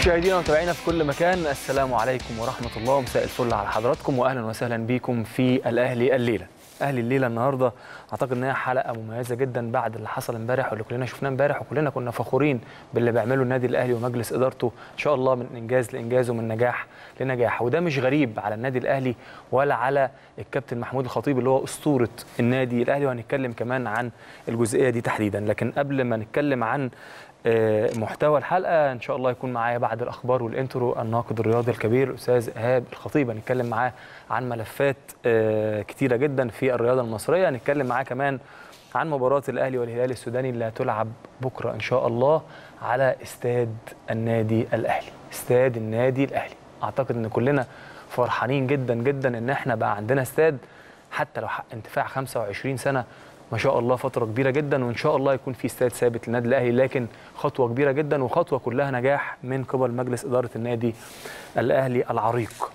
مشاهدينا ومتابعينا في كل مكان السلام عليكم ورحمه الله ومساء الفل على حضراتكم واهلا وسهلا بيكم في الاهلي الليله اهلي الليله النهارده اعتقد ان هي حلقه مميزه جدا بعد اللي حصل امبارح واللي كلنا شفناه امبارح وكلنا كنا فخورين باللي بيعمله النادي الاهلي ومجلس ادارته ان شاء الله من انجاز لانجاز ومن نجاح لنجاح وده مش غريب على النادي الاهلي ولا على الكابتن محمود الخطيب اللي هو اسطوره النادي الاهلي وهنتكلم كمان عن الجزئيه دي تحديدا لكن قبل ما نتكلم عن محتوى الحلقه ان شاء الله يكون معايا بعد الاخبار والانترو الناقد الرياضي الكبير الاستاذ ايهاب الخطيب هنتكلم معاه عن ملفات كتيره جدا في الرياضه المصريه هنتكلم معاه كمان عن مباراه الاهلي والهلال السوداني اللي هتلعب بكره ان شاء الله على استاد النادي الاهلي استاد النادي الاهلي اعتقد ان كلنا فرحانين جدا جدا ان احنا بقى عندنا استاد حتى لو حق انتفاع 25 سنه ما شاء الله فترة كبيرة جدا وإن شاء الله يكون في استاد ثابت للنادي الأهلي لكن خطوة كبيرة جدا وخطوة كلها نجاح من قبل مجلس إدارة النادي الأهلي العريق.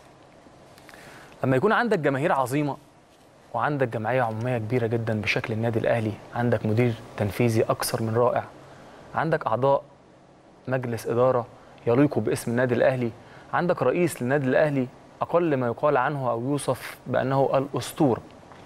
لما يكون عندك جماهير عظيمة وعندك جمعية عمومية كبيرة جدا بشكل النادي الأهلي، عندك مدير تنفيذي أكثر من رائع، عندك أعضاء مجلس إدارة يليقوا باسم النادي الأهلي، عندك رئيس للنادي الأهلي أقل ما يقال عنه أو يوصف بأنه الأسطورة.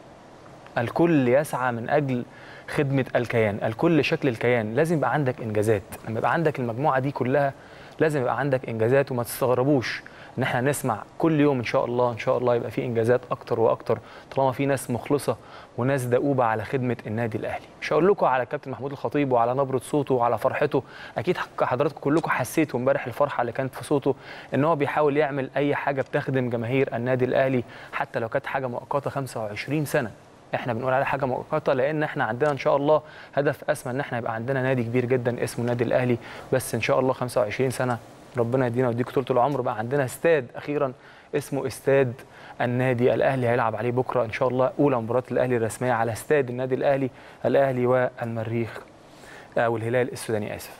الكل يسعى من اجل خدمه الكيان الكل شكل الكيان لازم يبقى عندك انجازات لما يبقى عندك المجموعه دي كلها لازم يبقى عندك انجازات وما تستغربوش ان احنا نسمع كل يوم ان شاء الله ان شاء الله يبقى في انجازات اكتر واكتر طالما في ناس مخلصه وناس دؤوبه على خدمه النادي الاهلي مش هقول لكم على الكابتن محمود الخطيب وعلى نبره صوته وعلى فرحته اكيد حضراتكم كلكم حسيتوا امبارح الفرحه اللي كانت في صوته ان هو بيحاول يعمل اي حاجه بتخدم جماهير النادي الاهلي حتى لو كانت حاجه مؤقته 25 سنه احنا بنقول على حاجه مؤقته لان احنا عندنا ان شاء الله هدف اسمى ان احنا يبقى عندنا نادي كبير جدا اسمه النادي الاهلي بس ان شاء الله 25 سنه ربنا يدينا ويديك طول العمر بقى عندنا استاد اخيرا اسمه استاد النادي الاهلي هيلعب عليه بكره ان شاء الله اولى مباراه الاهلي الرسميه على استاد النادي الاهلي الاهلي والمريخ او الهلال السوداني اسف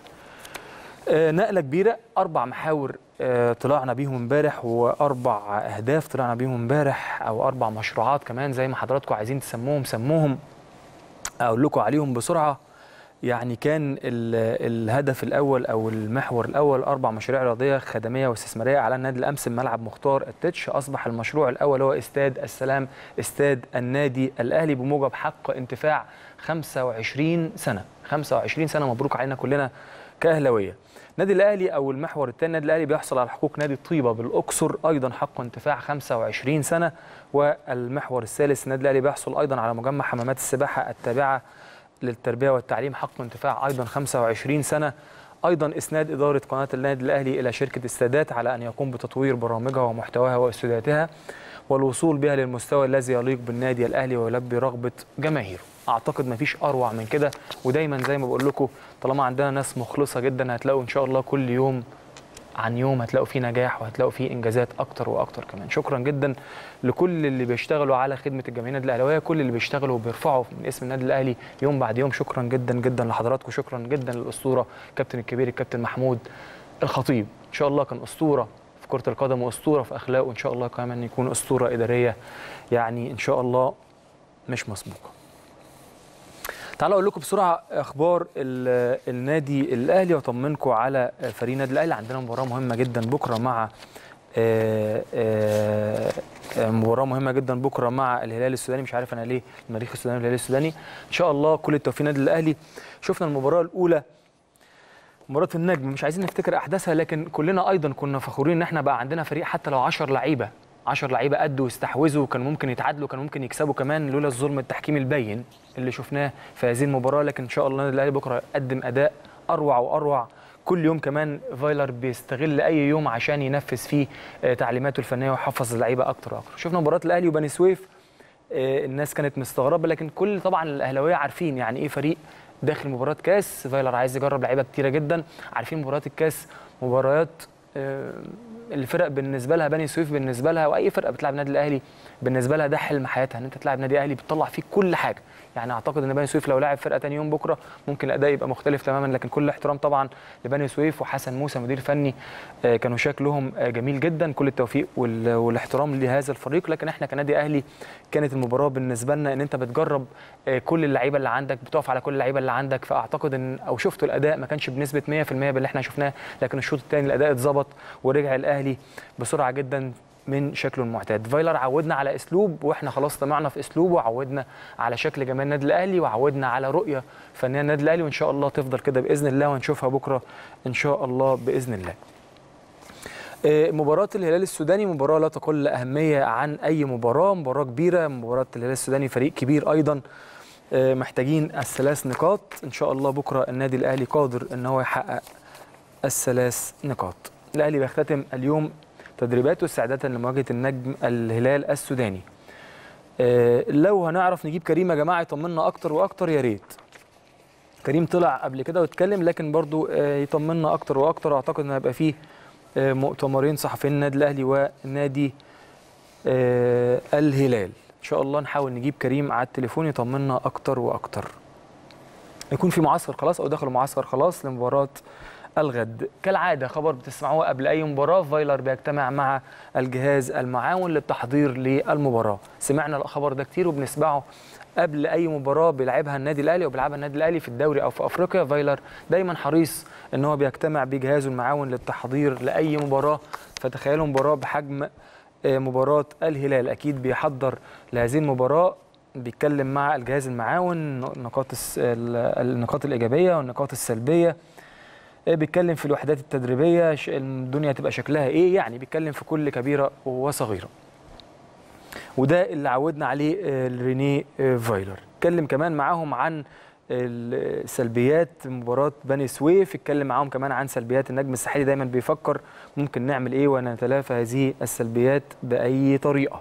نقله كبيره اربع محاور طلعنا بيهم امبارح واربع اهداف طلعنا بيهم امبارح او اربع مشروعات كمان زي ما حضراتكم عايزين تسموهم سموهم اقول لكم عليهم بسرعه يعني كان الهدف الاول او المحور الاول اربع مشاريع رياضيه خدميه واستثماريه على النادي الامس ملعب مختار التتش اصبح المشروع الاول هو استاد السلام استاد النادي الاهلي بموجب حق انتفاع 25 سنه 25 سنه مبروك علينا كلنا كاهلاويه النادي الاهلي او المحور الثاني النادي الاهلي بيحصل على حقوق نادي الطيبه بالاقصر ايضا حق انتفاع 25 سنه والمحور الثالث النادي الاهلي بيحصل ايضا على مجمع حمامات السباحه التابعه للتربيه والتعليم حق انتفاع ايضا 25 سنه ايضا اسناد اداره قناه النادي الاهلي الى شركه السادات على ان يقوم بتطوير برامجها ومحتواها واستوديوهاتها والوصول بها للمستوى الذي يليق بالنادي الاهلي ويلبي رغبه جماهيره اعتقد مفيش اروع من كده ودايما زي ما بقول لكم طالما عندنا ناس مخلصه جدا هتلاقوا ان شاء الله كل يوم عن يوم هتلاقوا فيه نجاح وهتلاقوا فيه انجازات اكتر واكتر كمان شكرا جدا لكل اللي بيشتغلوا على خدمه الجماهير النادي الاهلاويه كل اللي بيشتغلوا وبيرفعوا من اسم النادي الاهلي يوم بعد يوم شكرا جدا جدا لحضراتكم شكرا جدا للاسطوره الكابتن الكبير الكابتن محمود الخطيب ان شاء الله كان اسطوره في كره القدم واسطوره في اخلاقه وان شاء الله كمان يكون اسطوره اداريه يعني ان شاء الله مش مسبوقه تعالوا اقول لكم بسرعه اخبار النادي الاهلي واطمنكم على فريق النادي الاهلي عندنا مباراه مهمه جدا بكره مع مباراه مهمه جدا بكره مع الهلال السوداني مش عارف انا ليه المريخ السوداني والهلال السوداني ان شاء الله كل التوفيق للنادي الاهلي شفنا المباراه الاولى مباراه النجم مش عايزين نفتكر احداثها لكن كلنا ايضا كنا فخورين ان احنا بقى عندنا فريق حتى لو 10 لعيبه 10 لعيبه قدوا واستحوذوا كان ممكن يتعادلوا كان ممكن يكسبوا كمان لولا الظلم التحكيمي البين اللي شفناه في هذه المباراه لكن ان شاء الله النادي الاهلي بكره يقدم اداء اروع واروع كل يوم كمان فايلر بيستغل اي يوم عشان ينفذ فيه تعليماته الفنيه ويحفظ اللعيبه اكتر واكتر شفنا مباراه الاهلي وبني سويف الناس كانت مستغربه لكن كل طبعا الاهلاويه عارفين يعني ايه فريق داخل مباراه كاس فايلر عايز يجرب لعيبه كتيره جدا عارفين مباريات الكاس مباريات الفرق بالنسبه لها بني سويف بالنسبه لها واي فرقه بتلعب النادي الاهلي بالنسبه لها ده حلم حياتها ان انت تلعب نادي اهلي بتطلع فيه كل حاجه يعني اعتقد ان بني سويف لو لعب فرقه تاني يوم بكره ممكن الاداء يبقى مختلف تماما لكن كل احترام طبعا لبني سويف وحسن موسى مدير فني آه، كانوا شكلهم آه، جميل جدا كل التوفيق وال- والاحترام لهذا الفريق لكن احنا كنادي اهلي كانت المباراه بالنسبه لنا ان انت بتجرب آه، كل اللعيبه اللي عندك بتقف على كل اللعيبه اللي عندك فاعتقد ان او شفتوا الاداء ما كانش بنسبه 100% باللي احنا شفناه لكن الشوط الثاني الاداء اتظبط ورجع الاهلي بسرعه جدا من شكله المعتاد فايلر عودنا على اسلوب واحنا خلاص طمعنا في اسلوبه وعودنا على شكل جمال النادي الاهلي وعودنا على رؤيه فنيه النادي الاهلي وان شاء الله تفضل كده باذن الله ونشوفها بكره ان شاء الله باذن الله آه، مباراة الهلال السوداني مباراة لا تقل أهمية عن أي مباراة مباراة كبيرة مباراة الهلال السوداني فريق كبير أيضا آه، محتاجين الثلاث نقاط إن شاء الله بكرة النادي الأهلي قادر إن هو يحقق الثلاث نقاط الأهلي بيختتم اليوم تدريباته استعدادا لمواجهة النجم الهلال السوداني آه، لو هنعرف نجيب كريم يا جماعة يطمنا أكتر وأكتر يا ريت كريم طلع قبل كده واتكلم لكن برضو آه، يطمنا أكتر وأكتر أعتقد إن هيبقى فيه آه، مؤتمرين صحفيين النادي الاهلي ونادي آه، الهلال ان شاء الله نحاول نجيب كريم على التليفون يطمنا اكتر واكتر يكون في معسكر خلاص او دخلوا معسكر خلاص لمباراه الغد كالعاده خبر بتسمعوه قبل اي مباراه فايلر بيجتمع مع الجهاز المعاون للتحضير للمباراه سمعنا الخبر ده كتير وبنسمعه قبل اي مباراه بيلعبها النادي الاهلي او بيلعبها النادي الاهلي في الدوري او في افريقيا فايلر دايما حريص ان هو بيجتمع بجهازه المعاون للتحضير لاي مباراه فتخيلوا مباراه بحجم آه، مباراه الهلال اكيد بيحضر لهذه المباراه بيتكلم مع الجهاز المعاون نقاط الس- ال- النقاط الايجابيه والنقاط السلبيه آه، بيتكلم في الوحدات التدريبيه ش- الدنيا تبقى شكلها ايه يعني بيتكلم في كل كبيره وصغيره وده اللي عودنا عليه آه، ريني آه، فايلر اتكلم كمان معاهم عن السلبيات مباراة بني سويف اتكلم معاهم كمان عن سلبيات النجم الساحلي دايما بيفكر ممكن نعمل ايه ونتلافى هذه السلبيات بأي طريقة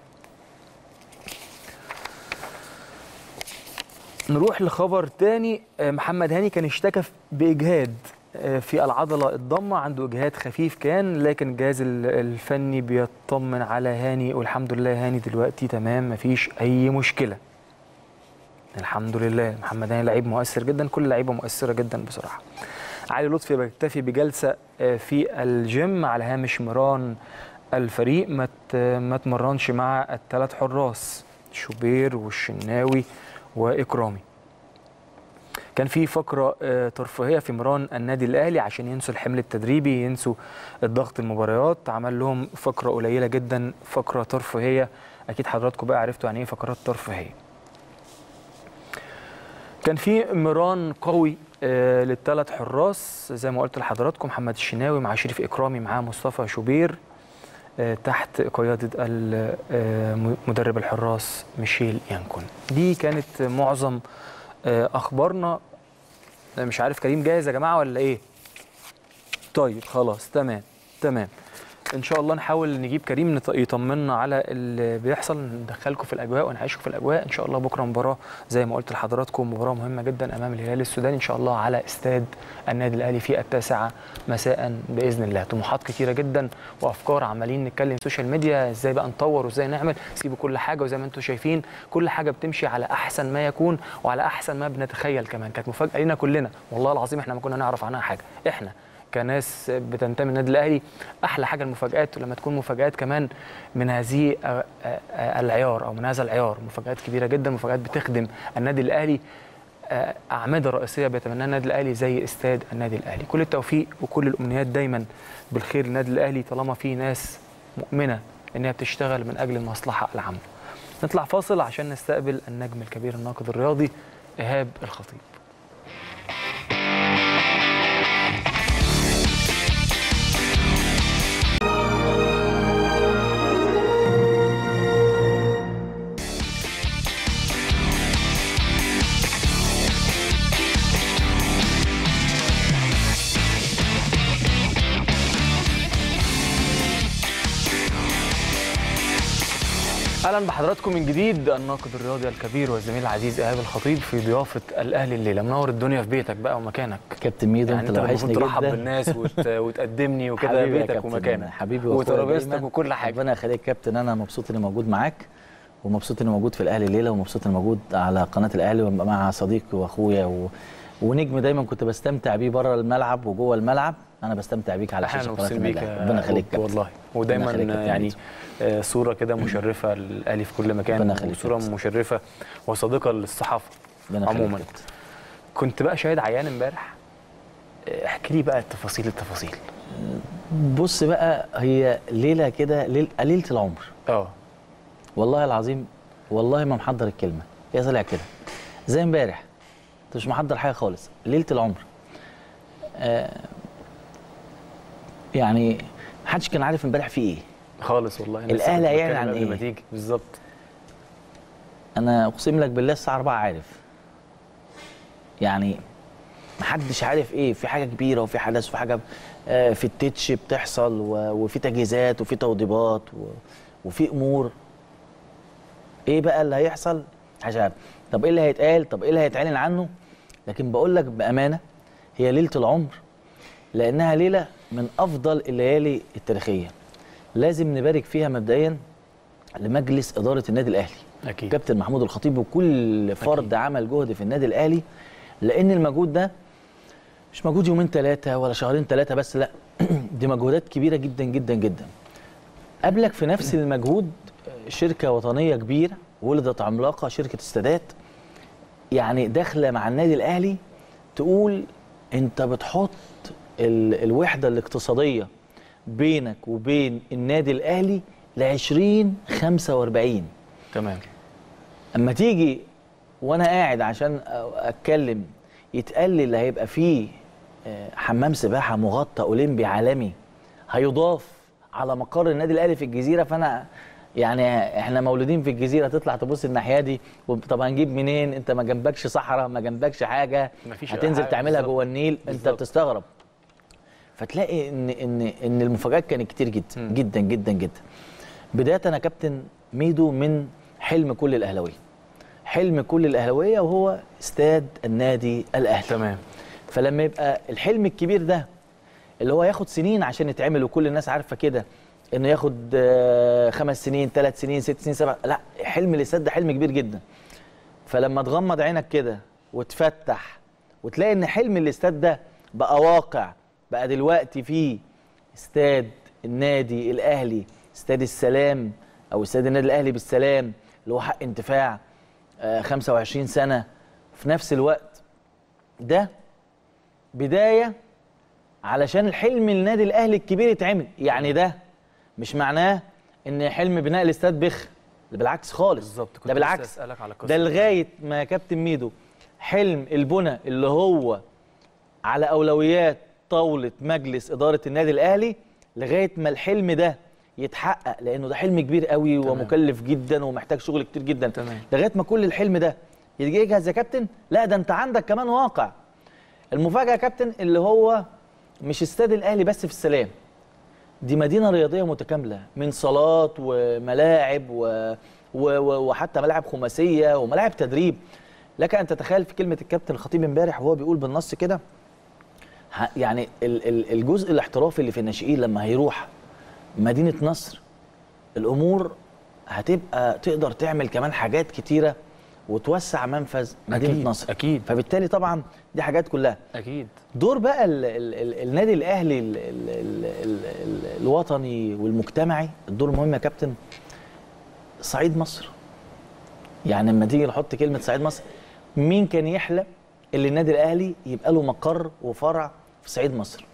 نروح لخبر تاني آه، محمد هاني كان اشتكى بإجهاد آه، في العضلة الضمة عنده إجهاد خفيف كان لكن الجهاز ال- الفني بيطمن على هاني والحمد لله هاني دلوقتي تمام مفيش أي مشكلة الحمد لله محمد هاني لعيب مؤثر جدا كل لعيبه مؤثره جدا بصراحه علي لطفي بيكتفي بجلسه آه، في الجيم على هامش مران الفريق ما ت- ما تمرنش مع الثلاث حراس شوبير والشناوي واكرامي كان في فقره آه، ترفيهيه في مران النادي الاهلي عشان ينسوا الحمل التدريبي ينسوا الضغط المباريات عمل لهم فقره قليله جدا فقره ترفيهيه اكيد حضراتكم بقى عرفتوا يعني ايه فقرات ترفيهيه كان في مران قوي آه، للثلاث حراس زي ما قلت لحضراتكم محمد الشناوي مع شريف اكرامي مع مصطفى شوبير آه، تحت قياده ال- آه، م- مدرب الحراس ميشيل يانكون دي كانت معظم آه، اخبارنا أنا مش عارف كريم جاهز يا جماعه ولا ايه طيب خلاص تمام تمام ان شاء الله نحاول نجيب كريم نط- يطمنا على اللي بيحصل ندخلكم في الاجواء ونعيشكم في الاجواء ان شاء الله بكره مباراه زي ما قلت لحضراتكم مباراه مهمه جدا امام الهلال السوداني ان شاء الله على استاد النادي الاهلي في التاسعه مساء باذن الله طموحات كتيره جدا وافكار عمالين نتكلم سوشيال ميديا ازاي بقى نطور وازاي نعمل سيبوا كل حاجه وزي ما انتم شايفين كل حاجه بتمشي على احسن ما يكون وعلى احسن ما بنتخيل كمان كانت مفاجاه لينا كلنا والله العظيم احنا ما كنا نعرف عنها حاجه احنا كناس بتنتمي للنادي الاهلي احلى حاجه المفاجات ولما تكون مفاجات كمان من هذه آه، آه، العيار او من هذا العيار مفاجات كبيره جدا مفاجات بتخدم النادي الاهلي آه، اعمده رئيسيه بيتمناها النادي الاهلي زي استاد النادي الاهلي كل التوفيق وكل الامنيات دايما بالخير للنادي الاهلي طالما في ناس مؤمنه انها بتشتغل من اجل المصلحه العامه نطلع فاصل عشان نستقبل النجم الكبير الناقد الرياضي ايهاب الخطيب اهلا اهلا بحضراتكم من جديد الناقد الرياضي الكبير والزميل العزيز ايهاب الخطيب في ضيافه الاهلي الليله منور الدنيا في بيتك بقى ومكانك كابتن ميدو يعني انت انت وحشني المفروض ترحب جدا بالناس وت... وتقدمني وكده حبيبي يا بيتك كابتن، ومكانك حبيبي واخويا وترابيزتك دايماً. وكل حاجه ربنا يخليك كابتن انا مبسوط اني موجود معاك ومبسوط اني موجود في الاهلي الليله ومبسوط اني موجود على قناه الاهلي وأبقى مع صديقي واخويا و... ونجم دايما كنت بستمتع بيه بره الملعب وجوه الملعب انا بستمتع بيك على احنا شاشه قناه مبسوطين بيك الأهلي. يا ربنا يخليك بوب كابتن والله ودايما ربنا يخليك يا يعني ميدو. آه، صوره كده مشرفه للاهلي في كل مكان ربنا يخليك وصوره كابتن. مشرفه وصديقه للصحافه ربنا يخليك عموما كابتن. كنت بقى شاهد عيان امبارح آه، احكي لي بقى التفاصيل التفاصيل بص بقى هي ليله كده ليل... ليله العمر اه والله العظيم والله ما محضر الكلمه هي طلع كده زي امبارح انت مش محضر حاجه خالص ليله العمر آه يعني محدش كان عارف امبارح في ايه خالص والله أنا لسه الأهلي كنت هيعلن بتكلم عن قبل ما إيه؟ تيجي بالظبط انا اقسم لك بالله الساعه 4 عارف يعني محدش عارف ايه في حاجه كبيره وفي حدث وفي حاجه آه، في التتش بتحصل و- وفي تجهيزات وفي توضيبات و- وفي امور ايه بقى اللي هيحصل مش عارف طب ايه اللي هيتقال طب ايه اللي هيتعلن عنه لكن بقول لك بامانه هي ليله العمر لانها ليله من افضل الليالي التاريخيه لازم نبارك فيها مبدئيا لمجلس اداره النادي الاهلي اكيد كابتن محمود الخطيب وكل فرد أكيد. عمل جهد في النادي الاهلي لان المجهود ده مش مجهود يومين ثلاثه ولا شهرين ثلاثه بس لا دي مجهودات كبيره جدا جدا جدا قبلك في نفس المجهود شركه وطنيه كبيره ولدت عملاقه شركه السادات يعني داخله مع النادي الاهلي تقول انت بتحط ال- الوحده الاقتصاديه بينك وبين النادي الاهلي ل 20 45 تمام اما تيجي وانا قاعد عشان أ- اتكلم يتقال لي اللي هيبقى فيه آه، حمام سباحه مغطى اولمبي عالمي هيضاف على مقر النادي الاهلي في الجزيره فانا يعني احنا مولودين في الجزيره تطلع تبص الناحيه دي وب- طب هنجيب منين انت ما جنبكش صحراء ما جنبكش حاجه مفيش هتنزل حاجة تعملها بالظبط. جوه النيل انت بالظبط. بتستغرب فتلاقي ان ان ان المفاجات كانت كتير جدا مم. جدا جدا جدا بدايه انا كابتن ميدو من حلم كل الاهلاويه حلم كل الاهلاويه وهو استاد النادي الاهلي تمام فلما يبقى الحلم الكبير ده اللي هو ياخد سنين عشان يتعمل وكل الناس عارفه كده انه ياخد آه، خمس سنين ثلاث سنين ست سنين سبع لا حلم الاستاد ده حلم كبير جدا فلما تغمض عينك كده وتفتح وتلاقي ان حلم الاستاد ده بقى واقع بقى دلوقتي فيه استاد النادي الاهلي استاد السلام او استاد النادي الاهلي بالسلام اللي هو حق انتفاع آه، 25 سنه في نفس الوقت ده بدايه علشان الحلم النادي الاهلي الكبير يتعمل يعني ده مش معناه ان حلم بناء الاستاد بخ ده بالعكس خالص بالظبط كنت ده بالعكس لسه اسالك على قصه ده لغايه ما يا كابتن ميدو حلم البنى اللي هو على اولويات طاوله مجلس اداره النادي الاهلي لغايه ما الحلم ده يتحقق لانه ده حلم كبير قوي تمام. ومكلف جدا ومحتاج شغل كتير جدا تمام. لغايه ما كل الحلم ده يجي يجهز يا كابتن لا ده انت عندك كمان واقع المفاجاه يا كابتن اللي هو مش استاد الاهلي بس في السلام دي مدينه رياضيه متكامله من صالات وملاعب و... و... و... وحتى ملاعب خماسيه وملاعب تدريب لك ان تتخيل في كلمه الكابتن الخطيب امبارح وهو بيقول بالنص كده ه- يعني ال- ال- الجزء الاحترافي اللي في الناشئين لما هيروح مدينه نصر الامور هتبقى تقدر تعمل كمان حاجات كتيره وتوسع منفذ مدينه أكيد، نصر أكيد. فبالتالي طبعا دي حاجات كلها اكيد دور بقى ال ال ال النادي الاهلي ال ال ال ال ال الوطني والمجتمعي الدور المهم يا كابتن صعيد مصر يعني لما تيجي نحط كلمه صعيد مصر مين كان يحلم اللي النادي الاهلي يبقى له مقر وفرع في صعيد مصر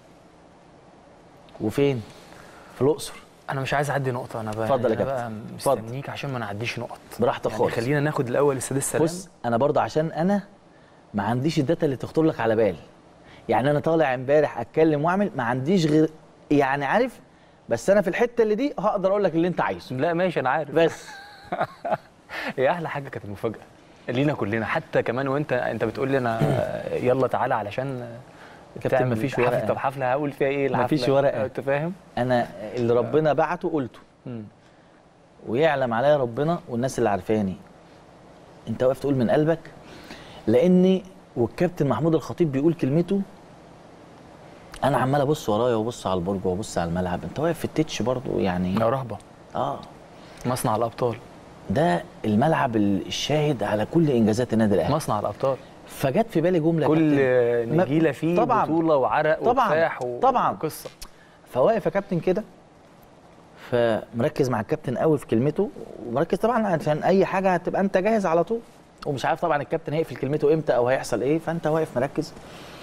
وفين في الاقصر انا مش عايز اعدي نقطه انا بقى اتفضل يا أنا بقى كابتن. اتفضل. مستنيك عشان ما نعديش نقط براحتك يعني خالص خلينا ناخد الاول استاد السلام بص انا برضه عشان انا ما عنديش الداتا اللي تخطر لك على بال يعني انا طالع امبارح اتكلم واعمل ما عنديش غير يعني عارف بس انا في الحته اللي دي هقدر اقول لك اللي انت عايزه لا ماشي انا عارف بس هي احلى حاجه كانت المفاجاه لينا كلنا حتى كمان وانت انت بتقول لي انا يلا تعالى علشان كابتن تعمل مفيش حفلة. ورقة. طب حفله هقول فيها ايه الحفله مفيش ورقة. انت فاهم انا اللي ربنا بعته قلته مم. ويعلم عليا ربنا والناس اللي عارفاني انت واقف تقول من قلبك لاني والكابتن محمود الخطيب بيقول كلمته انا عمال ابص ورايا وابص على البرج وابص على الملعب انت واقف في التتش برضو يعني يا رهبه اه مصنع الابطال ده الملعب الشاهد على كل انجازات النادي الاهلي مصنع الابطال فجت في بالي جمله كل كابتن. ما- نجيله فيه طبعاً. بطوله وعرق طبعاً. وكفاح و- طبعاً. وقصه فواقف يا كابتن كده فمركز مع الكابتن قوي في كلمته ومركز طبعا عشان اي حاجه هتبقى انت جاهز على طول ومش عارف طبعا الكابتن هيقفل كلمته امتى او هيحصل ايه فانت واقف مركز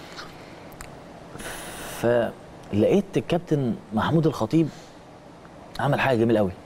فلقيت الكابتن محمود الخطيب عمل حاجه جميله قوي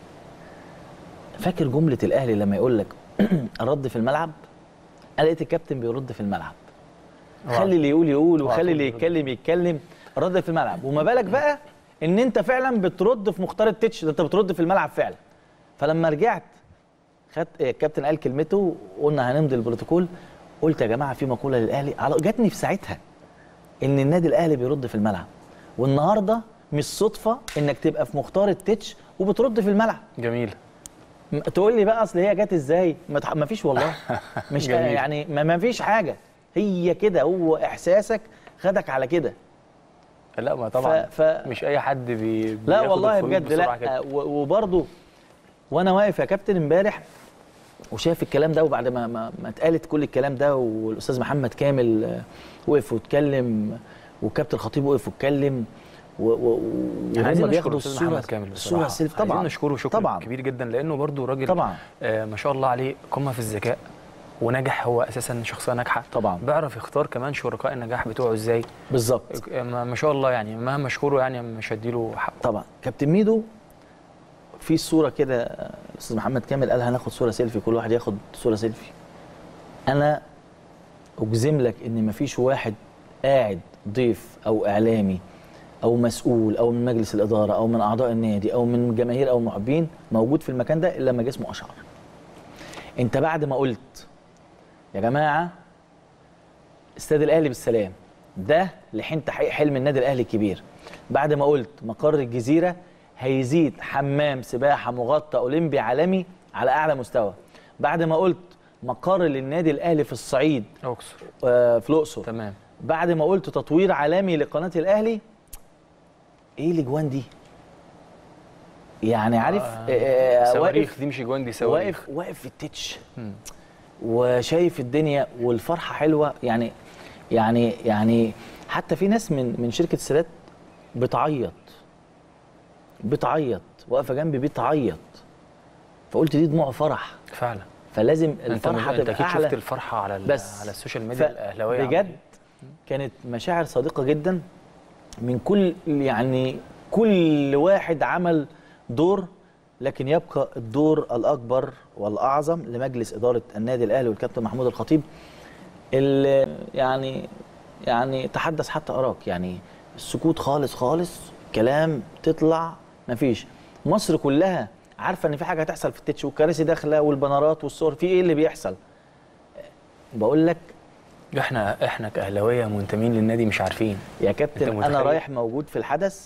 فاكر جمله الاهلي لما يقول لك الرد في الملعب انا لقيت الكابتن بيرد في الملعب خلي اللي يقول يقول اوعى وخلي اللي تقول يتكلم يتكلم رد في الملعب وما بالك بقى ان انت فعلا بترد في مختار التتش ده انت بترد في الملعب فعلا فلما رجعت خدت الكابتن قال كلمته وقلنا هنمضي البروتوكول قلت يا جماعه في مقوله للاهلي على جاتني في ساعتها ان النادي الاهلي بيرد في الملعب والنهارده مش صدفه انك تبقى في مختار التتش وبترد في الملعب جميل م- تقول لي بقى اصل هي جت ازاي ما تح- ما فيش والله مش جميل. يعني ما, ما فيش حاجه هي كده هو احساسك خدك على كده لا ما طبعا ف- ف- مش اي حد بي لا بياخد والله الخروج بجد بسرعة لا كده. و- وبرضه وانا واقف يا كابتن امبارح وشايف الكلام ده وبعد ما ما, ما اتقالت كل الكلام ده والاستاذ محمد كامل آه، وقف واتكلم والكابتن الخطيب وقف واتكلم و- و- احنا عايزين وهم نشكر بياخدوا الاستاذ الصوره محمد كامل الصوره بصراحه السيلف عايزين طبعا نشكره شكر طبعا كبير جدا لانه برضو راجل طبعا آه ما شاء الله عليه قمه في الذكاء ونجح هو اساسا شخصيه ناجحه طبعا بيعرف يختار كمان شركاء النجاح بتوعه ازاي بالظبط ما ما شاء الله يعني مهما اشكره يعني مش هديله حقه طبعا كابتن ميدو في صوره كده آه، الاستاذ محمد كامل قال هناخد صوره سيلفي كل واحد ياخد صوره سيلفي انا اجزم لك ان مفيش واحد قاعد ضيف او اعلامي او مسؤول او من مجلس الاداره او من اعضاء النادي او من جماهير او محبين موجود في المكان ده الا لما جسمه اشعر انت بعد ما قلت يا جماعه استاد الاهلي بالسلام ده لحين تحقيق حلم النادي الاهلي الكبير بعد ما قلت مقر الجزيره هيزيد حمام سباحه مغطى اولمبي عالمي على اعلى مستوى بعد ما قلت مقر للنادي الاهلي في الصعيد اقصر آه، في الاقصر تمام بعد ما قلت تطوير عالمي لقناه الاهلي ايه الاجوان دي يعني عارف آه، آه، آه، صواريخ واقف دي مش جوان دي صواريخ واقف واقف في التتش مم. وشايف الدنيا والفرحه حلوه يعني يعني يعني حتى في ناس من من شركه السادات بتعيط بتعيط واقفه جنبي بتعيط فقلت دي دموع فرح فعلا فلازم انت الفرحه انت تبقى اكيد اعلى شفت الفرحه على ال- بس. على السوشيال ميديا الاهلاويه بجد كانت مشاعر صادقه جدا من كل يعني كل واحد عمل دور لكن يبقى الدور الاكبر والاعظم لمجلس اداره النادي الاهلي والكابتن محمود الخطيب اللي يعني يعني تحدث حتى اراك يعني السكوت خالص خالص كلام تطلع مفيش مصر كلها عارفه ان في حاجه هتحصل في التتش والكراسي داخله والبنرات والصور في ايه اللي بيحصل بقول لك احنا احنا كاهلاويه منتمين للنادي مش عارفين يا أنت كابتن انا متخيل؟ رايح موجود في الحدث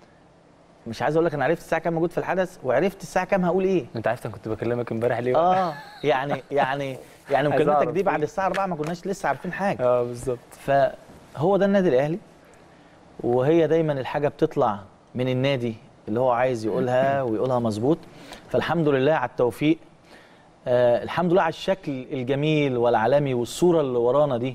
مش عايز اقول لك انا عرفت الساعه كام موجود في الحدث وعرفت الساعه كام هقول ايه انت عارف انا كنت بكلمك امبارح ليه اه يعني يعني يعني عايز مكالمتك أعرف دي بعد إيه؟ الساعه 4 ما كناش لسه عارفين حاجه اه بالظبط فهو ده النادي الاهلي وهي دايما الحاجه بتطلع من النادي اللي هو عايز يقولها ويقولها مظبوط فالحمد لله على التوفيق آه الحمد لله على الشكل الجميل والعالمي والصوره اللي ورانا دي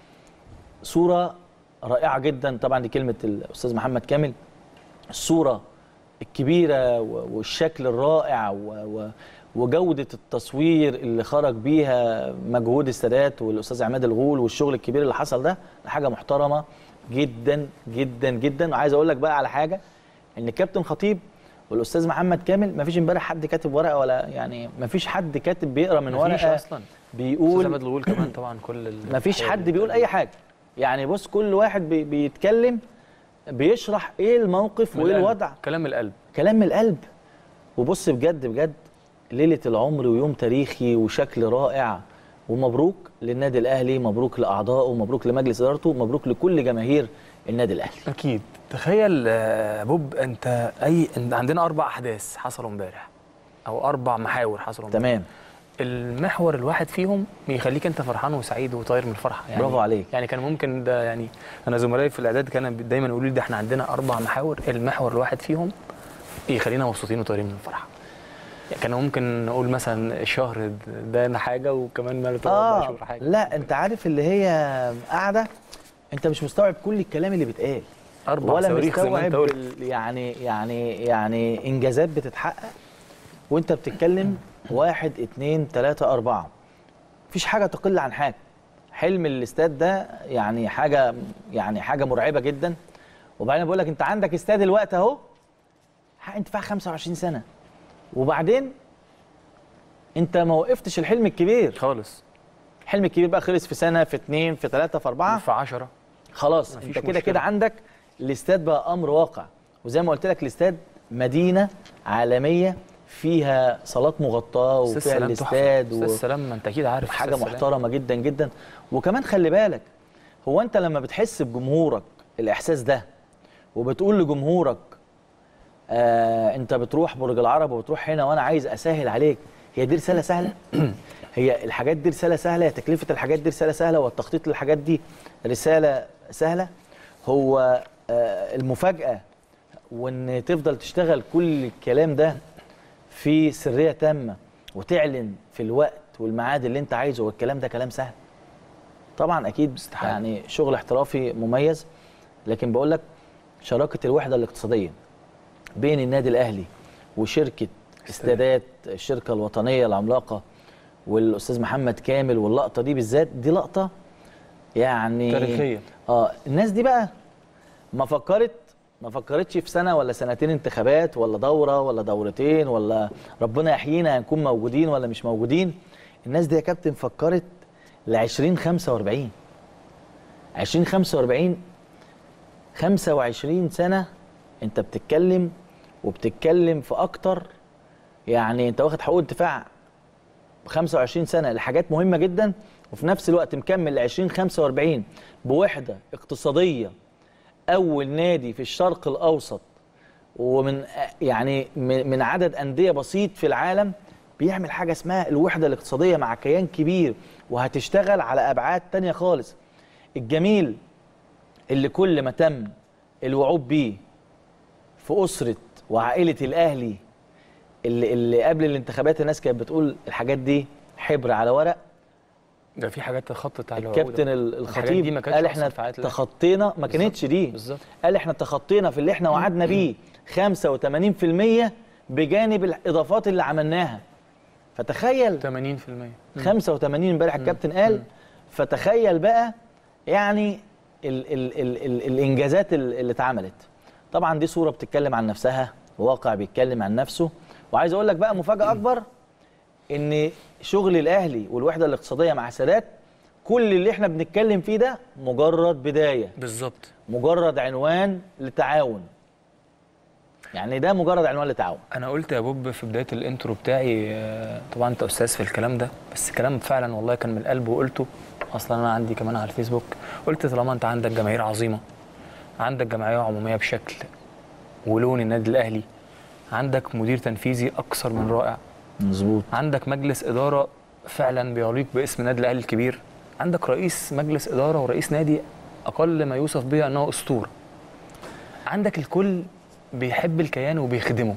صوره رائعه جدا طبعا دي كلمه الاستاذ محمد كامل الصوره الكبيره و- والشكل الرائع و- و- وجوده التصوير اللي خرج بيها مجهود السادات والاستاذ عماد الغول والشغل الكبير اللي حصل ده ده حاجه محترمه جدا جدا جدا وعايز اقول لك بقى على حاجه ان الكابتن خطيب والاستاذ محمد كامل ما فيش امبارح حد كاتب ورقه ولا يعني ما فيش حد كاتب بيقرا من مفيش ورقه اصلا استاذ بيقول عماد الغول كمان طبعا كل ال- ما فيش حد بيقول اي حاجه يعني بص كل واحد بي بيتكلم بيشرح ايه الموقف من وايه القلب. الوضع كلام من القلب كلام من القلب وبص بجد بجد ليله العمر ويوم تاريخي وشكل رائع ومبروك للنادي الاهلي مبروك لاعضائه مبروك لمجلس ادارته مبروك لكل جماهير النادي الاهلي اكيد تخيل آه، بوب انت اي انت عندنا اربع احداث حصلوا امبارح او اربع محاور حصلوا تمام المحور الواحد فيهم بيخليك انت فرحان وسعيد وطاير من الفرحه يعني برافو عليك. يعني كان ممكن ده يعني انا زملائي في الاعداد كانوا دايما يقولوا لي ده احنا عندنا اربع محاور المحور الواحد فيهم يخلينا مبسوطين وطايرين من الفرحه يعني كان ممكن نقول مثلا الشهر ده حاجه وكمان ما اربع شهور حاجه لا انت عارف اللي هي قاعده انت مش مستوعب كل الكلام اللي بيتقال اربع ولا صواريخ زي ما انت مستوعب قلت ال- يعني يعني يعني انجازات بتتحقق وانت بتتكلم واحد اتنين تلاته اربعه مفيش حاجه تقل عن حاجه حلم الاستاد ده يعني حاجه يعني حاجه مرعبه جدا وبعدين بقول لك انت عندك استاد الوقت اهو انت فيها 25 سنه وبعدين انت ما وقفتش الحلم الكبير خالص الحلم الكبير بقى خلص في سنه في اتنين في تلاته في اربعه في 10 خلاص مفيش انت كده مشكلة. كده عندك الاستاد بقى امر واقع وزي ما قلت لك الاستاد مدينه عالميه فيها صالات مغطاه أستاذ وفيها سلام تحفة. الاستاد استاذ و... سلام ما انت اكيد عارف حاجه أستاذ سلام. محترمه جدا جدا وكمان خلي بالك هو انت لما بتحس بجمهورك الاحساس ده وبتقول لجمهورك آه انت بتروح برج العرب وبتروح هنا وانا عايز اسهل عليك هي دي رساله سهله هي الحاجات دي رساله سهله هي تكلفه الحاجات دي رساله سهله والتخطيط للحاجات دي رساله سهله هو آه المفاجاه وان تفضل تشتغل كل الكلام ده في سريه تامه وتعلن في الوقت والميعاد اللي انت عايزه والكلام ده كلام سهل طبعا اكيد استحالة. يعني شغل احترافي مميز لكن بقول لك شراكه الوحده الاقتصاديه بين النادي الاهلي وشركه استادات الشركه الوطنيه العملاقه والاستاذ محمد كامل واللقطه دي بالذات دي لقطه يعني تاريخية. اه الناس دي بقى ما فكرت ما فكرتش في سنه ولا سنتين انتخابات ولا دوره ولا دورتين ولا ربنا يحيينا هنكون موجودين ولا مش موجودين الناس دي يا كابتن فكرت ل 2045 2045 25 سنه انت بتتكلم وبتتكلم في اكتر يعني انت واخد حقوق انتفاع 25 سنه لحاجات مهمه جدا وفي نفس الوقت مكمل ل 2045 بوحده اقتصاديه اول نادي في الشرق الاوسط ومن يعني من من عدد انديه بسيط في العالم بيعمل حاجه اسمها الوحده الاقتصاديه مع كيان كبير وهتشتغل على ابعاد تانية خالص الجميل اللي كل ما تم الوعود بيه في اسره وعائله الاهلي اللي, اللي قبل الانتخابات الناس كانت بتقول الحاجات دي حبر على ورق ده في حاجات تخطط على العقود. الكابتن ال- الحاجات دي الخطيب ما كانتش قال أصلاً احنا في عائلة الأهلي. تخطينا ما كانتش دي بالظبط. قال احنا تخطينا في اللي احنا وعدنا بيه 85% بجانب الاضافات اللي عملناها فتخيل 80% 85 امبارح الكابتن قال فتخيل بقى يعني ال ال ال ال الانجازات ال- اللي اتعملت طبعا دي صوره بتتكلم عن نفسها واقع بيتكلم عن نفسه وعايز اقول لك بقى مفاجاه اكبر ان شغل الاهلي والوحده الاقتصاديه مع سادات كل اللي احنا بنتكلم فيه ده مجرد بدايه بالظبط مجرد عنوان لتعاون يعني ده مجرد عنوان لتعاون انا قلت يا بوب في بدايه الانترو بتاعي آه، طبعا انت استاذ في الكلام ده بس كلام فعلا والله كان من القلب وقلته اصلا انا عندي كمان على الفيسبوك قلت طالما انت عندك جماهير عظيمه عندك جمعيه عموميه بشكل ولون النادي الاهلي عندك مدير تنفيذي اكثر من رائع مظبوط عندك مجلس اداره فعلا بيليق باسم النادي الاهلي الكبير عندك رئيس مجلس اداره ورئيس نادي اقل ما يوصف به انه اسطوره عندك الكل بيحب الكيان وبيخدمه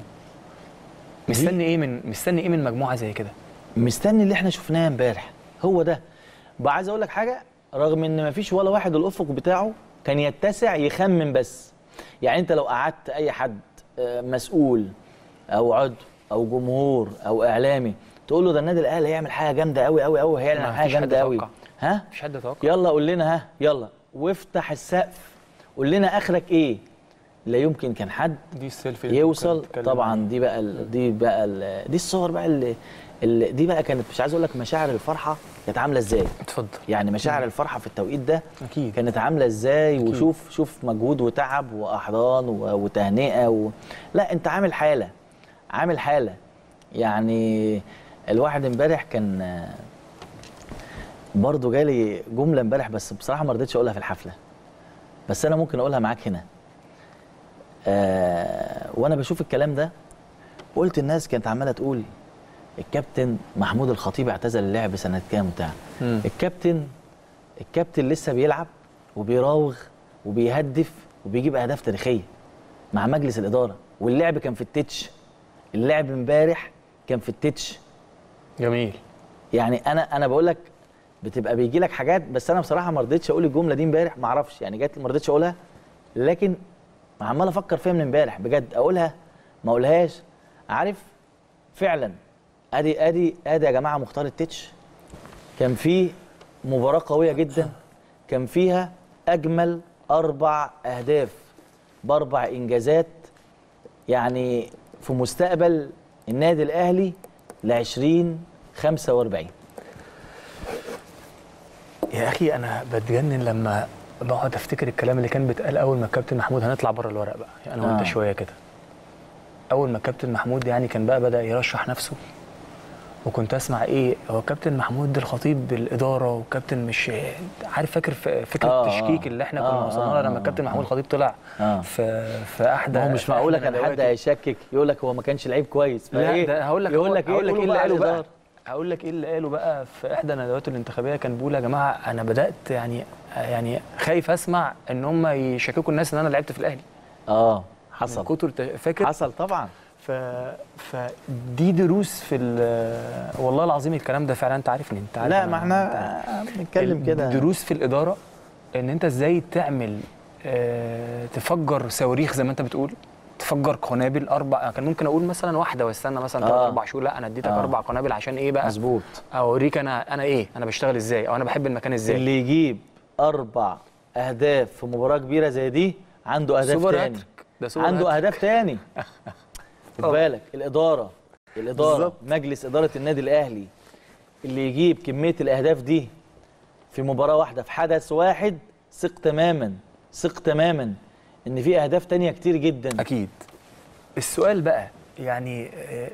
مستني ايه من مستني ايه من مجموعه زي كده مستني اللي احنا شفناه امبارح هو ده بقى عايز اقول لك حاجه رغم ان مفيش ولا واحد الافق بتاعه كان يتسع يخمن بس يعني انت لو قعدت اي حد آه، مسؤول او عضو او جمهور او اعلامي تقول له ده النادي الاهلي هيعمل حاجه جامده قوي قوي قوي هيعمل ما حاجه فيش حد جامده قوي يتوقع. ها مفيش حد يتوقع يلا قول لنا ها يلا وافتح السقف قول لنا اخرك ايه لا يمكن كان حد دي السيلفي اللي يوصل كنت بتتكلم طبعا عنها. دي بقى ال- دي بقى ال- دي الصور بقى اللي, اللي دي بقى كانت مش عايز اقول لك مشاعر الفرحه كانت عامله ازاي اتفضل يعني مشاعر الفرحه في التوقيت ده اكيد كانت عامله ازاي وشوف شوف مجهود وتعب واحضان و- وتهنئه و... لا انت عامل حاله عامل حاله يعني الواحد امبارح كان آه، برضه جالي جمله امبارح بس بصراحه ما رضيتش اقولها في الحفله بس انا ممكن اقولها معاك هنا آه وانا بشوف الكلام ده قلت الناس كانت عماله تقول الكابتن محمود الخطيب اعتزل اللعب سنه كام بتاع مم. الكابتن الكابتن لسه بيلعب وبيراوغ وبيهدف وبيجيب اهداف تاريخيه مع مجلس الاداره واللعب كان في التتش اللعب امبارح كان في التتش جميل يعني انا انا بقول لك بتبقى بيجي لك حاجات بس انا بصراحه ما رضيتش اقول الجمله دي امبارح ما اعرفش يعني جت ما رضيتش اقولها لكن عمال افكر فيها من امبارح بجد اقولها ما اقولهاش عارف فعلا ادي ادي ادي يا جماعه مختار التتش كان في مباراه قويه جدا كان فيها اجمل اربع اهداف باربع انجازات يعني في مستقبل النادي الاهلي ل 2045 يا اخي انا بتجنن لما بقعد افتكر الكلام اللي كان بيتقال اول ما الكابتن محمود هنطلع بره الورق بقى يعني انا وانت آه. شويه كده اول ما الكابتن محمود يعني كان بقى بدا يرشح نفسه وكنت اسمع ايه هو كابتن محمود الخطيب بالاداره وكابتن مش عارف فاكر ف- فكره آه، التشكيك آه. اللي احنا كنا آه، وصلنا آه، لها لما آه، الكابتن آه. محمود الخطيب طلع آه. في في احدى ما هو مش في معقوله إحدى كان حد ندواته. هيشكك يقول لك هو ما كانش لعيب كويس لا فإيه؟ ده هقول لك يقول لك هقول لك ايه قولوا اللي قاله بقى الإدارة. هقول لك ايه اللي قاله بقى في احدى ندواته الانتخابيه كان بيقول يا جماعه انا بدات يعني يعني خايف اسمع ان هم يشككوا الناس ان انا لعبت في الاهلي اه من حصل كتر ت- فاكر حصل طبعا ف فدي دروس في ال- والله العظيم الكلام ده فعلا انت عارفني انت عارف لا أنا- ما أنت احنا بنتكلم كده دروس في الاداره ان انت ازاي تعمل آه، تفجر صواريخ زي ما انت بتقول تفجر قنابل اربع كان ممكن اقول مثلا واحده واستنى مثلا ثلاث آه. اربع شهور لا انا اديتك آه. اربع قنابل عشان ايه بقى مظبوط اوريك انا انا ايه انا بشتغل ازاي او انا بحب المكان ازاي اللي يجيب اربع اهداف في مباراه كبيره زي دي عنده اهداف سوبر تاني هاتريك ده سوبر عنده هاتريك. اهداف تاني خد طبعا. بالك الاداره الاداره بالظبط. مجلس اداره النادي الاهلي اللي يجيب كميه الاهداف دي في مباراه واحده في حدث واحد ثق تماما ثق تماما ان في اهداف تانية كتير جدا اكيد السؤال بقى يعني آه،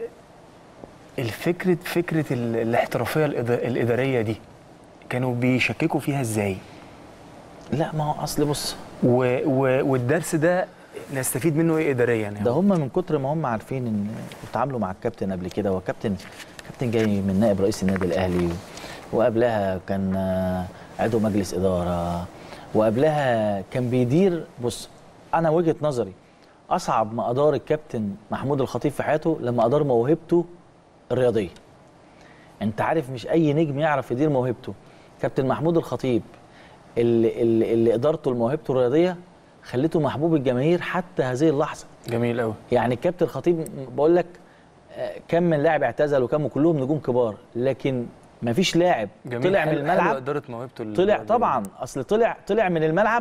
الفكره فكره ال- الاحترافيه الإد- الاداريه دي كانوا بيشككوا فيها ازاي لا ما هو اصل بص و و والدرس ده نستفيد منه ايه اداريا يعني ده هم من كتر ما هم عارفين ان اتعاملوا مع الكابتن قبل كده هو كابتن كابتن جاي من نائب رئيس النادي الاهلي وقبلها كان آه، عضو مجلس اداره وقبلها كان بيدير بص انا وجهه نظري اصعب ما ادار الكابتن محمود الخطيب في حياته لما ادار موهبته الرياضيه انت عارف مش اي نجم يعرف يدير موهبته كابتن محمود الخطيب اللي, اللي, اللي ادارته لموهبته الرياضيه خلته محبوب الجماهير حتى هذه اللحظه جميل قوي يعني الكابتن الخطيب بقول لك آه، كم من لاعب اعتزل وكم كلهم نجوم كبار لكن ما فيش لاعب جميل طلع من حلو- حلو الملعب اداره موهبته ال- طلع ال- طبعا اصل طلع طلع من الملعب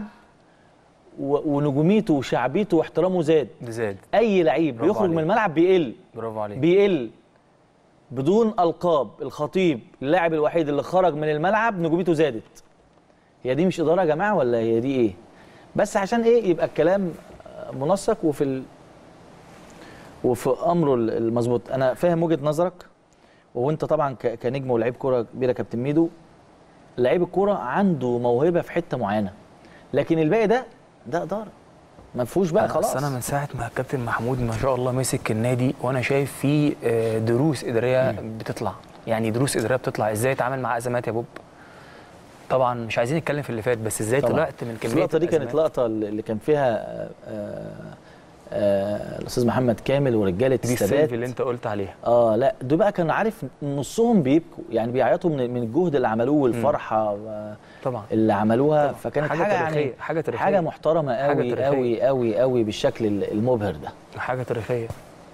و- ونجوميته وشعبيته واحترامه زاد ده زاد اي لعيب برافو بيخرج من عليك. الملعب بيقل برافو عليك بيقل بدون القاب الخطيب اللاعب الوحيد اللي خرج من الملعب نجوميته زادت هي دي مش اداره يا جماعه ولا هي دي ايه بس عشان ايه يبقى الكلام آه، منسق وفي ال... وفي امره ال- المظبوط انا فاهم وجهه نظرك وانت طبعا ك- كنجم ولاعيب كوره كبيره يا كابتن ميدو لعيب الكوره عنده موهبه في حته معينه لكن الباقي ده ده اداره ما فيهوش بقى خلاص خلاص انا من ساعه ما الكابتن محمود ما شاء الله مسك النادي وانا شايف فيه آه، دروس اداريه بتطلع يعني دروس اداريه بتطلع ازاي اتعامل مع ازمات يا بوب طبعا مش عايزين نتكلم في اللي فات بس ازاي طبعاً. طلعت من كميه اللقطه دي كانت الأزمات. لقطه اللي كان فيها آه، آه، آه، الاستاذ محمد كامل ورجاله دي السادات السيلفي اللي انت قلت عليها اه لا دول بقى كان عارف نصهم بيبكوا يعني بيعيطوا من من الجهد اللي عملوه والفرحه و- طبعا اللي عملوها طبعاً. فكانت حاجة حاجه, تاريخية، يعني حاجة تاريخية. حاجه محترمه حاجة قوي تاريخية. قوي قوي قوي بالشكل المبهر ده حاجه تاريخيه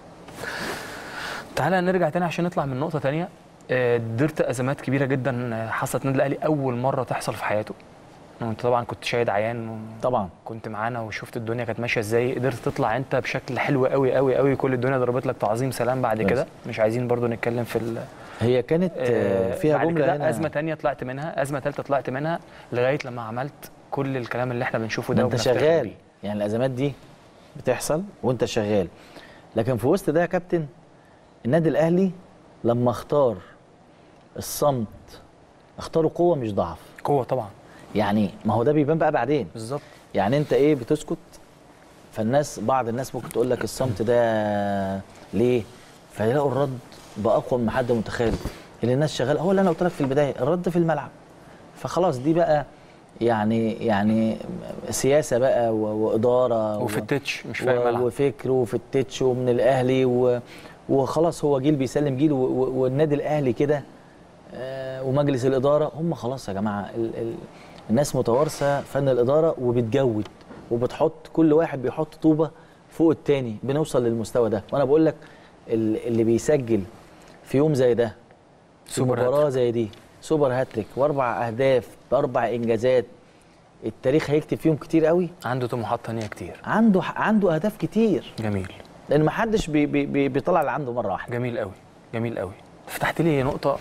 تعالى نرجع تاني عشان نطلع من نقطه تانية آه، درت ازمات كبيره جدا آه، حصلت النادي الاهلي اول مره تحصل في حياته وانت طبعا كنت شاهد عيان طبعا كنت معانا وشفت الدنيا كانت ماشيه ازاي قدرت تطلع انت بشكل حلو قوي قوي قوي كل الدنيا ضربت لك تعظيم سلام بعد بس. كده مش عايزين برضو نتكلم في ال- هي كانت آه، آه، فيها بعد جمله كده هنا ازمه تانية طلعت منها ازمه ثالثه طلعت منها لغايه لما عملت كل الكلام اللي احنا بنشوفه ده ما انت وبنفتخر شغال بيه. يعني الازمات دي بتحصل وانت شغال لكن في وسط ده يا كابتن النادي الاهلي لما اختار الصمت اختاروا قوه مش ضعف قوه طبعا يعني ما هو ده بيبان بقى بعدين بالظبط يعني انت ايه بتسكت فالناس بعض الناس ممكن تقول لك الصمت ده ليه فيلاقوا الرد باقوى مما حد متخيل اللي الناس شغاله هو اللي انا قلت لك في البدايه الرد في الملعب فخلاص دي بقى يعني يعني سياسه بقى و- واداره وفي و- التتش مش و- فاهم الملعب وفكر وفي التتش ومن الاهلي و... وخلاص هو جيل بيسلم جيل و... و... والنادي الاهلي كده آه، ومجلس الاداره هم خلاص يا جماعه ال... ال... الناس متوارثه فن الاداره وبتجود وبتحط كل واحد بيحط طوبه فوق التاني بنوصل للمستوى ده وانا بقول لك ال- اللي بيسجل في يوم زي ده في سوبر مباراه هاتريك. زي دي سوبر هاتريك واربع اهداف باربع انجازات التاريخ هيكتب فيهم كتير قوي عنده طموحات تانية كتير عنده عنده اهداف كتير جميل لان ما حدش بي بي بي بيطلع اللي عنده مره واحده جميل قوي جميل قوي فتحت لي نقطة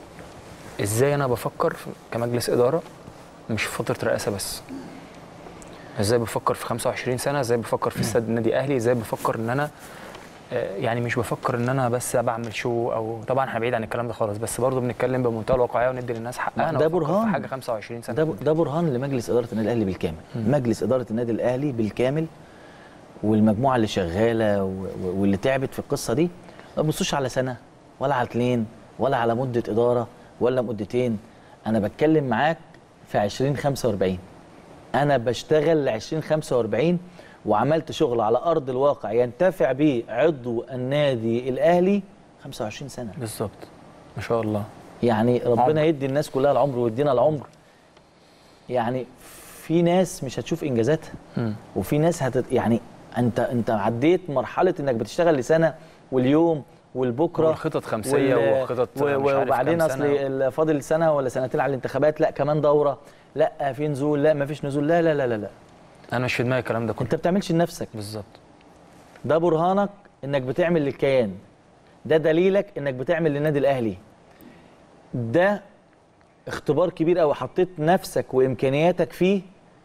ازاي انا بفكر في- كمجلس إدارة مش في فترة رئاسة بس ازاي بفكر في 25 سنة ازاي بفكر في استاد النادي الأهلي ازاي بفكر ان انا آه، يعني مش بفكر ان انا بس بعمل شو او طبعا احنا بعيد عن الكلام ده خالص بس برضه بنتكلم بمنتهى الواقعيه وندي للناس حقها انا ده بفكر برهان. في حاجه 25 سنه ده ده برهان لمجلس اداره النادي الاهلي بالكامل مجلس اداره النادي الاهلي بالكامل والمجموعه اللي شغاله و- و- واللي تعبت في القصه دي ما تبصوش على سنه ولا على اتنين ولا على مده اداره ولا مدتين انا بتكلم معاك في 2045 انا بشتغل ل 2045 وعملت شغل على ارض الواقع ينتفع به عضو النادي الاهلي 25 سنه بالظبط ما شاء الله يعني ربنا عمر. يدي الناس كلها العمر ويدينا العمر يعني في ناس مش هتشوف انجازاتها مم. وفي ناس هت يعني انت انت عديت مرحله انك بتشتغل لسنه واليوم والبكره والخطط خمسيه وال- وخطط و- مش عارف وبعدين كام اصل سنة. ال- فاضل سنه ولا سنتين على الانتخابات لا كمان دوره لا في نزول لا ما فيش نزول لا لا لا لا, لا. انا مش في دماغي الكلام ده كله انت بتعملش لنفسك بالظبط ده برهانك انك بتعمل للكيان ده دليلك انك بتعمل للنادي الاهلي ده اختبار كبير قوي حطيت نفسك وامكانياتك فيه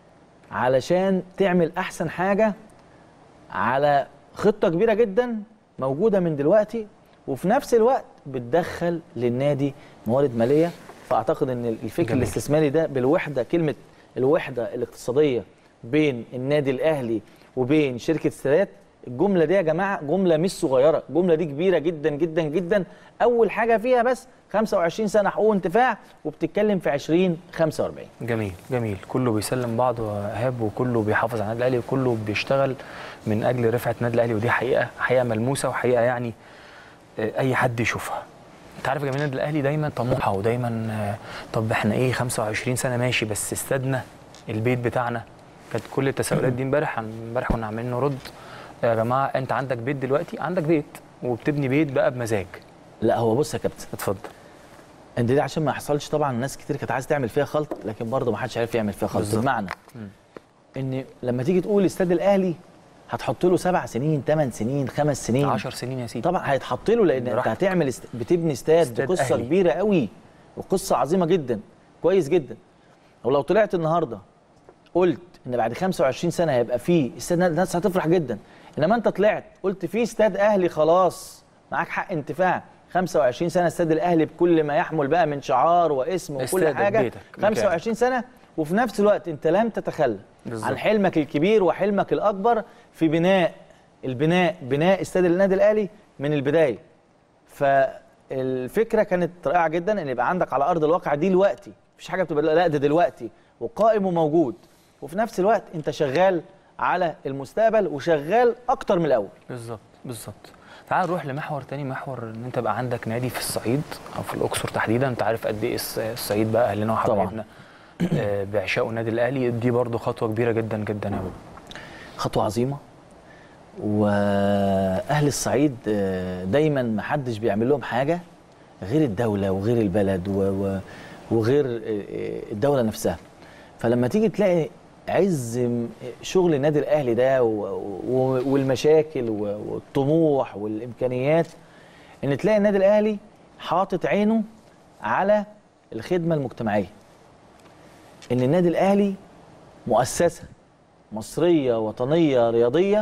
علشان تعمل احسن حاجه على خطه كبيره جدا موجوده من دلوقتي وفي نفس الوقت بتدخل للنادي موارد ماليه فاعتقد ان الفكر جميل. الاستثماري ده بالوحده كلمه الوحده الاقتصاديه بين النادي الاهلي وبين شركه استادات الجمله دي يا جماعه جمله مش صغيره الجمله دي كبيره جدا جدا جدا اول حاجه فيها بس 25 سنه حقوق انتفاع وبتتكلم في 20 45 جميل جميل كله بيسلم بعض وهاب وكله بيحافظ على النادي الاهلي وكله بيشتغل من اجل رفعه النادي الاهلي ودي حقيقه حقيقه ملموسه وحقيقه يعني آه، اي حد يشوفها انت عارف يا جماعه النادي الاهلي دايما طموحه ودايما آه، طب احنا ايه 25 سنه ماشي بس استادنا البيت بتاعنا كانت كل التساؤلات دي امبارح امبارح كنا عاملين نرد يا جماعه انت عندك بيت دلوقتي عندك بيت وبتبني بيت بقى بمزاج لا هو بص يا كابتن اتفضل انت دي عشان ما يحصلش طبعا ناس كتير كانت عايزه تعمل فيها خلط لكن برضه ما حدش عارف يعمل فيها خلط بالظبط. بمعنى مم. ان لما تيجي تقول استاد الاهلي هتحط له سبع سنين ثمان سنين خمس سنين 10 سنين يا سيدي طبعا هيتحط له لان انت براحتك. هتعمل است... بتبني استاد, استاد دي قصه أهلي. كبيره قوي وقصه عظيمه جدا كويس جدا ولو طلعت النهارده قلت ان بعد 25 سنه هيبقى فيه استاد الناس هتفرح جدا انما انت طلعت قلت في استاد اهلي خلاص معاك حق انتفاع 25 سنه استاد الاهلي بكل ما يحمل بقى من شعار واسم وكل استادك، حاجه بيتك، مكانك. 25 سنه وفي نفس الوقت انت لم تتخلى بالظبط. عن حلمك الكبير وحلمك الاكبر في بناء البناء بناء استاد النادي الاهلي من البدايه فالفكره كانت رائعه جدا ان يبقى عندك على ارض الواقع دي دلوقتي مفيش حاجه بتبقى لا ده دلوقتي وقائم وموجود وفي نفس الوقت انت شغال على المستقبل وشغال اكتر من الاول بالظبط بالظبط تعال نروح لمحور تاني محور ان انت بقى عندك نادي في الصعيد او في الاقصر تحديدا انت عارف قد ايه الص- الصعيد بقى اهلنا وحبايبنا آه، بيعشقوا النادي الاهلي دي برضو خطوه كبيره جدا جدا يا بابا خطوه عظيمه واهل الصعيد آه، دايما ما حدش بيعمل لهم حاجه غير الدوله وغير البلد و- و- وغير آه، آه، الدوله نفسها فلما تيجي تلاقي عز م- شغل النادي الاهلي ده و- و- والمشاكل و- والطموح والامكانيات ان تلاقي النادي الاهلي حاطط عينه على الخدمه المجتمعيه ان النادي الاهلي مؤسسه مصريه وطنيه رياضيه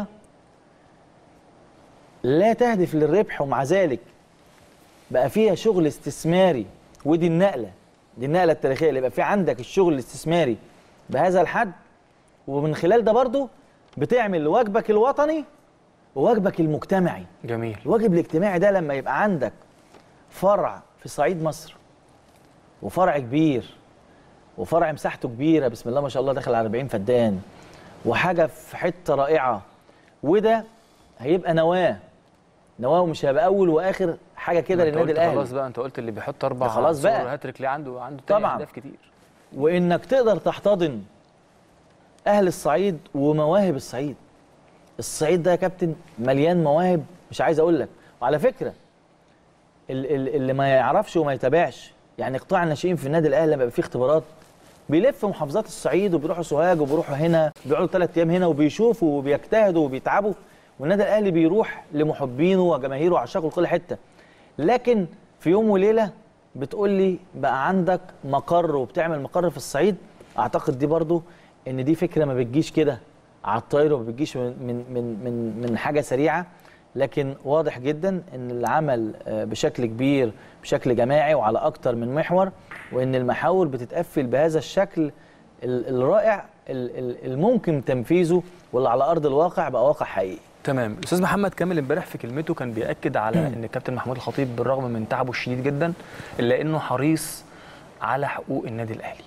لا تهدف للربح ومع ذلك بقى فيها شغل استثماري ودي النقله دي النقله التاريخيه اللي يبقى في عندك الشغل الاستثماري بهذا الحد ومن خلال ده برضو بتعمل واجبك الوطني وواجبك المجتمعي جميل الواجب الاجتماعي ده لما يبقى عندك فرع في صعيد مصر وفرع كبير وفرع مساحته كبيره بسم الله ما شاء الله داخل على 40 فدان وحاجه في حته رائعه وده هيبقى نواه نواه ومش هيبقى اول واخر حاجه كده ما أنت للنادي قلت الاهلي خلاص بقى انت قلت اللي بيحط اربع ده خلاص صور بقى. هاتريك ليه عنده عنده تاني طبعاً. اهداف كتير وانك تقدر تحتضن اهل الصعيد ومواهب الصعيد الصعيد ده يا كابتن مليان مواهب مش عايز اقول لك وعلى فكره ال- ال- اللي ما يعرفش وما يتابعش يعني قطاع الناشئين في النادي الاهلي لما يبقى فيه اختبارات بيلف محافظات الصعيد وبيروحوا سوهاج وبيروحوا هنا بيقعدوا ثلاث ايام هنا وبيشوفوا وبيجتهدوا وبيتعبوا والنادي الاهلي بيروح لمحبينه وجماهيره وعشاقه في كل حته لكن في يوم وليله بتقول لي بقى عندك مقر وبتعمل مقر في الصعيد اعتقد دي برضو ان دي فكره ما بتجيش كده على الطاير وما بتجيش من من من من, من حاجه سريعه لكن واضح جدا ان العمل آه، بشكل كبير بشكل جماعي وعلى اكتر من محور وان المحاور بتتقفل بهذا الشكل ال- الرائع ال- ال- الممكن تنفيذه واللي على ارض الواقع بقى واقع حقيقي تمام الاستاذ محمد كامل امبارح في كلمته كان بياكد على ان الكابتن محمود الخطيب بالرغم من تعبه الشديد جدا الا انه حريص على حقوق النادي الاهلي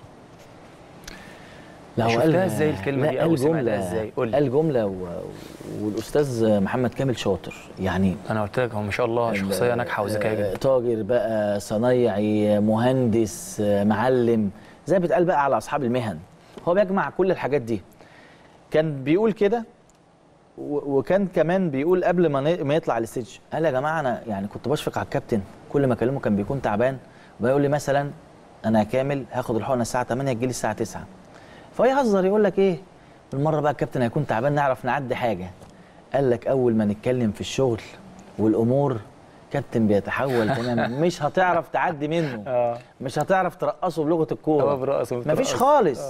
لا هو شفتها قال- إزاي الكلمة لا، دي أو قال سمعتها جملة إزاي؟ قول لي. قال جمله و... والاستاذ محمد كامل شاطر يعني انا قلت لك هو ما شاء الله شخصيه ناجحه وذكيه آه، جدا تاجر بقى صنايعي مهندس آه، معلم زي ما بيتقال بقى على اصحاب المهن هو بيجمع كل الحاجات دي كان بيقول كده و- وكان كمان بيقول قبل ما ن- ما يطلع على الستيج قال يا جماعه انا يعني كنت بشفق على الكابتن كل ما اكلمه كان بيكون تعبان وبيقول لي مثلا انا كامل هاخد الحقنه الساعه 8 تجي لي الساعه 9 فيهزر يقول لك ايه بالمره بقى الكابتن هيكون تعبان نعرف نعدي حاجه قال لك اول ما نتكلم في الشغل والامور كابتن بيتحول تماما مش هتعرف تعدي منه اه مش هتعرف ترقصه بلغه هو الكوره برقص مفيش خالص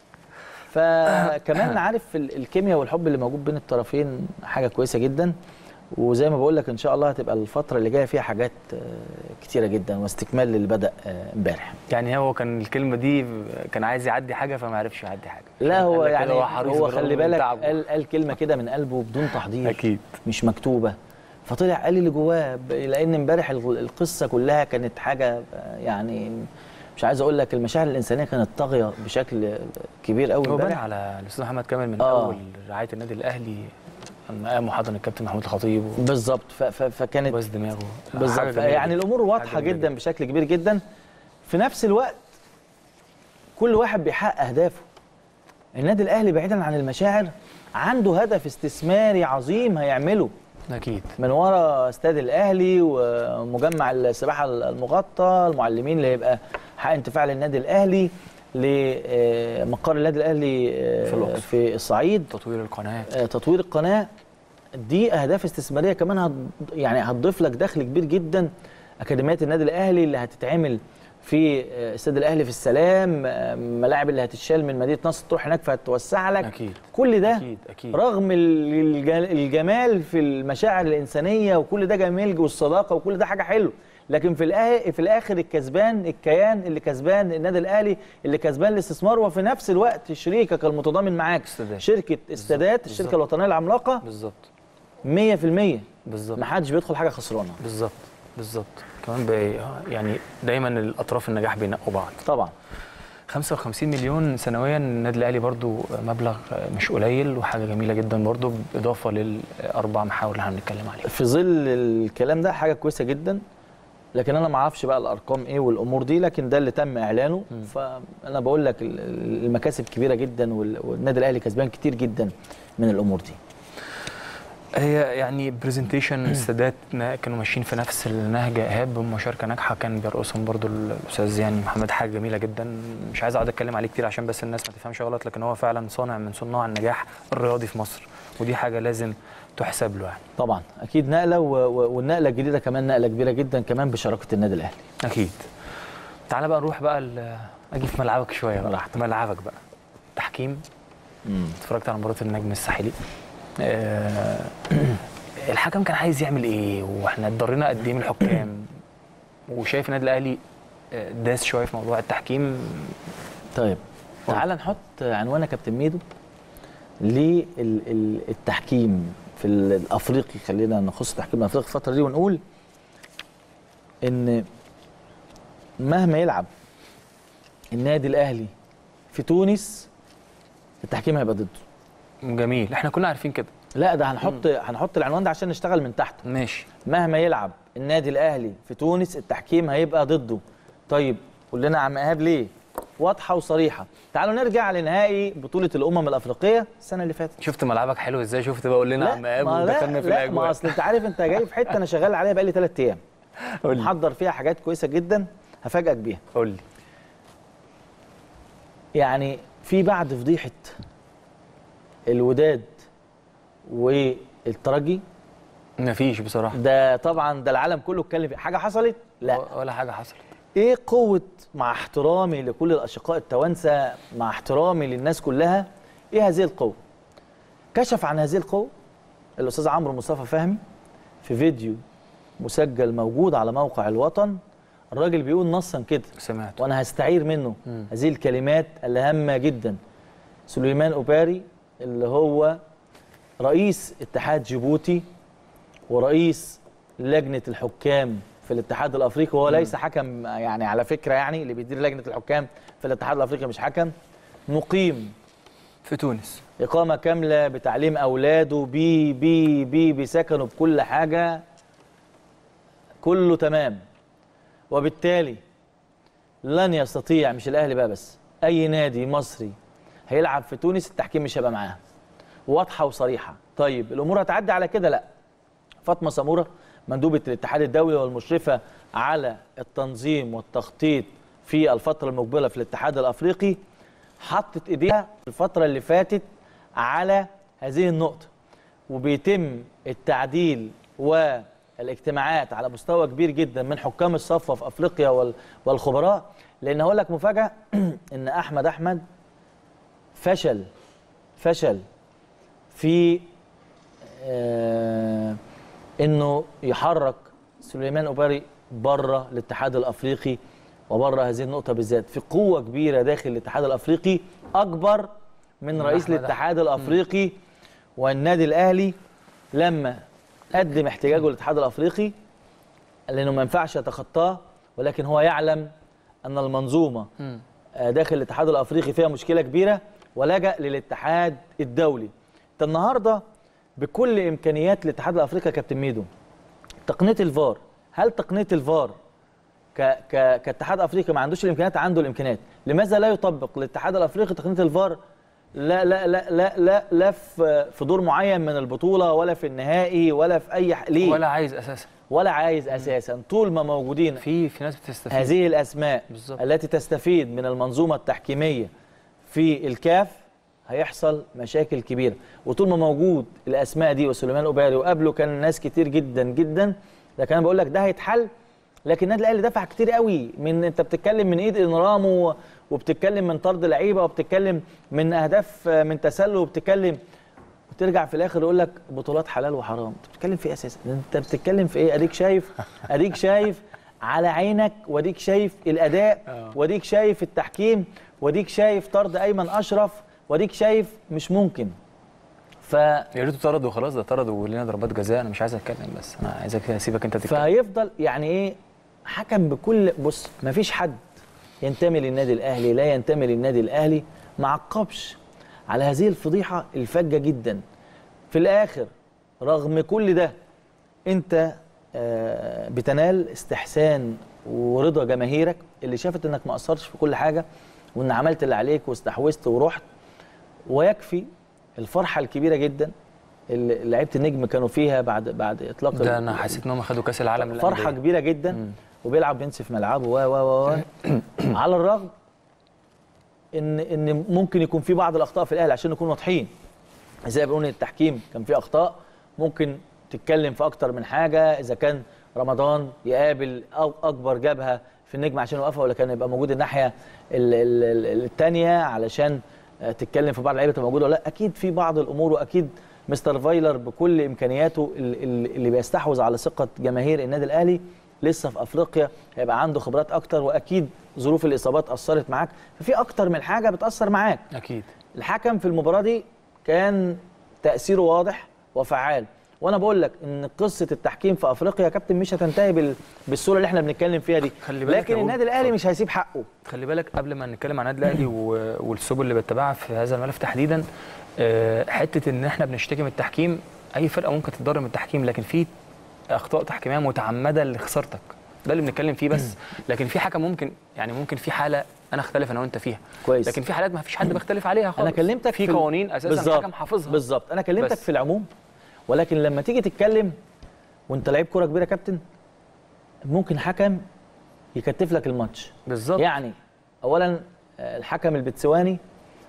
فكمان عارف ال- الكيمياء والحب اللي موجود بين الطرفين حاجه كويسه جدا وزي ما بقول لك ان شاء الله هتبقى الفتره اللي جايه فيها حاجات آه، كتيره جدا واستكمال للي بدا آه، امبارح يعني هو كان الكلمه دي كان عايز يعدي حاجه فما عرفش يعدي حاجه لا قال هو لك كده يعني حريص هو بالرغم خلي من بالك تعبه. قال, قال كلمه كده من قلبه بدون تحضير اكيد مش مكتوبه فطلع قال لي اللي جواه ب- لان امبارح ال- القصه كلها كانت حاجه آه، يعني مش عايز اقول لك المشاعر الانسانيه كانت طاغيه بشكل كبير قوي هو بان امبارح على الاستاذ محمد كامل من آه. اول رعايه النادي الاهلي لما قام وحضن الكابتن محمود الخطيب بالظبط ف- ف- فكانت وبس دماغه حاجة بالظبط جميلة يعني جدا. الامور واضحه حاجة جميلة جدا بشكل كبير جدا في نفس الوقت كل واحد بيحقق اهدافه النادي الاهلي بعيدا عن المشاعر عنده هدف استثماري عظيم هيعمله اكيد من ورا استاد الاهلي ومجمع السباحه المغطى المعلمين اللي هيبقى حق انتفاع للنادي الاهلي لمقر النادي الاهلي آه، في الأقصر. في الصعيد تطوير القناه آه، تطوير القناه دي اهداف استثماريه كمان هت يعني هتضيف لك دخل كبير جدا اكاديميات النادي الاهلي اللي هتتعمل في آه، استاد الاهلي في السلام آه، ملاعب اللي هتتشال من مدينه نصر تروح هناك فهتوسع لك اكيد كل ده اكيد اكيد رغم ال- الج- الجمال في المشاعر الانسانيه وكل ده جميل والصداقه وكل ده حاجه حلوه لكن في الآ- في الاخر الكسبان الكيان اللي كسبان النادي الاهلي اللي كسبان الاستثمار وفي نفس الوقت شريكك المتضامن معاك استادات. شركه استادات بالظبط. الشركه الوطنيه العملاقه بالظبط 100% بالظبط ما حدش بيدخل حاجه خسرانه بالظبط بالظبط كمان بي... يعني دايما الاطراف النجاح بينقوا بعض طبعا 55 مليون سنويا النادي الاهلي برضو مبلغ مش قليل وحاجه جميله جدا برضو بالاضافه للاربع محاور اللي احنا بنتكلم عليهم في ظل الكلام ده حاجه كويسه جدا لكن انا ما اعرفش بقى الارقام ايه والامور دي لكن ده اللي تم اعلانه فانا بقول لك ال- ال- المكاسب كبيره جدا وال- والنادي الاهلي كسبان كتير جدا من الامور دي هي يعني برزنتيشن السادات نا- كانوا ماشيين في نفس النهج ايهاب بمشاركه ناجحه كان بيرقصهم برضو الاستاذ يعني محمد حاجه جميله جدا مش عايز اقعد اتكلم عليه كتير عشان بس الناس ما تفهمش غلط لكن هو فعلا صانع من صناع النجاح الرياضي في مصر ودي حاجه لازم تحسب له يعني طبعا اكيد نقله و- و- والنقله الجديده كمان نقله كبيره جدا كمان بشراكه النادي الاهلي اكيد تعالى بقى نروح بقى ال- اجي في ملعبك شويه بقى براحتك. ملعبك بقى تحكيم اتفرجت على مباراه النجم الساحلي آه، الحكم كان عايز يعمل ايه واحنا اتضرينا قد ايه من الحكام وشايف النادي الاهلي آه، داس شويه في موضوع التحكيم طيب تعال نحط عنوان يا كابتن ميدو للتحكيم في الافريقي خلينا نخص تحكيم الافريقي الفتره دي ونقول ان مهما يلعب النادي الاهلي في تونس التحكيم هيبقى ضده جميل احنا كنا عارفين كده لا ده هنحط هنحط العنوان ده عشان نشتغل من تحته ماشي مهما يلعب النادي الاهلي في تونس التحكيم هيبقى ضده طيب قول لنا يا عم ايهاب ليه واضحه وصريحه تعالوا نرجع لنهائي بطوله الامم الافريقيه السنه اللي فاتت شفت ملعبك حلو ازاي شفت بقى قول لنا يا عم ايهاب ما لا ودخلنا في لا ما الاجواء اصل انت عارف انت جاي في حته انا شغال عليها بقالي ثلاث ايام قول لي محضر فيها حاجات كويسه جدا هفاجئك بيها قول لي يعني في بعد فضيحه الوداد والترجي مفيش بصراحه ده طبعا ده العالم كله اتكلم فيه حاجه حصلت لا ولا حاجه حصلت ايه قوه مع احترامي لكل الاشقاء التوانسه مع احترامي للناس كلها ايه هذه القوه كشف عن هذه القوه الاستاذ عمرو مصطفى فهمي في فيديو مسجل موجود على موقع الوطن الراجل بيقول نصا كده سمعت وانا هستعير منه مم. هذه الكلمات الهامه جدا سليمان اوباري اللي هو رئيس اتحاد جيبوتي ورئيس لجنه الحكام في الاتحاد الافريقي وهو ليس حكم يعني على فكره يعني اللي بيدير لجنه الحكام في الاتحاد الافريقي مش حكم مقيم في تونس إقامة كاملة بتعليم أولاده بي بي بي بسكنه بكل حاجة كله تمام وبالتالي لن يستطيع مش الأهلي بقى بس أي نادي مصري هيلعب في تونس التحكيم مش هيبقى معاه واضحة وصريحة طيب الأمور هتعدي على كده لا فاطمة سمورة مندوبة الاتحاد الدولي والمشرفة على التنظيم والتخطيط في الفترة المقبلة في الاتحاد الأفريقي حطت ايديها الفترة اللي فاتت على هذه النقطة وبيتم التعديل والاجتماعات على مستوى كبير جدا من حكام الصفوة في افريقيا وال- والخبراء لان هقول لك مفاجأة ان احمد احمد فشل فشل في آه انه يحرك سليمان اوباري بره الاتحاد الافريقي وبره هذه النقطه بالذات في قوه كبيره داخل الاتحاد الافريقي اكبر من رئيس أحمد الاتحاد الافريقي والنادي الاهلي لما قدم احتجاجه للاتحاد الافريقي لانه ما ينفعش يتخطاه ولكن هو يعلم ان المنظومه مم. آه، داخل الاتحاد الافريقي فيها مشكله كبيره ولجا للاتحاد الدولي انت النهارده بكل امكانيات الاتحاد الافريقي يا كابتن ميدو تقنيه الفار هل تقنيه الفار ك ك كاتحاد افريقي ما عندوش الامكانيات عنده الامكانيات لماذا لا يطبق الاتحاد الافريقي تقنيه الفار لا لا لا لا لا, لا في في دور معين من البطوله ولا في النهائي ولا في اي ح... ليه ولا عايز اساسا ولا عايز اساسا طول ما موجودين في في ناس بتستفيد هذه الاسماء بالظبط. التي تستفيد من المنظومه التحكيميه في الكاف هيحصل مشاكل كبيره وطول ما موجود الاسماء دي وسليمان اوباري وقبله كان ناس كتير جدا جدا لكن انا بقول لك ده هيتحل لكن النادي الاهلي دفع كتير قوي من انت بتتكلم من ايد انرامو وبتتكلم من طرد لعيبه وبتتكلم من اهداف من تسلل وبتتكلم وترجع في الاخر يقول لك بطولات حلال وحرام انت بتتكلم في ايه اساسا انت بتتكلم في ايه اديك شايف اديك شايف على عينك واديك شايف الاداء آه. واديك شايف التحكيم واديك شايف طرد ايمن اشرف واديك شايف مش ممكن ف يا ريته طرد وخلاص ده طرد ولنا ضربات جزاء انا مش عايز اتكلم بس انا عايزك اسيبك انت تتكلم فهيفضل يعني ايه حكم بكل بص مفيش حد ينتمي للنادي الاهلي لا ينتمي للنادي الاهلي ما عقبش على هذه الفضيحه الفجه جدا في الاخر رغم كل ده انت آه، بتنال استحسان ورضا جماهيرك اللي شافت انك ما قصرتش في كل حاجه وان عملت اللي عليك واستحوذت ورحت ويكفي الفرحه الكبيره جدا اللي لعيبه النجم كانوا فيها بعد بعد اطلاق ده ال- انا حسيت ان هم خدوا كاس العالم فرحه للأندية. كبيره جدا مم. وبيلعب بينسف ملعبه و و و على الرغم ان ان ممكن يكون في بعض الاخطاء في الاهلي عشان نكون واضحين زي ما بنقول التحكيم كان فيه اخطاء ممكن تتكلم في اكتر من حاجه اذا كان رمضان يقابل أو اكبر جبهه في النجم عشان يوقفها ولا كان يبقى موجود الناحيه الثانيه علشان آه، تتكلم في بعض اللعيبه تبقى موجوده ولا لا اكيد في بعض الامور واكيد مستر فايلر بكل امكانياته ال- ال- اللي بيستحوذ على ثقه جماهير النادي الاهلي لسه في افريقيا هيبقى عنده خبرات اكتر واكيد ظروف الاصابات اثرت معاك ففي اكتر من حاجه بتاثر معاك اكيد الحكم في المباراه دي كان تاثيره واضح وفعال وانا بقول لك ان قصه التحكيم في افريقيا يا كابتن مش هتنتهي بال... بالصوره اللي احنا بنتكلم فيها دي خلي بالك لكن يا النادي بوب. الاهلي مش هيسيب حقه خلي بالك قبل ما نتكلم عن النادي الاهلي و- والسبل اللي بتبعها في هذا الملف تحديدا آه، حته ان احنا بنشتكي من التحكيم اي فرقه ممكن تتضرر من التحكيم لكن في اخطاء تحكيميه متعمده لخسارتك ده اللي بنتكلم فيه بس لكن في حاجه ممكن يعني ممكن في حاله انا اختلف انا وانت فيها كويس. لكن في حالات ما فيش حد بيختلف عليها خالص انا كلمتك في ال- قوانين اساسا بالظبط. الحكم حافظها بالظبط انا كلمتك بس. في العموم ولكن لما تيجي تتكلم وانت لعيب كوره كبيره يا كابتن ممكن حكم يكتف لك الماتش بالظبط يعني اولا آه، الحكم البتسواني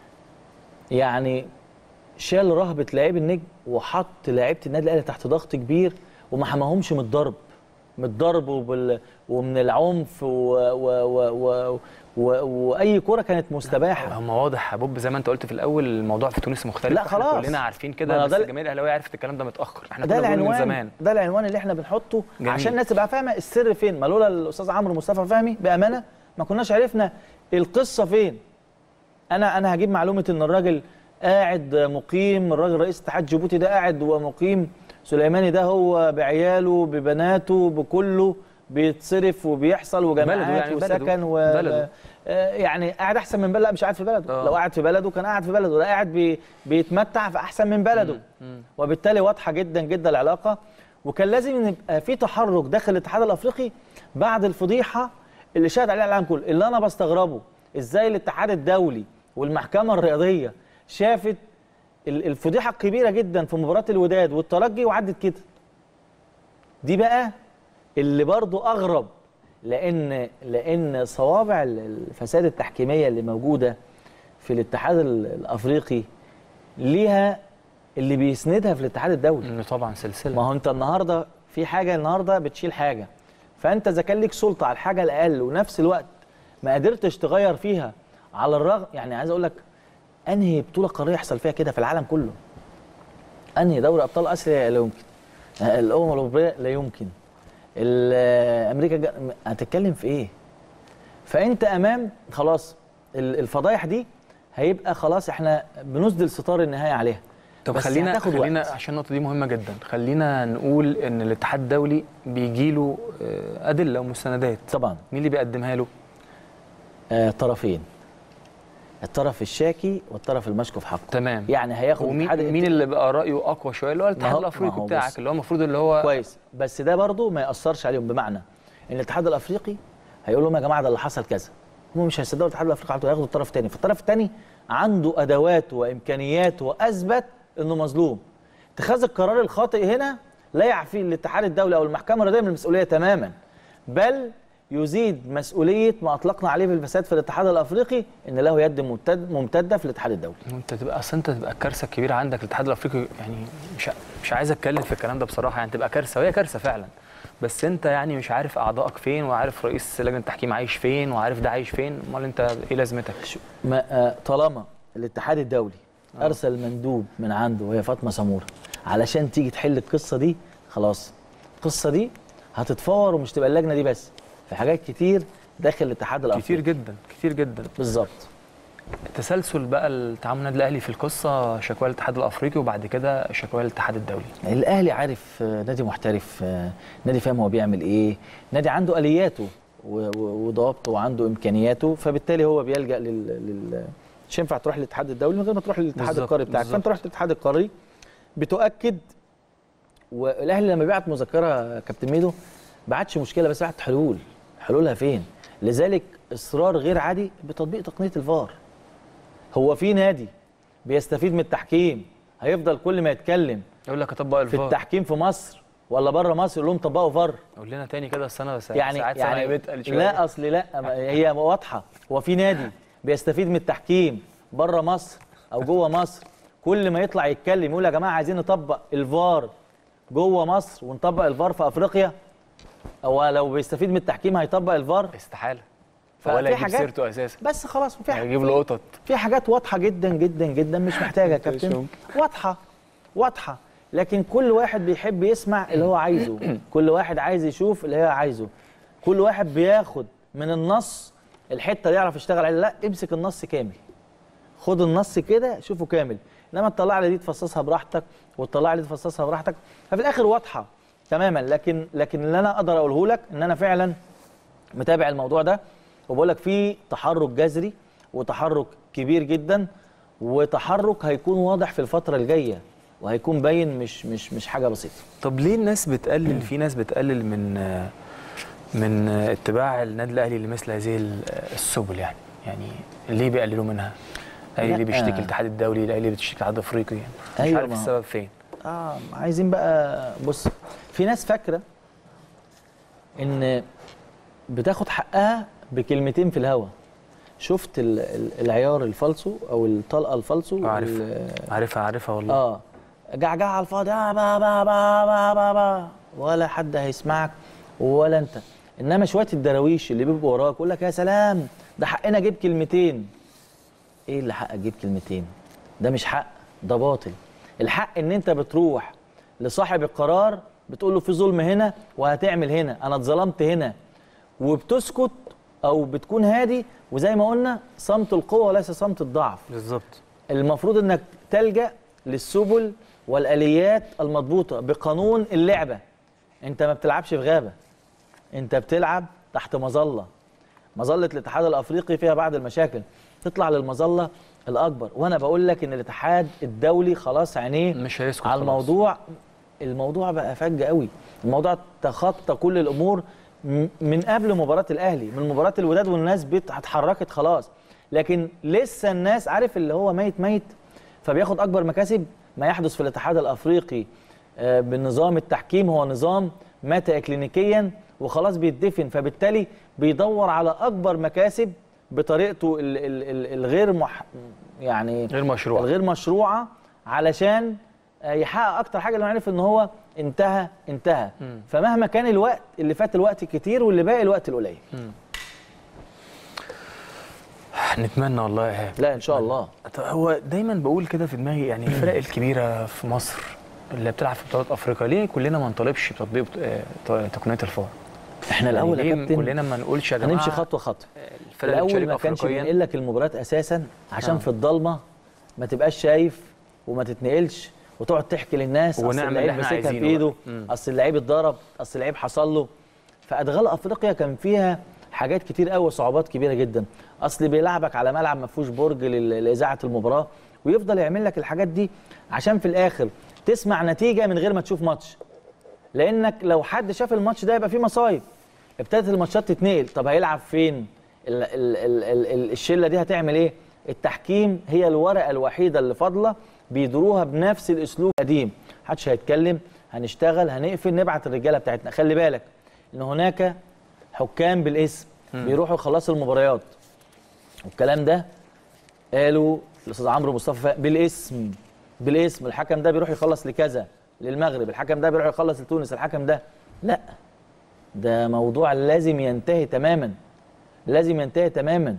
يعني شال رهبه لعيب النجم وحط لعيبه النادي الاهلي تحت ضغط كبير وما حماهمش من الضرب من الضرب وبال... ومن العنف و... و... و... و... و... واي كره كانت مستباحه هم واضح يا بوب زي ما انت قلت في الاول الموضوع في تونس مختلف لا إحنا خلاص. كلنا عارفين ما كده أنا بس ده ال- الجماهير الاهلاويه عرفت الكلام ده متاخر احنا ده كنا بنقول من العنوان زمان ده العنوان اللي احنا بنحطه جميل. عشان الناس تبقى فاهمه السر فين ما لولا الاستاذ عمرو مصطفى فهمي بامانه ما كناش عرفنا القصه فين انا انا هجيب معلومه ان الراجل قاعد مقيم الراجل رئيس اتحاد جيبوتي ده قاعد ومقيم سليماني ده هو بعياله ببناته بكله بيتصرف وبيحصل وجامعات بلده يعني بلده. وسكن و بلده. آه، يعني قاعد احسن من بلده لا مش قاعد في بلده آه. لو قاعد في بلده كان قاعد في بلده ده قاعد بي بيتمتع في احسن من بلده مم. وبالتالي واضحه جدا جدا العلاقه وكان لازم يبقى في تحرك داخل الاتحاد الافريقي بعد الفضيحه اللي شهد عليها العالم كله اللي انا بستغربه ازاي الاتحاد الدولي والمحكمه الرياضيه شافت ال- الفضيحه الكبيره جدا في مباراه الوداد والترجي وعدت كده دي بقى اللي برضو اغرب لان لان صوابع ال- الفساد التحكيميه اللي موجوده في الاتحاد ال- الافريقي ليها اللي بيسندها في الاتحاد الدولي إنه طبعا سلسله ما هو انت النهارده في حاجه النهارده بتشيل حاجه فانت اذا كان ليك سلطه على الحاجه الاقل ونفس الوقت ما قدرتش تغير فيها على الرغم يعني عايز اقول لك انهي بطوله قاريه يحصل فيها كده في العالم كله انهي دوري ابطال اسيا لا يمكن آه، الامم الاوروبيه لا يمكن ال- آه، امريكا الج- هتتكلم في ايه فانت امام خلاص ال- الفضايح دي هيبقى خلاص احنا بنسدل ستار النهايه عليها طب بس خلينا هتاخد خلينا وقت. عشان النقطه دي مهمه جدا خلينا نقول ان الاتحاد الدولي بيجي له ادله ومستندات طبعا مين اللي بيقدمها له آه طرفين الطرف الشاكي والطرف المشكو في حقه تمام يعني هياخد ومين الاتحاد- مين اللي بقى رايه اقوى شويه اللي هو ما الاتحاد هو- ما الافريقي هو بتاعك بص. اللي هو المفروض اللي هو كويس بس ده برضه ما ياثرش عليهم بمعنى ان الاتحاد الافريقي هيقول لهم يا جماعه ده اللي حصل كذا هم مش هيصدقوا الاتحاد الافريقي على طول هياخدوا الطرف الثاني فالطرف الثاني عنده ادوات وامكانيات واثبت انه مظلوم اتخاذ القرار الخاطئ هنا لا يعفي الاتحاد الدولي او المحكمه الرياضيه من المسؤوليه تماما بل يزيد مسؤوليه ما اطلقنا عليه بالفساد في الاتحاد الافريقي ان له يد ممتد ممتده في الاتحاد الدولي انت تبقى اصل انت تبقى الكارثه الكبيره عندك الاتحاد الافريقي يعني مش ع- مش عايز اتكلم في الكلام ده بصراحه يعني تبقى كارثه وهي كارثه فعلا بس انت يعني مش عارف اعضائك فين وعارف رئيس لجنه التحكيم عايش فين وعارف ده عايش فين امال انت ايه لازمتك ما آه، طالما الاتحاد الدولي ارسل مندوب من عنده وهي فاطمه سموره علشان تيجي تحل القصه دي خلاص القصه دي هتتفور ومش تبقى اللجنه دي بس في حاجات كتير داخل الاتحاد الافريقي كتير جدا كتير جدا بالظبط تسلسل بقى التعامل النادي الاهلي في القصه شكوى الاتحاد الافريقي وبعد كده شكوى الاتحاد الدولي الاهلي عارف آه، نادي محترف آه، نادي فاهم هو بيعمل ايه نادي عنده الياته و- و- وضوابطه وعنده امكانياته فبالتالي هو بيلجا لل, لل... مش ينفع تروح للاتحاد الدولي من غير ما تروح للاتحاد بالظبط، القاري بتاعك فانت بالظبط. رحت للاتحاد القاري بتؤكد والاهلي لما بيبعت مذكره يا كابتن ميدو بعتش مشكله بس بعت حلول حلولها فين لذلك اصرار غير عادي بتطبيق تقنيه الفار هو في نادي بيستفيد من التحكيم هيفضل كل ما يتكلم يقول لك اطبق في الفار التحكيم في مصر ولا بره مصر يقول لهم طبقوا فار قول لنا تاني كده السنه بس يعني ساعات يعني سنة بتقل شويه لا اصل لا ما- هي واضحه هو في نادي بيستفيد من التحكيم بره مصر او جوه مصر كل ما يطلع يتكلم يقول يا جماعه عايزين نطبق الفار جوه مصر ونطبق الفار في افريقيا هو لو بيستفيد من التحكيم هيطبق الفار استحاله ففي ولا يجيب حاجات- سيرته اساسا بس خلاص في ح- هيجيب له قطط في حاجات واضحه جدا جدا جدا مش محتاجه يا مش كابتن ممكن. واضحه واضحه لكن كل واحد بيحب يسمع اللي هو عايزه كل واحد عايز يشوف اللي هو عايزه كل واحد بياخد من النص الحته اللي يعرف يشتغل عليها لا امسك النص كامل خد النص كده شوفه كامل انما تطلع لي دي تفصصها براحتك وتطلع لي دي تفصصها براحتك ففي الاخر واضحه تماما لكن لكن اللي انا اقدر اقوله لك ان انا فعلا متابع الموضوع ده وبقول لك في تحرك جذري وتحرك كبير جدا وتحرك هيكون واضح في الفتره الجايه وهيكون باين مش مش مش حاجه بسيطه طب ليه الناس بتقلل في ناس بتقلل من آه، من آه، اتباع النادي الاهلي لمثل هذه ال- آه، السبل يعني يعني ليه بيقللوا منها؟ الاهلي اللي لا. بيشتكي الاتحاد الدولي الاهلي اللي بيشتكي الاتحاد الافريقي يعني مش أيوة، عارف ما هو- السبب فين اه عايزين بقى بص في ناس فاكره ان بتاخد حقها بكلمتين في الهوا شفت ال- ال- العيار الفالسو او الطلقه الفالسو عارف. وال- عارفها عارفها والله اه جعجع على الفاضي آه با با با با با با ولا حد هيسمعك ولا انت انما شويه الدراويش اللي بيبقوا وراك يقول لك يا سلام ده حقنا اجيب كلمتين ايه اللي حق اجيب كلمتين ده مش حق ده باطل الحق ان انت بتروح لصاحب القرار بتقول له في ظلم هنا وهتعمل هنا انا اتظلمت هنا وبتسكت او بتكون هادي وزي ما قلنا صمت القوه وليس صمت الضعف بالظبط المفروض انك تلجا للسبل والاليات المضبوطه بقانون اللعبه انت ما بتلعبش في غابه انت بتلعب تحت مظله مظله الاتحاد الافريقي فيها بعض المشاكل تطلع للمظله الاكبر وانا بقول لك ان الاتحاد الدولي خلاص عينيه مش هيسكت على خلاص. الموضوع الموضوع بقى فج قوي الموضوع تخطى كل الامور م- من قبل مباراه الاهلي من مباراه الوداد والناس بت- اتحركت خلاص لكن لسه الناس عارف اللي هو ميت ميت فبياخد اكبر مكاسب ما يحدث في الاتحاد الافريقي آه، بالنظام التحكيم هو نظام مات اكلينيكيا وخلاص بيتدفن فبالتالي بيدور على اكبر مكاسب بطريقته ال- ال- ال- الغير مح يعني غير مشروع الغير مشروعه علشان آه، يحقق اكتر حاجه اللي عرف ان هو انتهى انتهى مم. فمهما كان الوقت اللي فات الوقت كتير واللي باقي الوقت القليل نتمنى والله يا ايهاب لا ان شاء الله طب هو دايما بقول كده في دماغي يعني الفرق الكبيره في مصر اللي بتلعب في بطولات افريقيا ليه كلنا ما نطالبش بتطبيق آه، تقنيه الفار احنا الاول يعني يا ليه كابتن كلنا ما نقولش يا جماعه هنمشي خطوه خطوه الفرق اللي الاول بتشارك ما كانش افريقيا بينقل لك المباريات اساسا عشان آه. في الضلمه ما تبقاش شايف وما تتنقلش وتقعد تحكي للناس اصل ونعمل اللي اللعيب احنا مسكها في عايزينه ايده بقى. مم. اصل اللعيب اتضرب اصل اللعيب حصل له فادغال افريقيا كان فيها حاجات كتير قوي وصعوبات كبيره جدا اصل بيلعبك على ملعب ما فيهوش برج لل- لاذاعه المباراه ويفضل يعمل لك الحاجات دي عشان في الاخر تسمع نتيجه من غير ما تشوف ماتش لانك لو حد شاف الماتش ده يبقى فيه مصايب ابتدت الماتشات تتنقل طب هيلعب فين ال ال ال ال ال الشله دي هتعمل ايه التحكيم هي الورقه الوحيده اللي فاضله بيدروها بنفس الاسلوب القديم محدش هيتكلم هنشتغل هنقفل نبعت الرجاله بتاعتنا خلي بالك ان هناك حكام بالاسم بيروحوا يخلصوا المباريات والكلام ده قالوا الاستاذ عمرو مصطفى بالاسم بالاسم الحكم ده بيروح يخلص لكذا للمغرب الحكم ده بيروح يخلص لتونس الحكم ده لا ده موضوع لازم ينتهي تماما لازم ينتهي تماما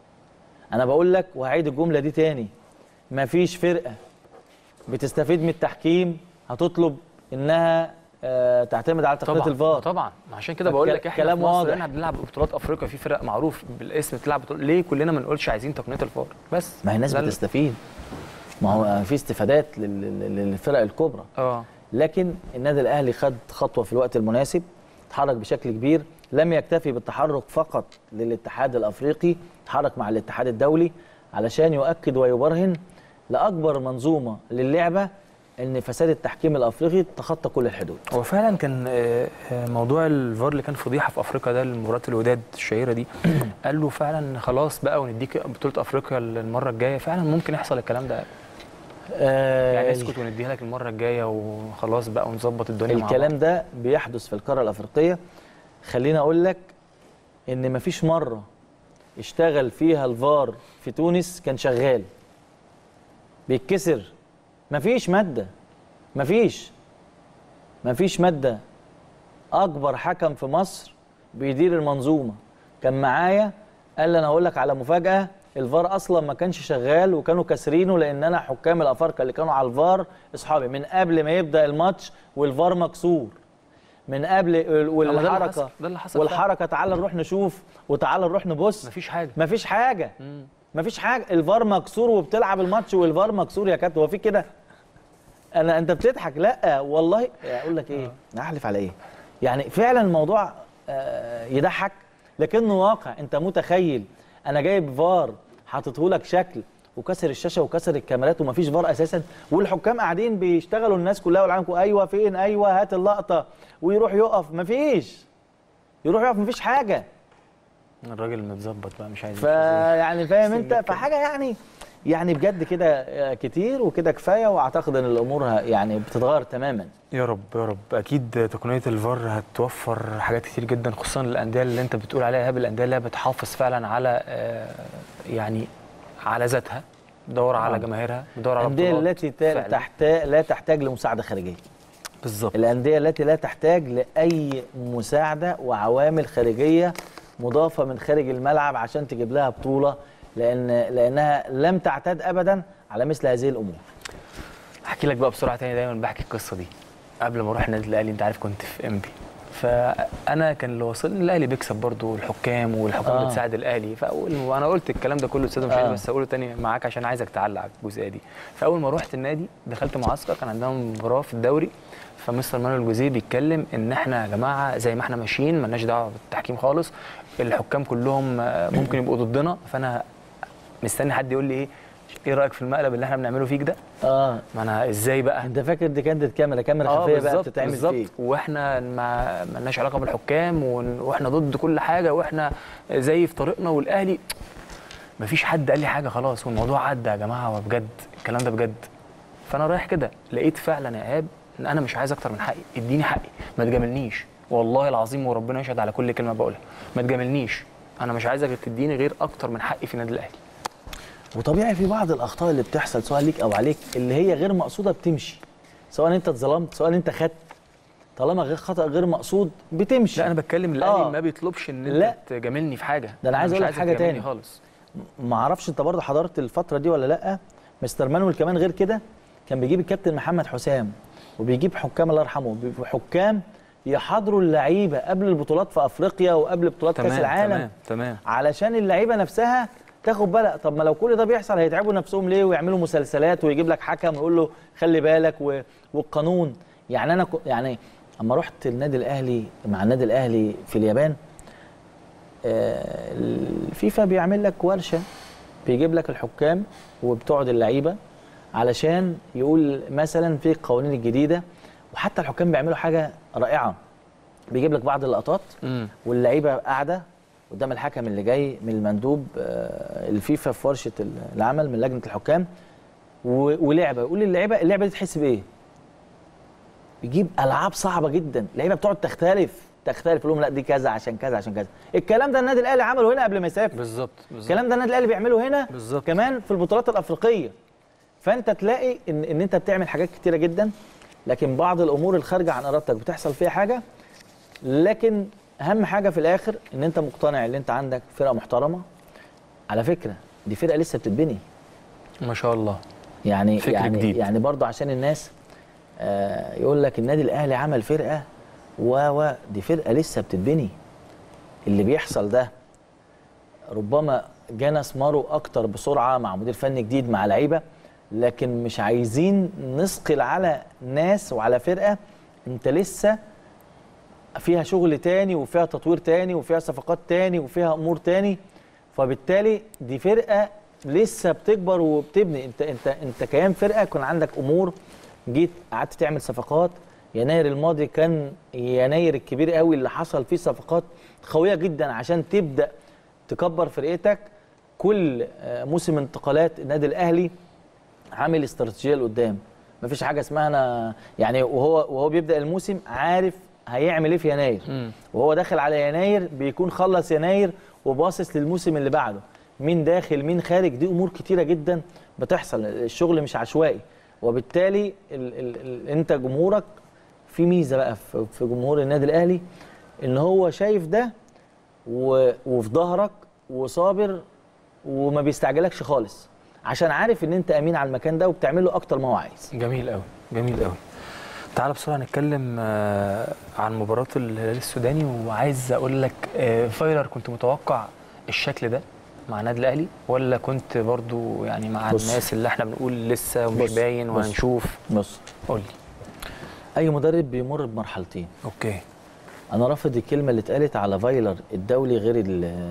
انا بقول لك وهعيد الجمله دي تاني مفيش فرقه بتستفيد من التحكيم هتطلب انها آه، تعتمد على تقنيه طبعا الفار طبعا عشان كده بقول لك احنا كلام في مصر واضح. احنا بنلعب بطولات افريقيا في فرق معروف بالاسم بتلعب بطولات ليه كلنا ما نقولش عايزين تقنيه الفار بس ما هي الناس ده ال- بتستفيد ما هو في استفادات لل- لل- للفرق الكبرى اه لكن النادي الاهلي خد خطوه في الوقت المناسب اتحرك بشكل كبير لم يكتفي بالتحرك فقط للاتحاد الافريقي اتحرك مع الاتحاد الدولي علشان يؤكد ويبرهن لاكبر منظومه للعبه ان فساد التحكيم الافريقي تخطى كل الحدود هو فعلا كان آه، آه، موضوع الفار اللي كان فضيحه في افريقيا ده مباراه الوداد الشهيره دي قال له فعلا خلاص بقى ونديك بطوله افريقيا المره الجايه فعلا ممكن يحصل الكلام ده يعني آه اسكت ونديها لك المره الجايه وخلاص بقى ونظبط الدنيا مع بعض الكلام ده بيحدث في القاره الافريقيه خليني اقول لك ان مفيش مره اشتغل فيها الفار في تونس كان شغال بيتكسر مفيش ماده مفيش مفيش ماده اكبر حكم في مصر بيدير المنظومه كان معايا قال لي انا هقول لك على مفاجاه الفار اصلا ما كانش شغال وكانوا كاسرينه لان انا حكام الافارقه اللي كانوا على الفار اصحابي من قبل ما يبدا الماتش والفار مكسور من قبل ده اللي والحركه حصل- ده اللي حصل والحركه تعال نروح نشوف وتعال نروح نبص مفيش حاجه مفيش حاجه مم. مفيش حاجه الفار مكسور وبتلعب الماتش والفار مكسور يا كابتن هو في كده انا انت بتضحك لا والله اقول لك ايه احلف على ايه يعني فعلا الموضوع آه، يضحك لكنه واقع انت متخيل انا جايب فار حاططه لك شكل وكسر الشاشه وكسر الكاميرات ومفيش فار اساسا والحكام قاعدين بيشتغلوا الناس كلها والعالم كله ايوه فين ايوه هات اللقطه ويروح يقف مفيش يروح يقف مفيش حاجه الراجل متظبط بقى مش عايز فيعني فاهم سن انت كده. فحاجه يعني يعني بجد كده آه، كتير وكده كفايه واعتقد ان الامور ه- يعني بتتغير تماما يا رب يا رب اكيد تقنيه الفار هتوفر حاجات كتير جدا خصوصا الانديه اللي انت بتقول عليها إيهاب، الانديه اللي هي بتحافظ فعلا على آه، يعني على ذاتها بتدور على آه. جماهيرها بتدور على الانديه بطولات التي تا- فعلاً. تحتاج لا تحتاج لمساعده خارجيه بالظبط الانديه التي لا تحتاج لاي مساعده وعوامل خارجيه مضافه من خارج الملعب عشان تجيب لها بطوله لان لانها لم تعتاد ابدا على مثل هذه الامور احكي لك بقى بسرعه تاني دايما بحكي القصه دي قبل ما اروح النادي الاهلي انت عارف كنت في انبي فانا كان اللي واصلني الاهلي بيكسب برضه الحكام والحكام آه. بتساعد الاهلي فاول وانا قلت الكلام ده كله استاذ مشاهد آه. بس اقوله تاني معاك عشان عايزك تعلق على الجزئيه دي فاول ما رحت النادي دخلت معسكر كان عندهم مباراه في الدوري فمستر مانويل جوزيه بيتكلم ان احنا يا جماعه زي ما احنا ماشيين مالناش دعوه بالتحكيم خالص الحكام كلهم آه، ممكن يبقوا ضدنا فانا مستني حد يقول لي ايه ايه رايك في المقلب اللي احنا بنعمله فيك ده اه ما انا ازاي بقى انت فاكر دي كانت كاميرا كاميرا اه خفيه بقى بالظبط بتتعمل بالظبط فيه واحنا ما مالناش علاقه بالحكام ون- واحنا ضد كل حاجه واحنا زي في طريقنا والاهلي مفيش حد قال لي حاجه خلاص والموضوع عدى يا جماعه وبجد الكلام ده بجد فانا رايح كده لقيت فعلا يا ايهاب ان انا مش عايز اكتر من حقي اديني حقي ما تجاملنيش والله العظيم وربنا يشهد على كل كلمه بقولها ما تجاملنيش انا مش عايزك تديني غير اكتر من حقي في النادي الاهلي وطبيعي في بعض الاخطاء اللي بتحصل سواء ليك او عليك اللي هي غير مقصوده بتمشي سواء انت اتظلمت سواء انت خدت طالما غير خطا غير مقصود بتمشي لا انا بتكلم الاهلي آه. ما بيطلبش ان انت لا. تجاملني في حاجه ده أنا عايز مش أقول لك عايزك حاجة تجاملني تاني. خالص ما اعرفش انت برضه حضرت الفتره دي ولا لا مستر مانويل كمان غير كده كان بيجيب الكابتن محمد حسام وبيجيب حكام الله يرحمه بيبقوا حكام يحاضروا اللعيبه قبل البطولات في افريقيا وقبل بطولات كاس العالم تمام تمام علشان اللعيبه نفسها تاخد بالك طب ما لو كل ده بيحصل هيتعبوا نفسهم ليه ويعملوا مسلسلات ويجيب لك حكم ويقول له خلي بالك و... والقانون يعني انا ك... يعني اما رحت النادي الاهلي مع النادي الاهلي في اليابان آه، الفيفا بيعمل لك ورشه بيجيب لك الحكام وبتقعد اللعيبه علشان يقول مثلا في القوانين الجديده وحتى الحكام بيعملوا حاجه رائعه بيجيب لك بعض اللقطات امم واللعيبه قاعده قدام الحكم اللي جاي من المندوب آه، الفيفا في ورشه العمل من لجنه الحكام و- ولعبه يقول للعيبه اللعبه دي تحس بايه؟ بيجيب العاب صعبه جدا اللعيبه بتقعد تختلف تختلف يقول لهم لا دي كذا عشان كذا عشان كذا الكلام ده النادي الاهلي عمله هنا قبل ما يسافر بالظبط بالظبط الكلام ده النادي الاهلي بيعمله هنا بالظبط. كمان في البطولات الافريقيه فانت تلاقي ان ان انت بتعمل حاجات كتيره جدا لكن بعض الامور الخارجه عن ارادتك بتحصل فيها حاجه لكن اهم حاجه في الاخر ان انت مقتنع ان انت عندك فرقه محترمه على فكره دي فرقه لسه بتتبني ما شاء الله يعني فكر يعني جديد. يعني برضه عشان الناس آه يقول لك النادي الاهلي عمل فرقه و و دي فرقه لسه بتتبني اللي بيحصل ده ربما جانا ثماره اكتر بسرعه مع مدير فني جديد مع لعيبه لكن مش عايزين نثقل على ناس وعلى فرقه انت لسه فيها شغل تاني وفيها تطوير تاني وفيها صفقات تاني وفيها امور تاني فبالتالي دي فرقه لسه بتكبر وبتبني انت انت انت كيان فرقه يكون عندك امور جيت قعدت تعمل صفقات يناير الماضي كان يناير الكبير قوي اللي حصل فيه صفقات قويه جدا عشان تبدا تكبر فرقتك كل آه، موسم انتقالات النادي الاهلي عامل استراتيجيه لقدام مفيش حاجه اسمها انا يعني وهو وهو بيبدا الموسم عارف هيعمل ايه في يناير مم. وهو داخل على يناير بيكون خلص يناير وباصص للموسم اللي بعده مين داخل مين خارج دي امور كتيره جدا بتحصل الشغل مش عشوائي وبالتالي ال ال ال انت جمهورك في ميزه بقى في في جمهور النادي الاهلي ان هو شايف ده و- وفي ظهرك وصابر وما بيستعجلكش خالص عشان عارف ان انت امين على المكان ده وبتعمل له اكتر ما هو عايز جميل قوي جميل قوي تعال بسرعه نتكلم آه، عن مباراه الهلال السوداني وعايز اقول لك آه، فايلر كنت متوقع الشكل ده مع النادي الاهلي ولا كنت برضو يعني مع بص. الناس اللي احنا بنقول لسه ومش بص. باين بص. وهنشوف بص قول لي اي مدرب بيمر بمرحلتين اوكي انا رافض الكلمه اللي اتقالت على فايلر الدولي غير ال-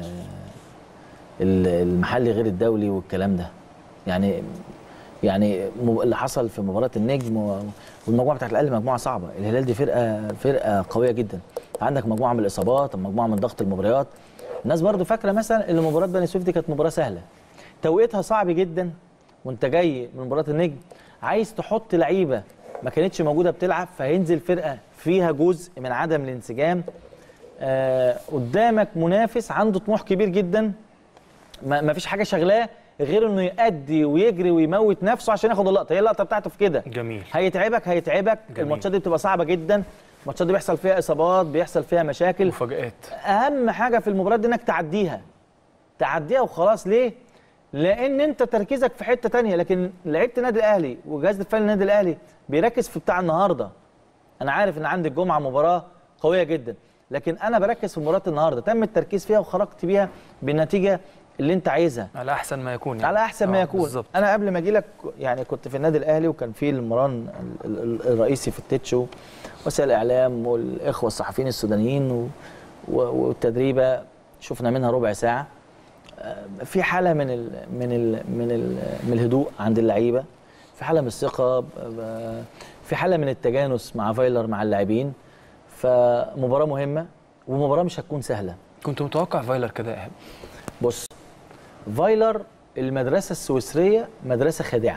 ال- المحلي غير الدولي والكلام ده يعني يعني م- اللي حصل في مباراه النجم و- والمجموعه بتاعت الاهلي مجموعه صعبه الهلال دي فرقه فرقه قويه جدا عندك مجموعه من الاصابات مجموعه من ضغط المباريات الناس برضو فاكره مثلا ان مباراه بني سويف دي كانت مباراه سهله توقيتها صعب جدا وانت جاي من مباراه النجم عايز تحط لعيبه ما كانتش موجوده بتلعب فهينزل فرقه فيها جزء من عدم الانسجام آه قدامك منافس عنده طموح كبير جدا ما ما فيش حاجه شغلاه غير انه يأدي ويجري ويموت نفسه عشان ياخد اللقطه هي اللقطه بتاعته في كده جميل هيتعبك هيتعبك جميل. الماتشات دي بتبقى صعبه جدا الماتشات دي بيحصل فيها اصابات بيحصل فيها مشاكل مفاجآت اهم حاجه في المباراه دي انك تعديها تعديها وخلاص ليه لان انت تركيزك في حته تانية لكن لعيبه النادي الاهلي وجهاز الفني النادي الاهلي بيركز في بتاع النهارده انا عارف ان عندك الجمعه مباراه قويه جدا لكن انا بركز في مباراه النهارده تم التركيز فيها وخرجت بيها بالنتيجه اللي انت عايزها على احسن ما يكون يعني على احسن ما آه، يكون بالظبط انا قبل ما اجي لك يعني كنت في النادي الاهلي وكان في المران ال- ال- الرئيسي في التتشو وسائل الاعلام والاخوه الصحفيين السودانيين و- و- والتدريبه شفنا منها ربع ساعه آه، في حاله من ال من ال من ال من الهدوء عند اللعيبه في حاله من الثقه ب- ب- في حاله من التجانس مع فايلر مع اللاعبين فمباراه مهمه ومباراه مش هتكون سهله كنت متوقع فايلر كده يا ايهاب بص فايلر المدرسة السويسرية مدرسة خادعة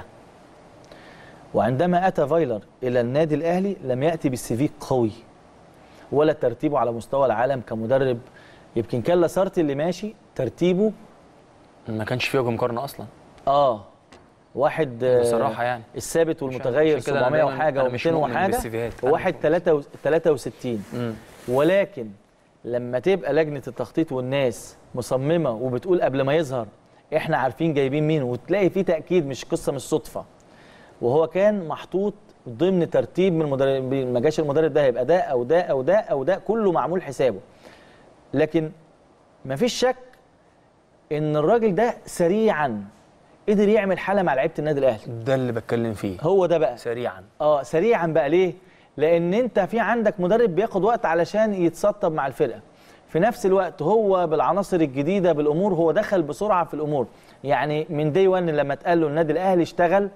وعندما أتى فايلر إلى النادي الأهلي لم يأتي بالسي في قوي ولا ترتيبه على مستوى العالم كمدرب يمكن كان لاسارتي اللي ماشي ترتيبه ما كانش فيه وجه مقارنه اصلا اه واحد آه، بصراحه يعني الثابت والمتغير عشان كده أنا 700 دايماً- وحاجه أنا مش و200 مؤمن وحاجه بالسيفيهات. وواحد 63 امم ولكن لما تبقى لجنه التخطيط والناس مصممه وبتقول قبل ما يظهر احنا عارفين جايبين مين وتلاقي في تاكيد مش قصه مش صدفه وهو كان محطوط ضمن ترتيب من المدرب ما جاش المدرب ده هيبقى ده او ده او ده او ده كله معمول حسابه لكن مفيش شك ان الراجل ده سريعا قدر يعمل حاله مع لعيبه النادي الاهلي ده اللي بتكلم فيه هو ده بقى سريعا اه سريعا بقى ليه؟ لان انت في عندك مدرب بياخد وقت علشان يتسطب مع الفرقه في نفس الوقت هو بالعناصر الجديده بالامور هو دخل بسرعه في الامور يعني من دي 1 لما اتقال له النادي الاهلي اشتغل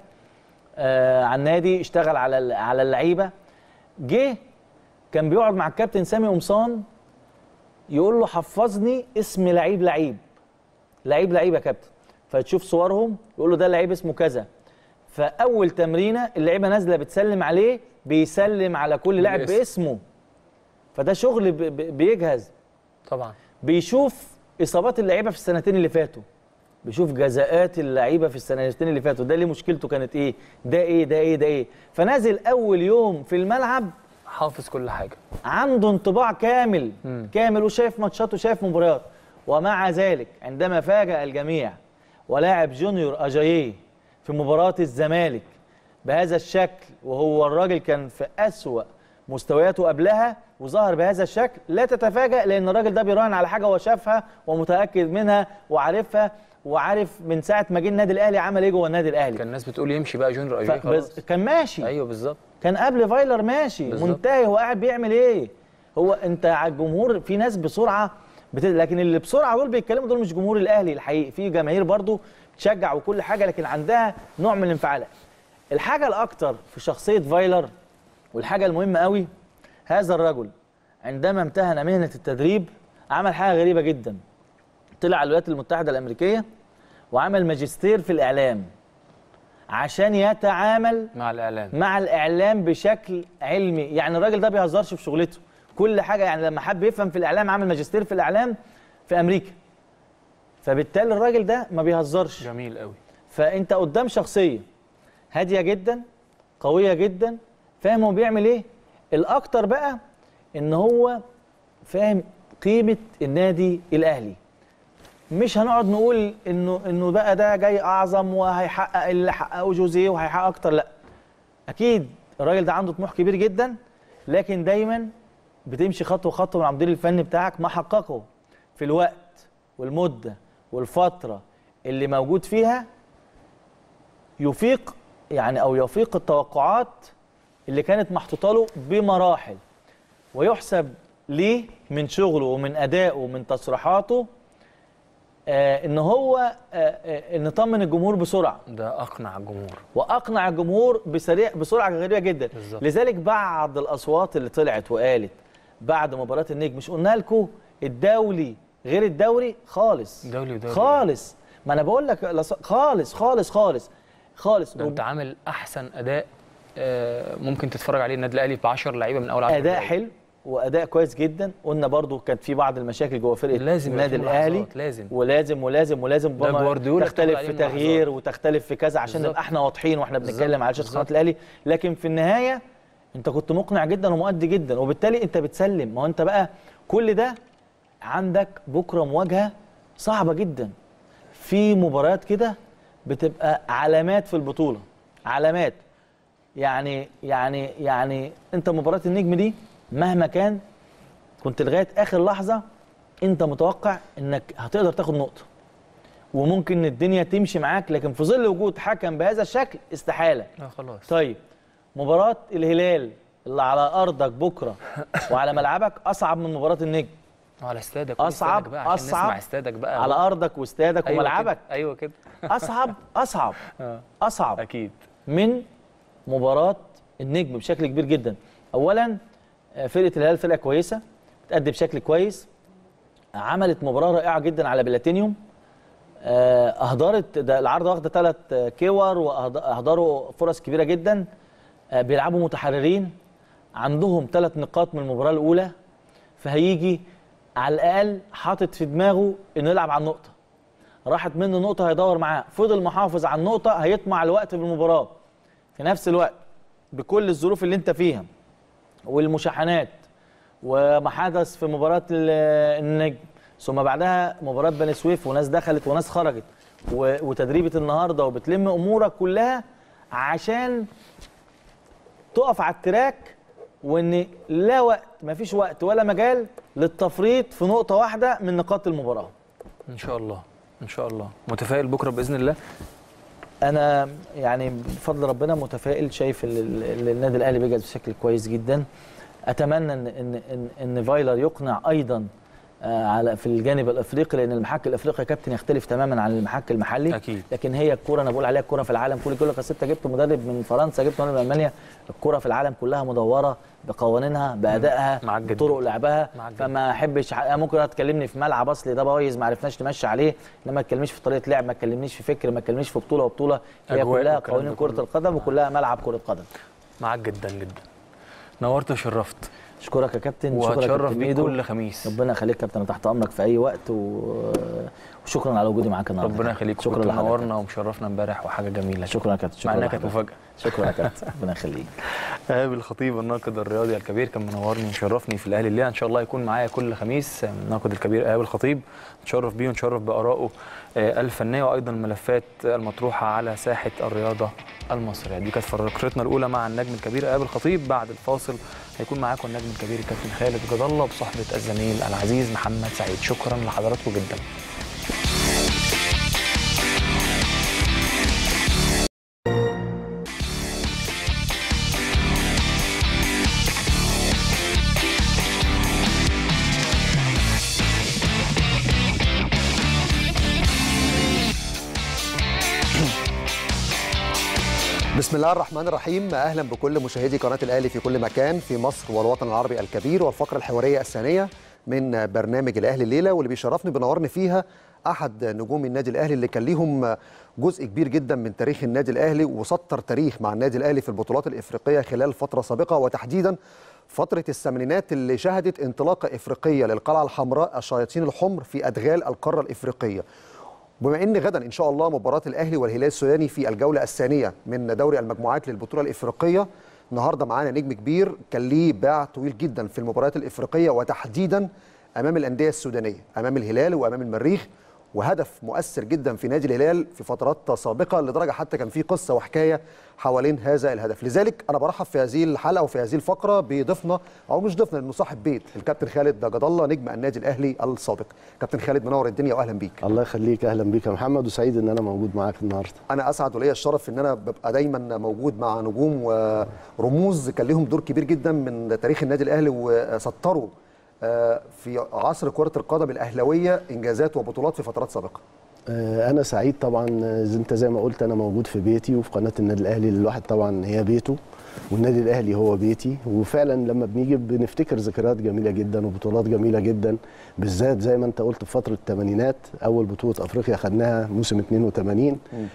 آه على النادي اشتغل على ال- على اللعيبه جه كان بيقعد مع الكابتن سامي قمصان يقول له حفظني اسم لعيب لعيب لعيب لعيب يا كابتن فتشوف صورهم يقول له ده لعيب اسمه كذا فاول تمرينه اللعيبه نازله بتسلم عليه بيسلم على كل لاعب بالاسم. باسمه فده شغل ب- ب- بيجهز طبعا بيشوف اصابات اللعيبه في السنتين اللي فاتوا بيشوف جزاءات اللعيبه في السنتين اللي فاتوا ده ليه مشكلته كانت ايه ده ايه ده ايه ده ايه فنازل اول يوم في الملعب حافظ كل حاجه عنده انطباع كامل مم. كامل وشايف ماتشات وشايف مباريات ومع ذلك عندما فاجأ الجميع ولاعب جونيور اجاييه في مباراة الزمالك بهذا الشكل وهو الراجل كان في أسوأ مستوياته قبلها وظهر بهذا الشكل لا تتفاجأ لأن الراجل ده بيراهن على حاجة هو شافها ومتأكد منها وعارفها وعارف من ساعة ما جه النادي الأهلي عمل إيه جوه النادي الأهلي كان الناس بتقول يمشي بقى جونيور اجاي ف- خلاص بز- كان ماشي ايوه بالظبط كان قبل فايلر ماشي بالظبط. منتهي هو قاعد بيعمل ايه هو انت على الجمهور في ناس بسرعه بت... لكن اللي بسرعه دول بيتكلموا دول مش جمهور الاهلي الحقيقي في جماهير برضو بتشجع وكل حاجه لكن عندها نوع من الانفعال الحاجه الاكتر في شخصيه فايلر والحاجه المهمه قوي هذا الرجل عندما امتهن مهنه التدريب عمل حاجه غريبه جدا طلع الولايات المتحده الامريكيه وعمل ماجستير في الاعلام عشان يتعامل مع الاعلام مع الاعلام بشكل علمي يعني الراجل ده بيهزرش في شغلته كل حاجه يعني لما حب يفهم في الاعلام عمل ماجستير في الاعلام في امريكا فبالتالي الراجل ده ما بيهزرش جميل قوي فانت قدام شخصيه هاديه جدا قويه جدا فاهم هو بيعمل ايه الاكتر بقى ان هو فاهم قيمه النادي الاهلي مش هنقعد نقول انه انه بقى ده جاي اعظم وهيحقق اللي حققه جوزيه وهيحقق اكتر لا اكيد الراجل ده عنده طموح كبير جدا لكن دايما بتمشي خطوه خطوه مع المدير الفني بتاعك ما حققه في الوقت والمده والفتره اللي موجود فيها يفيق يعني او يفيق التوقعات اللي كانت محطوطه له بمراحل ويحسب ليه من شغله ومن ادائه ومن تصريحاته آه ان هو آه آه ان طمن الجمهور بسرعه ده اقنع الجمهور واقنع الجمهور بسريع بسرعه غريبه جدا بالظبط. لذلك بعض الاصوات اللي طلعت وقالت بعد مباراه النجم مش قلنا لكم الدولي غير الدوري خالص دولي ودوري. خالص ما انا بقول لك لص- خالص خالص خالص خالص ده انت عامل احسن اداء آه، ممكن تتفرج عليه النادي الاهلي ب 10 لعيبه من اول 10 اداء حلو واداء كويس جدا قلنا برضو كانت في بعض المشاكل جوه فرقه لازم يبقى النادي في الاهلي ملاحظات، لازم. ولازم ولازم ولازم ده ربما جوارديولا تختلف بتاخد في عليه ملاحظات. تغيير وتختلف في كذا عشان بالظبط. نبقى احنا واضحين واحنا بالظبط، بنتكلم على شاشه بالظبط. قناه الاهلي لكن في النهايه انت كنت مقنع جدا ومؤدي جدا وبالتالي انت بتسلم ما هو انت بقى كل ده عندك بكره مواجهه صعبه جدا في مباريات كده بتبقى علامات في البطوله علامات يعني يعني يعني انت مباراه النجم دي مهما كان كنت لغايه اخر لحظه انت متوقع انك هتقدر تاخد نقطه وممكن الدنيا تمشي معاك لكن في ظل وجود حكم بهذا الشكل استحاله لا خلاص طيب مباراه الهلال اللي على ارضك بكره وعلى ملعبك اصعب من مباراه النجم وعلى استادك قول أصعب- استادك بقى عشان أصعب نسمع استادك بقى على ارضك واستادك أيوة وملعبك كده، ايوه كده اصعب اصعب آه، اصعب اكيد من مباراة النجم بشكل كبير جدا. أولا آه، فرقة الهلال فرقة كويسة بتأدي بشكل كويس عملت مباراة رائعة جدا على بلاتينيوم آه، أهدرت ده العارضة واخدة ثلاث كور وأهدروا فرص كبيرة جدا آه، بيلعبوا متحررين عندهم ثلاث نقاط من المباراة الأولى فهيجي على الأقل حاطط في دماغه إنه يلعب على النقطة راحت منه نقطة هيدور معاه فضل محافظ على النقطة هيطمع الوقت في المباراة في نفس الوقت بكل الظروف اللي انت فيها والمشاحنات وما حدث في مباراة ال- النجم ثم بعدها مباراة بني سويف وناس دخلت وناس خرجت و- وتدريبة النهاردة وبتلم أمورك كلها عشان تقف على التراك وان لا وقت مفيش وقت ولا مجال للتفريط في نقطة واحدة من نقاط المباراة ان شاء الله ان شاء الله متفائل بكره باذن الله انا يعني بفضل ربنا متفائل شايف ال- ال- النادي الاهلي بيجهز بشكل كويس جدا اتمنى ان ان ان, إن فايلر يقنع ايضا آه، على في الجانب الافريقي لان المحك الافريقي يا كابتن يختلف تماما عن المحك المحلي أكيد. لكن هي الكوره انا بقول عليها الكوره في العالم كله يقول لك أصل انت جبت مدرب من فرنسا جبت مدرب من المانيا الكوره في العالم كلها مدوره بقوانينها بادائها معاك جدا. بطرق لعبها معاك جدا. فما احبش ح- ممكن تكلمني في ملعب اصلي ده بايظ ما عرفناش نمشي عليه انما ما تكلمنيش في طريقه لعب ما تكلمنيش في فكر ما تكلمنيش في بطوله وبطوله هي أجواء كلها والكلام قوانين ده كره كله. القدم وكلها ملعب كره قدم معاك جدا جدا نورت وشرفت اشكرك يا كابتن شكرا يا وهتشرف كابتن بيك ميدو كل خميس ربنا يخليك يا كابتن أنا تحت امرك في اي وقت و... وشكرا على وجودي معاك النهارده ربنا يخليك شكرا كنت لحضرتك منورنا ومشرفنا امبارح وحاجه جميله شكرا يا كابتن مع شكرا انها كانت لحضرتك. مفاجاه شكرا يا كابتن ربنا يخليك ايهاب الخطيب الناقد الرياضي الكبير كان منورني ومشرفني في الاهلي الليله ان شاء الله يكون معايا كل خميس الناقد الكبير ايهاب الخطيب نتشرف بيه ونشرف بارائه آه، الفنيه وايضا الملفات المطروحه على ساحه الرياضه المصريه دي كانت فقرتنا الاولى مع النجم الكبير ايهاب الخطيب بعد الفاصل هيكون معاكم النجم الكبير الكابتن خالد جد الله بصحبه الزميل العزيز محمد سعيد شكرا لحضراتكم جدا بسم الله الرحمن الرحيم اهلا بكل مشاهدي قناه الاهلي في كل مكان في مصر والوطن العربي الكبير والفقره الحواريه الثانيه من برنامج الاهلي الليله واللي بيشرفني بنورني فيها احد نجوم النادي الاهلي اللي كان ليهم جزء كبير جدا من تاريخ النادي الاهلي وسطر تاريخ مع النادي الاهلي في البطولات الافريقيه خلال فتره سابقه وتحديدا فتره الثمانينات اللي شهدت انطلاقه افريقيه للقلعه الحمراء الشياطين الحمر في ادغال القاره الافريقيه بما ان غدا ان شاء الله مباراه الاهلي والهلال السوداني في الجوله الثانيه من دوري المجموعات للبطوله الافريقيه النهارده معانا نجم كبير كان ليه باع طويل جدا في المباريات الافريقيه وتحديدا امام الانديه السودانيه امام الهلال وامام المريخ وهدف مؤثر جدا في نادي الهلال في فترات سابقه لدرجه حتى كان في قصه وحكايه حوالين هذا الهدف لذلك انا برحب في هذه الحلقه وفي هذه الفقره بضيفنا او مش ضيفنا لانه صاحب بيت الكابتن خالد جد الله نجم النادي الاهلي السابق كابتن خالد منور الدنيا واهلا بيك الله يخليك اهلا بيك يا محمد وسعيد ان انا موجود معاك النهارده انا اسعد وليا الشرف ان انا ببقى دايما موجود مع نجوم ورموز كان لهم دور كبير جدا من تاريخ النادي الاهلي وسطروا آه، في عصر كره القدم الاهلاويه انجازات وبطولات في فترات سابقه آه، انا سعيد طبعا آه، زي انت زي ما قلت انا موجود في بيتي وفي قناه النادي الاهلي اللي الواحد طبعا هي بيته والنادي الاهلي هو بيتي وفعلا لما بنيجي بنفتكر ذكريات جميله جدا وبطولات جميله جدا بالذات زي ما انت قلت في فتره الثمانينات اول بطوله افريقيا خدناها موسم 82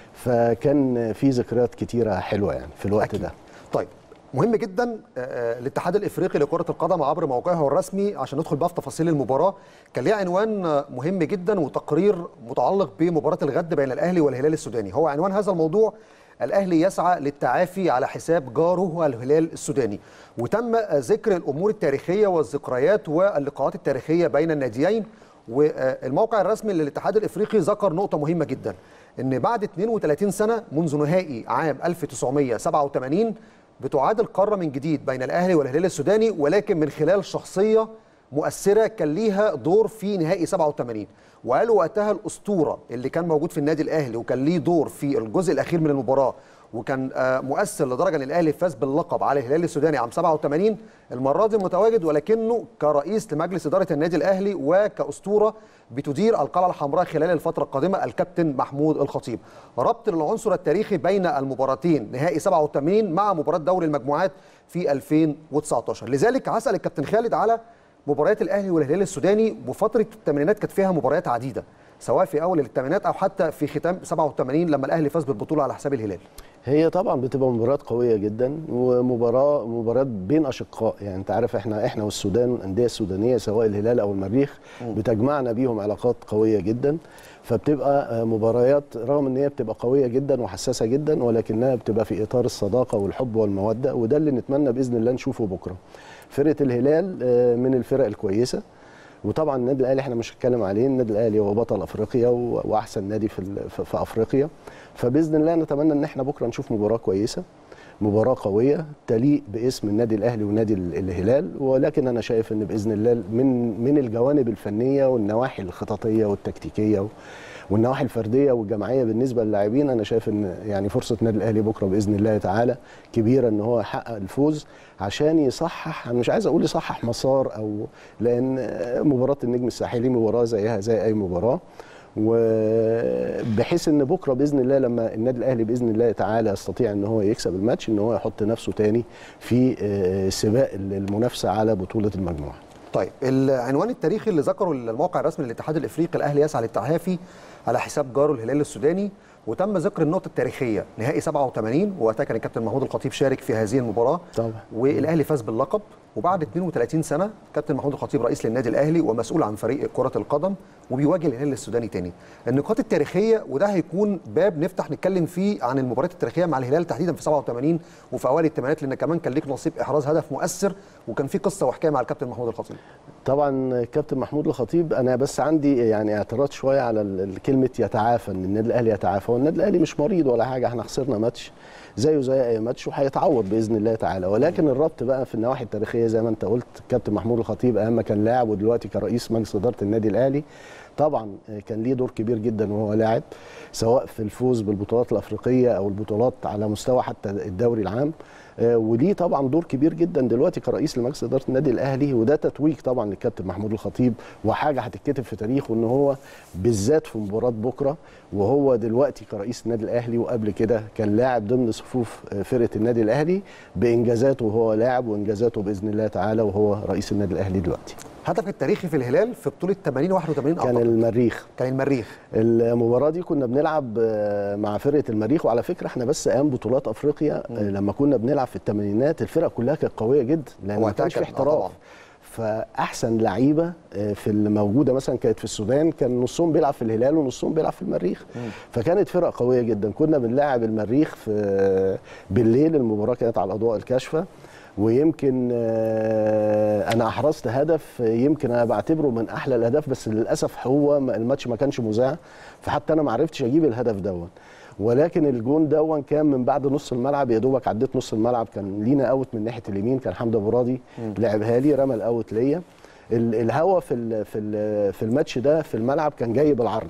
فكان في ذكريات كتيره حلوه يعني في الوقت أكيد. ده طيب مهم جدا آه، آه، الاتحاد الافريقي لكره القدم عبر موقعه الرسمي عشان ندخل بقى في تفاصيل المباراه كان ليه عنوان آه، مهم جدا وتقرير متعلق بمباراه الغد بين الاهلي والهلال السوداني هو عنوان هذا الموضوع الاهلي يسعى للتعافي على حساب جاره الهلال السوداني وتم آه، ذكر الامور التاريخيه والذكريات واللقاءات التاريخيه بين الناديين والموقع الرسمي للاتحاد الافريقي ذكر نقطه مهمه جدا ان بعد 32 سنه منذ نهائي عام 1987 بتعاد القاره من جديد بين الاهلي والهلال السوداني ولكن من خلال شخصيه مؤثره كان ليها دور في نهائي 87 وقالوا وقتها الاسطوره اللي كان موجود في النادي الاهلي وكان ليه دور في الجزء الاخير من المباراه وكان آه، مؤثر لدرجه ان الاهلي فاز باللقب على الهلال السوداني عام 87 المره دي متواجد ولكنه كرئيس لمجلس اداره النادي الاهلي وكاسطوره بتدير القلعه الحمراء خلال الفتره القادمه الكابتن محمود الخطيب ربط العنصر التاريخي بين المباراتين نهائي 87 مع مباراه دوري المجموعات في 2019 لذلك هسال الكابتن خالد على مباريات الاهلي والهلال السوداني وفتره الثمانينات كانت فيها مباريات عديده سواء في اول الثمانينات او حتى في ختام 87 لما الاهلي فاز بالبطوله على حساب الهلال هي طبعا بتبقى مباريات قويه جدا ومباراه مباريات بين اشقاء يعني انت عارف احنا احنا والسودان الانديه السودانيه سواء الهلال او المريخ بتجمعنا بيهم علاقات قويه جدا فبتبقى آه، مباريات رغم ان هي بتبقى قويه جدا وحساسه جدا ولكنها بتبقى في اطار الصداقه والحب والموده وده اللي نتمنى باذن الله نشوفه بكره فرقه الهلال آه، من الفرق الكويسه وطبعا النادي الاهلي احنا مش هنتكلم عليه النادي الاهلي هو بطل افريقيا و- واحسن نادي في ال- في في افريقيا فباذن الله نتمنى ان احنا بكره نشوف مباراه كويسه مباراه قويه تليق باسم النادي الاهلي ونادي ال- الهلال ولكن انا شايف ان باذن الله من من الجوانب الفنيه والنواحي الخططيه والتكتيكيه و- والنواحي الفرديه والجماعيه بالنسبه للاعبين انا شايف ان يعني فرصه النادي الاهلي بكره باذن الله تعالى كبيره ان هو يحقق الفوز عشان يصحح انا مش عايز اقول يصحح مسار او لان مباراه النجم الساحلي مباراه زيها زي اي مباراه وبحيث ان بكره باذن الله لما النادي الاهلي باذن الله تعالى يستطيع ان هو يكسب الماتش ان هو يحط نفسه تاني في آه، سباق المنافسه على بطوله المجموعه طيب العنوان التاريخي اللي ذكره الموقع الرسمي للاتحاد الافريقي الاهلي يسعى للتعافي على حساب جاره الهلال السوداني وتم ذكر النقطه التاريخيه نهائي 87 وقتها كان الكابتن محمود الخطيب شارك في هذه المباراه طبعا. والاهلي فاز باللقب وبعد 32 سنه كابتن محمود الخطيب رئيس للنادي الاهلي ومسؤول عن فريق كره القدم وبيواجه الهلال السوداني تاني النقاط التاريخيه وده هيكون باب نفتح نتكلم فيه عن المباريات التاريخيه مع الهلال تحديدا في 87 وفي اوائل الثمانينات لان كمان كان ليك نصيب احراز هدف مؤثر وكان في قصه وحكايه مع الكابتن محمود الخطيب طبعا كابتن محمود الخطيب انا بس عندي يعني اعتراض شويه على ال- ال- كلمه يتعافى ان النادي الاهلي يتعافى هو النادي الاهلي مش مريض ولا حاجه احنا خسرنا ماتش زيه زي اي ماتش وهيتعوض باذن الله تعالى ولكن الربط بقى في النواحي التاريخيه زي ما انت قلت كابتن محمود الخطيب ايام ما كان لاعب ودلوقتي كرئيس مجلس اداره النادي الاهلي طبعا كان ليه دور كبير جدا وهو لاعب سواء في الفوز بالبطولات الافريقيه او البطولات على مستوى حتى الدوري العام آه، وليه طبعا دور كبير جدا دلوقتي كرئيس لمجلس اداره النادي الاهلي وده تتويج طبعا للكابتن محمود الخطيب وحاجه هتتكتب في تاريخه ان هو بالذات في مباراه بكره وهو دلوقتي كرئيس النادي الاهلي وقبل كده كان لاعب ضمن صفوف آه، فرقه النادي الاهلي بانجازاته وهو لاعب وانجازاته باذن الله تعالى وهو رئيس النادي الاهلي دلوقتي هدف التاريخي في الهلال في بطوله 80 81 كان أعتقد. المريخ كان المريخ المباراه دي كنا بنلعب آه، مع فرقه المريخ وعلى فكره احنا بس ايام بطولات افريقيا آه، لما كنا بنلعب في الثمانينات الفرق كلها كانت قويه جدا لان ما وقتها كانش في كان- آه طبعاً. احتراف فاحسن لعيبه آه، في الموجوده مثلا كانت في السودان كان نصهم بيلعب في الهلال ونصهم بيلعب في المريخ فكانت فرق قويه جدا كنا بنلاعب المريخ في بالليل المباراه كانت على الاضواء الكاشفه ويمكن آه، انا احرزت هدف يمكن انا بعتبره من احلى الاهداف بس للاسف هو ما- الماتش ما كانش مذاع فحتى انا ما عرفتش اجيب الهدف دون ولكن الجون دون كان من بعد نص الملعب يا دوبك عديت نص الملعب كان لينا اوت من ناحيه اليمين كان حمدي ابو راضي لعبها لي رمى الاوت ليا ال- الهوا في ال- في ال- في الماتش ده في الملعب كان جاي بالعرض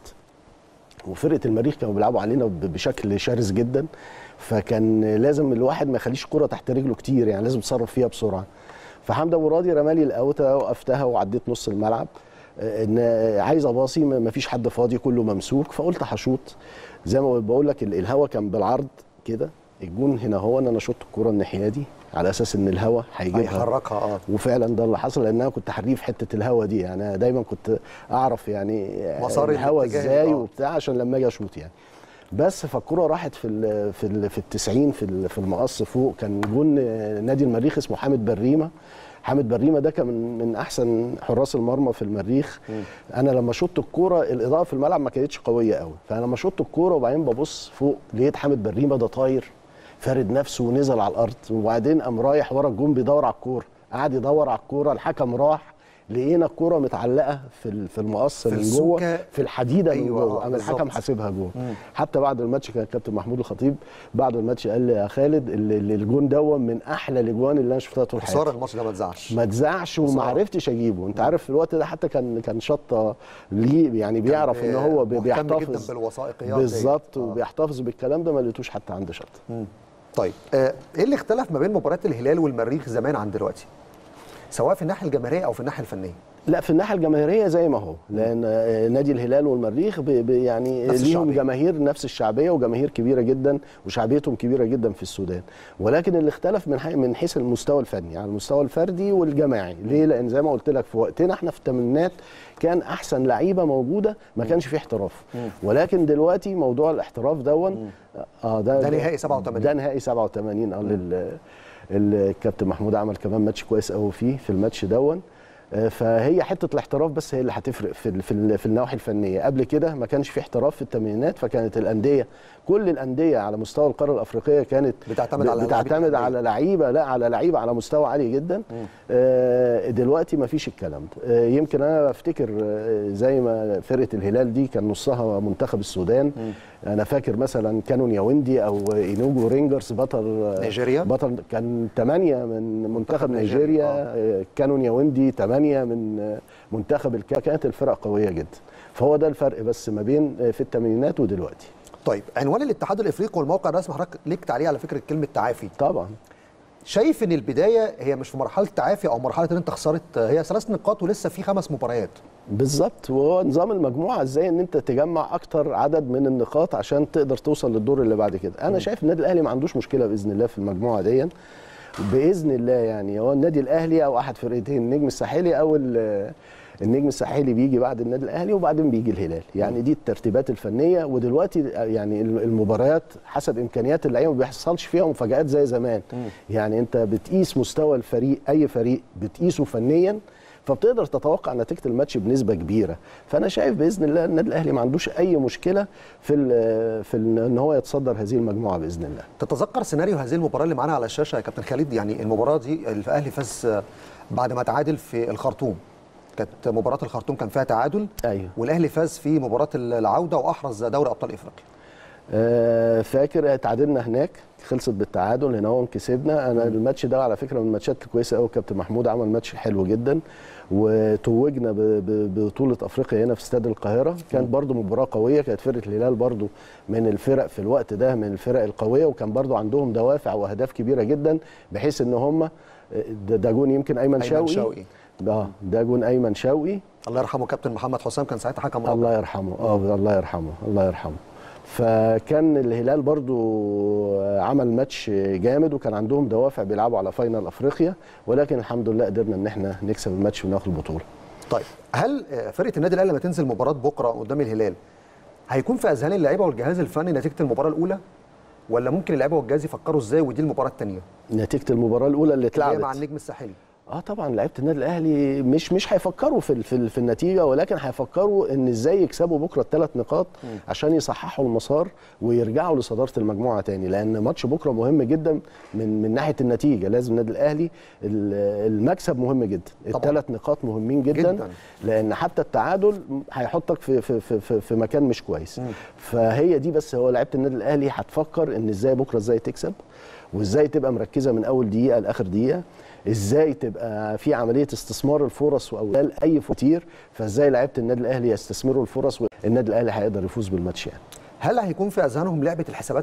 وفرقه المريخ كانوا بيلعبوا علينا ب- بشكل شرس جدا فكان لازم الواحد ما يخليش كرة تحت رجله كتير يعني لازم يتصرف فيها بسرعه فحمدي ابو راضي رمالي الاوته وقفتها وعديت نص الملعب آه، ان آه، عايز اباصي ما ما فيش حد فاضي كله ممسوك فقلت هشوط زي ما بقول لك ال- الهوا كان بالعرض كده الجون هنا هو ان انا شطت الكوره الناحيه دي على اساس ان الهوا هيجيبها هيحركها اه وفعلا ده اللي حصل لان انا كنت حريف حته الهوا دي يعني انا دايما كنت اعرف يعني مسار الهوا الاتجاه ازاي آه. وبتاع عشان لما اجي اشوط يعني بس فالكره راحت في ال في ال في التسعين في ال- في المقص فوق كان جون نادي المريخ اسمه حامد بريمه حامد بريمه ده كان من, من احسن حراس المرمى في المريخ انا لما شطت الكوره الاضاءه في الملعب ما كانتش قويه قوي فانا لما شطت الكوره وبعدين ببص فوق لقيت حامد بريمه ده طاير فارد نفسه ونزل على الارض وبعدين قام رايح ورا الجون بيدور على الكوره قعد يدور على الكوره الحكم راح لقينا الكوره متعلقه في ال- في المقص في من السوكة. جوه في الحديده من أيوة، جوه آه، قام الحكم بالظبط. حاسبها جول حتى بعد الماتش كان الكابتن محمود الخطيب بعد الماتش قال لي يا خالد ال- ال- الجون دون من احلى الاجوان اللي انا شفتها طول خساره حياتي الماتش ده ما اتذاعش ما اتذاعش وما خسارة. عرفتش اجيبه انت عارف في الوقت ده حتى كان كان شطه ليه يعني بيعرف ان هو بي- مهتم جدا بيحتفظ بالوثائقيات ديت. بالظبط آه. وبيحتفظ بالكلام ده ما لقيتوش حتى عند شطه طيب آه، ايه اللي اختلف ما بين مباريات الهلال والمريخ زمان عن دلوقتي سواء في الناحيه الجماهيريه او في الناحيه الفنيه لا في الناحيه الجماهيريه زي ما هو لان آه، نادي الهلال والمريخ ب- ب- يعني نفس ليهم الشعبية. جماهير نفس الشعبيه وجماهير كبيره جدا وشعبيتهم كبيره جدا في السودان ولكن اللي اختلف من حي- من حيث المستوى الفني على المستوى الفردي والجماعي ليه لان زي ما قلت لك في وقتنا احنا في الثمانينات كان احسن لعيبه موجوده ما كانش فيه احتراف ولكن دلوقتي موضوع الاحتراف دون اه ده ده نهائي 87. ده نهائي 87 اه لل- الكابتن محمود عمل كمان ماتش كويس قوي فيه في الماتش دون آه، فهي حته الاحتراف بس هي اللي هتفرق في ال- في ال- في النواحي الفنيه قبل كده ما كانش في احتراف في الثمانينات فكانت الانديه كل الانديه على مستوى القاره الافريقيه كانت بتعتمد ب- على بتعتمد لعيبة على لعيبه لا على لعيبه على مستوى عالي جدا آه دلوقتي ما فيش الكلام ده آه يمكن انا بفتكر آه زي ما فرقه الهلال دي كان نصها منتخب السودان انا فاكر مثلا كانون ياوندي او انوجو رينجرز بطل نيجيريا؟ بطل كان ثمانية من منتخب منتخب نيجيريا، نيجيريا آه. آه، كانون ياوندي ثمانية من آه، منتخب الكا كانت الفرق قوية جدا فهو ده الفرق بس ما بين آه، في الثمانينات ودلوقتي طيب عنوان الاتحاد الافريقي والموقع الرسمي حضرتك ليك تعليق على فكره كلمه تعافي طبعا شايف ان البدايه هي مش في مرحله تعافي او مرحله ان انت خسرت هي ثلاث نقاط ولسه في خمس مباريات بالظبط وهو نظام المجموعه ازاي ان انت تجمع اكتر عدد من النقاط عشان تقدر توصل للدور اللي بعد كده انا شايف النادي الاهلي ما عندوش مشكله باذن الله في المجموعه دي باذن الله يعني هو النادي الاهلي او احد فرقتين النجم الساحلي او ال- النجم الساحلي بيجي بعد النادي الاهلي وبعدين بيجي الهلال يعني دي الترتيبات الفنيه ودلوقتي يعني المباريات حسب امكانيات اللعيبه ما بيحصلش فيها مفاجات زي زمان يعني انت بتقيس مستوى الفريق اي فريق بتقيسه فنيا فبتقدر تتوقع نتيجه الماتش بنسبه كبيره فانا شايف باذن الله النادي الاهلي ما عندوش اي مشكله في ال في ال ان هو يتصدر هذه المجموعه باذن الله تتذكر سيناريو هذه المباراه اللي معانا على الشاشه يا كابتن خالد يعني المباراه دي الاهلي فاز بعد ما تعادل في الخرطوم كانت مباراه الخرطوم كان فيها تعادل ايوه والاهلي فاز في مباراه العوده واحرز دوري ابطال افريقيا آه، فاكر تعادلنا هناك خلصت بالتعادل هنا هو كسبنا انا الماتش ده على فكره من الماتشات الكويسه قوي كابتن محمود عمل ماتش حلو جدا وتوجنا ب- ب- ببطوله افريقيا هنا في استاد القاهره كانت برضو مباراه قويه كانت فرقه الهلال برضو من الفرق في الوقت ده من الفرق القويه وكان برضو عندهم دوافع واهداف كبيره جدا بحيث ان هم ده, ده جون يمكن ايمن, أيمن شوقي شوقي. اه ده جون ايمن شوقي الله يرحمه كابتن محمد حسام كان ساعتها حكم رابع الله يرحمه اه الله يرحمه الله يرحمه فكان الهلال برضو عمل ماتش جامد وكان عندهم دوافع بيلعبوا على فاينل افريقيا ولكن الحمد لله قدرنا ان احنا نكسب الماتش وناخد البطوله طيب هل آه، فرقه النادي الاهلي لما تنزل مباراه بكره قدام الهلال هيكون في اذهان اللعيبه والجهاز الفني نتيجه المباراه الاولى ولا ممكن اللعيبه والجهاز يفكروا ازاي ودي المباراه الثانيه نتيجه المباراه الاولى اللي اللي هي مع اتلعبت النجم الساحلي اه طبعا لعيبه النادي الاهلي مش مش هيفكروا في ال- في, ال- في النتيجه ولكن هيفكروا ان ازاي يكسبوا بكره الثلاث نقاط عشان يصححوا المسار ويرجعوا لصداره المجموعه تاني لان ماتش بكره مهم جدا من من ناحيه النتيجه لازم النادي الاهلي ال- المكسب مهم جدا طبعاً. الثلاث نقاط مهمين جدا, جداً. لان حتى التعادل هيحطك في في في في, في مكان مش كويس فهي دي بس هو لعيبه النادي الاهلي هتفكر ان ازاي بكره ازاي تكسب وازاي تبقى مركزه من اول دقيقه لاخر دقيقه ازاي تبقى في عمليه استثمار الفرص واولاد اي كتير فازاي لعيبه النادي الاهلي يستثمروا الفرص والنادي الاهلي هيقدر يفوز بالماتش يعني هل هيكون في اذهانهم لعبه الحسابات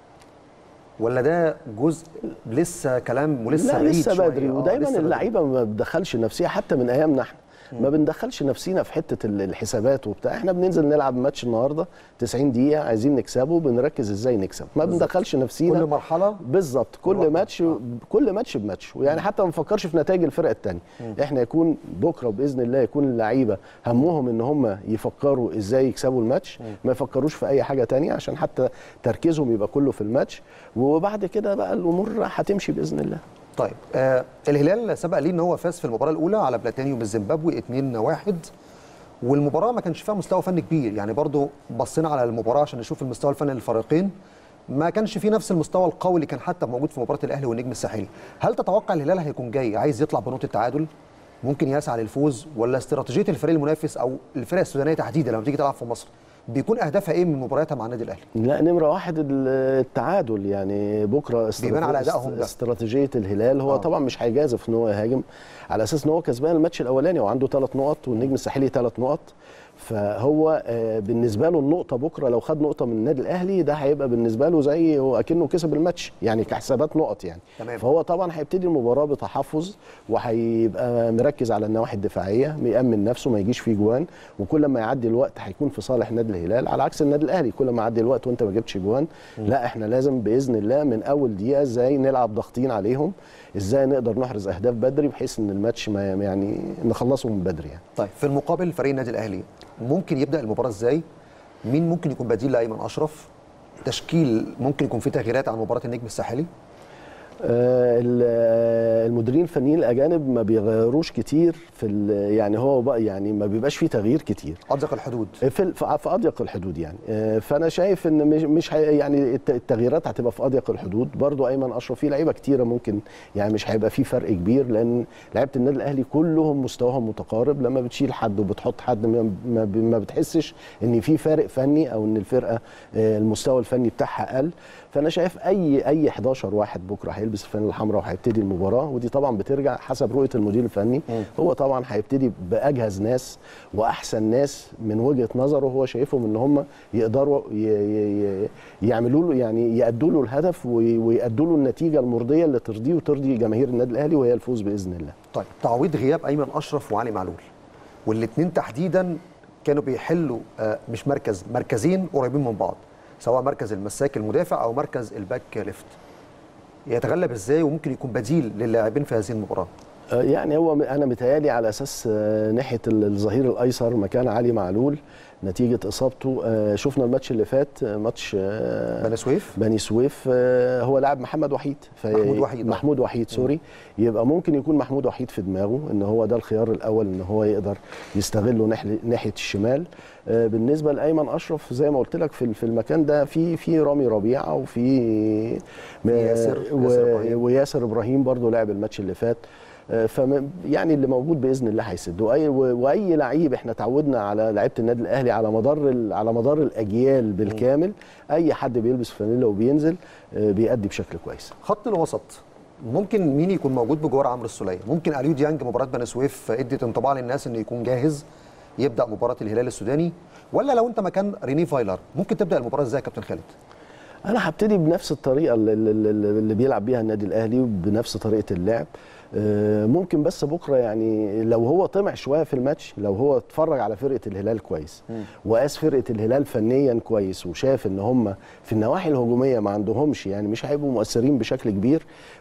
ولا ده جزء لسه كلام ولسه لا بعيد لسه شوية؟ بدري آه، ودايما لسه بدري. اللعيبه ما بتدخلش نفسها حتى من ايامنا احنا ما بندخلش نفسينا في حته ال- الحسابات وبتاع احنا بننزل نلعب ماتش النهارده 90 دقيقه عايزين نكسبه بنركز ازاي نكسب ما بندخلش نفسينا كل مرحله بالظبط كل بالوقت. ماتش كل ماتش بماتش ويعني حتى ما نفكرش في نتائج الفرق الثانيه احنا يكون بكره باذن الله يكون اللعيبه همهم ان هم يفكروا ازاي يكسبوا الماتش ما يفكروش في اي حاجه تانية عشان حتى تركيزهم يبقى كله في الماتش وبعد كده بقى الامور هتمشي باذن الله طيب آه الهلال سبق ليه ان هو فاز في المباراه الاولى على بلاتينيوم الزيمبابوي 2-1 والمباراه ما كانش فيها مستوى فني كبير يعني برضو بصينا على المباراه عشان نشوف المستوى الفني للفريقين ما كانش فيه نفس المستوى القوي اللي كان حتى موجود في مباراه الاهلي والنجم الساحلي هل تتوقع الهلال هيكون جاي عايز يطلع بنقطه تعادل ممكن يسعى للفوز ولا استراتيجيه الفريق المنافس او الفرق السودانيه تحديدا لما تيجي تلعب في مصر بيكون اهدافها ايه من مبارياتها مع النادي الاهلي لا نمره واحد ال- التعادل يعني بكره استراتيجية- بيبان على أدائهم ده. استراتيجيه الهلال هو آه. آه. طبعا مش هيجازف ان هو يهاجم على اساس ان هو كسبان الماتش الاولاني وعنده ثلاث نقط والنجم الساحلي ثلاث نقط فهو آه، بالنسبه له النقطه بكره لو خد نقطه من النادي الاهلي ده هيبقى بالنسبه له زي هو اكنه كسب الماتش يعني كحسابات نقط يعني تمام. فهو طبعا هيبتدي المباراه بتحفظ وهيبقى مركز على النواحي الدفاعيه ميأمن نفسه ما يجيش فيه جوان وكل ما يعدي الوقت هيكون في صالح نادي الهلال على عكس النادي الاهلي كل ما يعدي الوقت وانت ما جبتش جوان لا احنا لازم باذن الله من اول دقيقه ازاي نلعب ضاغطين عليهم ازاي نقدر نحرز اهداف بدري بحيث ان الماتش ما يعني نخلصه من بدري يعني طيب في المقابل فريق النادي الاهلي ممكن يبدا المباراه ازاي مين ممكن يكون بديل لايمن اشرف تشكيل ممكن يكون فيه تغييرات عن مباراه النجم الساحلي آه، ال- آه، المديرين الفنيين الاجانب ما بيغيروش كتير في ال- يعني هو بقى يعني ما بيبقاش فيه تغيير كتير اضيق الحدود في في في اضيق الحدود يعني آه، فانا شايف ان مش مش هي- يعني الت- التغييرات هتبقى في اضيق الحدود برضو ايمن اشرف في لعيبه كتيره ممكن يعني مش هيبقى في فرق كبير لان لعيبه النادي الاهلي كلهم مستواهم متقارب لما بتشيل حد وبتحط حد ما- ما ما بتحسش ان في فارق فني او ان الفرقه آه، المستوى الفني بتاعها قل فانا شايف اي اي 11 واحد بكره هيلبس الفانيلا الحمراء وهيبتدي المباراه ودي طبعا بترجع حسب رؤيه المدير الفني هو طبعا هيبتدي باجهز ناس واحسن ناس من وجهه نظره هو شايفهم ان هم يقدروا ي- ي- ي- يعملوا له يعني يادوا له الهدف وي- ويادوا له النتيجه المرضيه اللي ترضيه وترضي جماهير النادي الاهلي وهي الفوز باذن الله طيب تعويض غياب ايمن اشرف وعلي معلول والاثنين تحديدا كانوا بيحلوا آه، مش مركز مركزين قريبين من بعض سواء مركز المساك المدافع او مركز الباك ليفت يتغلب ازاي وممكن يكون بديل للاعبين في هذه المباراه آه، يعني هو م- انا متهيالي على اساس آه، ناحيه ال- الظهير الايسر مكان علي معلول نتيجه اصابته آه، شفنا الماتش اللي فات آه، ماتش آه، بني سويف بني سويف آه، هو لاعب محمد وحيد في محمود وحيد، آه. محمود وحيد سوري يبقى ممكن يكون محمود وحيد في دماغه ان هو ده الخيار الاول ان هو يقدر يستغله ناحيه ناحيه الشمال آه، بالنسبه لايمن اشرف زي ما قلت لك في في المكان ده في في رامي ربيعه وفي ياسر- و- ياسر إبراهيم. وياسر ابراهيم برضو لعب الماتش اللي فات آه، فم يعني اللي موجود باذن الله هيسد واي و- واي لعيب احنا تعودنا على لعيبه النادي الاهلي على مدار ال- على مدار الاجيال بالكامل اي حد بيلبس فانيلا وبينزل آه، بيأدي بشكل كويس خط الوسط ممكن مين يكون موجود بجوار عمرو السوليه ممكن اليو ديانج مباراه بني سويف ادت انطباع للناس انه يكون جاهز يبدا مباراه الهلال السوداني ولا لو انت مكان ريني فايلر ممكن تبدا المباراه ازاي يا كابتن خالد انا هبتدي بنفس الطريقه اللي, اللي, اللي بيلعب بيها النادي الاهلي وبنفس طريقه اللعب آه، ممكن بس بكره يعني لو هو طمع شويه في الماتش لو هو اتفرج على فرقه الهلال كويس وقاس فرقه الهلال فنيا كويس وشاف ان هم في النواحي الهجوميه ما عندهمش يعني مش هيبقوا مؤثرين بشكل كبير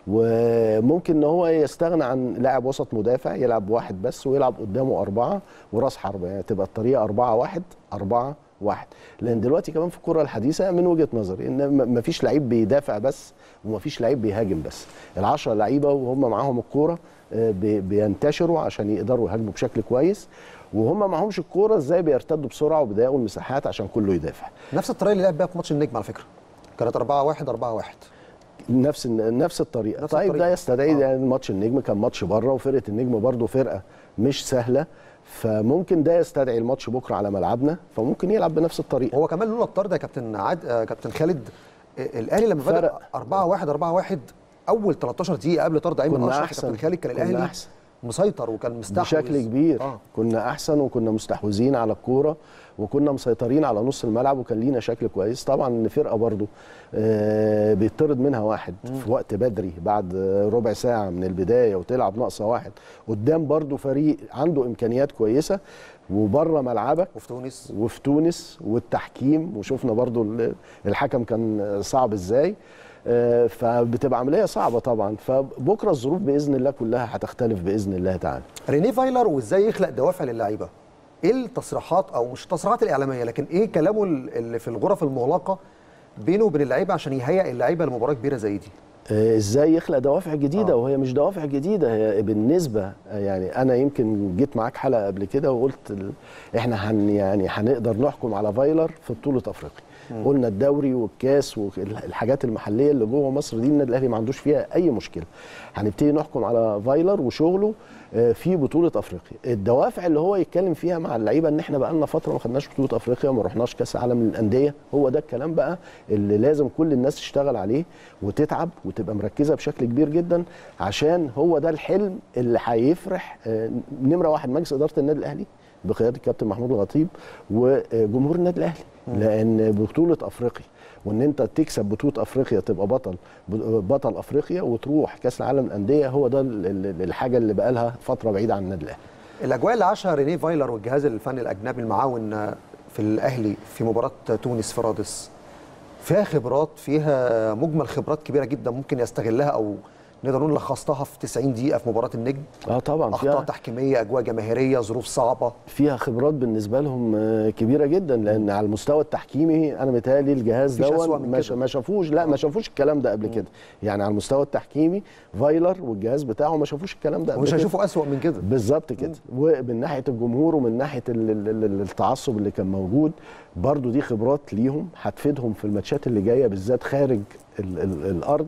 وممكن ان هو يستغنى عن لاعب وسط مدافع يلعب واحد بس ويلعب قدامه اربعه وراس حربه يعني تبقى الطريقه أربعة واحد أربعة واحد لان دلوقتي كمان في الكره الحديثه من وجهه نظري ان م- مفيش لعيب بيدافع بس ومفيش لعيب بيهاجم بس العشرة لعيبه وهم معاهم الكوره آه، بي- بينتشروا عشان يقدروا يهاجموا بشكل كويس وهم معهمش الكوره ازاي بيرتدوا بسرعه وبيضيقوا المساحات عشان كله يدافع نفس الطريقه اللي لعب بيها في ماتش النجم على فكره كانت 4 1 4 1 نفس نفس الطريقه نفس طيب الطريقة. ده يستدعي آه. يعني ماتش النجم كان ماتش بره وفرقه النجم برضه فرقه مش سهله فممكن ده يستدعي الماتش بكره على ملعبنا فممكن يلعب بنفس الطريقه هو كمان لولا الطرد يا كابتن عاد آه، كابتن خالد آه، الاهلي لما بدا فرق. 4 1 4 1 اول 13 دقيقه قبل طرد ايمن كنا اشرف أحسن. كابتن خالد كان كنا الاهلي أحسن. مسيطر وكان مستحوذ بشكل كبير آه. آه. كنا احسن وكنا مستحوذين على الكوره وكنا مسيطرين على نص الملعب وكان لينا شكل كويس طبعا ان فرقه برضو آه بيطرد منها واحد في وقت بدري بعد آه، ربع ساعه من البدايه وتلعب ناقصه واحد قدام برضو فريق عنده امكانيات كويسه وبره ملعبك وفي تونس وفي تونس والتحكيم وشفنا برضو ال- الحكم كان صعب ازاي آه، فبتبقى عمليه صعبه طبعا فبكره الظروف باذن الله كلها هتختلف باذن الله تعالى رينيه فايلر وازاي يخلق دوافع للعيبه ايه التصريحات او مش التصريحات الاعلاميه لكن ايه كلامه اللي في الغرف المغلقه بينه وبين اللعيبه عشان يهيئ اللعيبه لمباراه كبيره زي دي آه، ازاي يخلق دوافع جديده آه. آه. وهي مش دوافع جديده هي بالنسبه آه، يعني انا يمكن جيت معاك حلقه قبل كده وقلت ال... احنا هن يعني هنقدر نحكم على فايلر في بطوله افريقيا قلنا الدوري والكاس والحاجات المحليه اللي جوه مصر دي النادي الاهلي ما عندوش فيها اي مشكله هنبتدي نحكم على فايلر وشغله آه، في بطوله افريقيا الدوافع اللي هو يتكلم فيها مع اللعيبه ان احنا بقى لنا فتره ما خدناش بطوله افريقيا وما رحناش كاس العالم للانديه هو ده الكلام بقى اللي لازم كل الناس تشتغل عليه وتتعب وتبقى مركزه بشكل كبير جدا عشان هو ده الحلم اللي هيفرح آه، نمره واحد مجلس اداره النادي الاهلي بقياده الكابتن محمود الخطيب وجمهور النادي الاهلي لان بطوله افريقيا وان انت تكسب بطوله افريقيا تبقى بطل بطل افريقيا وتروح كاس العالم للانديه هو ده ال- ال- الحاجه اللي بقى لها فتره بعيده عن النادي الاهلي الاجواء اللي عاشها رينيه فايلر والجهاز الفني الاجنبي المعاون في الاهلي في مباراه تونس في رادس فيها خبرات فيها مجمل خبرات كبيره جدا ممكن يستغلها او نقدر نقول لخصتها في 90 دقيقه في مباراه النجم اه طبعا اخطاء فيها تحكيميه اجواء جماهيريه ظروف صعبه فيها خبرات بالنسبه لهم آه، كبيره جدا لان على المستوى التحكيمي انا متهيألي الجهاز مفيش أسوأ ده من ما كده. ما شافوش لا ما شافوش الكلام ده قبل كده يعني على المستوى التحكيمي فايلر والجهاز بتاعه ما شافوش الكلام ده قبل ومش كده. هيشوفوا اسوأ من كده بالظبط كده ومن ناحيه الجمهور ومن ناحيه ال- ال- ال- التعصب اللي كان موجود برضو دي خبرات ليهم هتفيدهم في الماتشات اللي جايه بالذات خارج ال ال الارض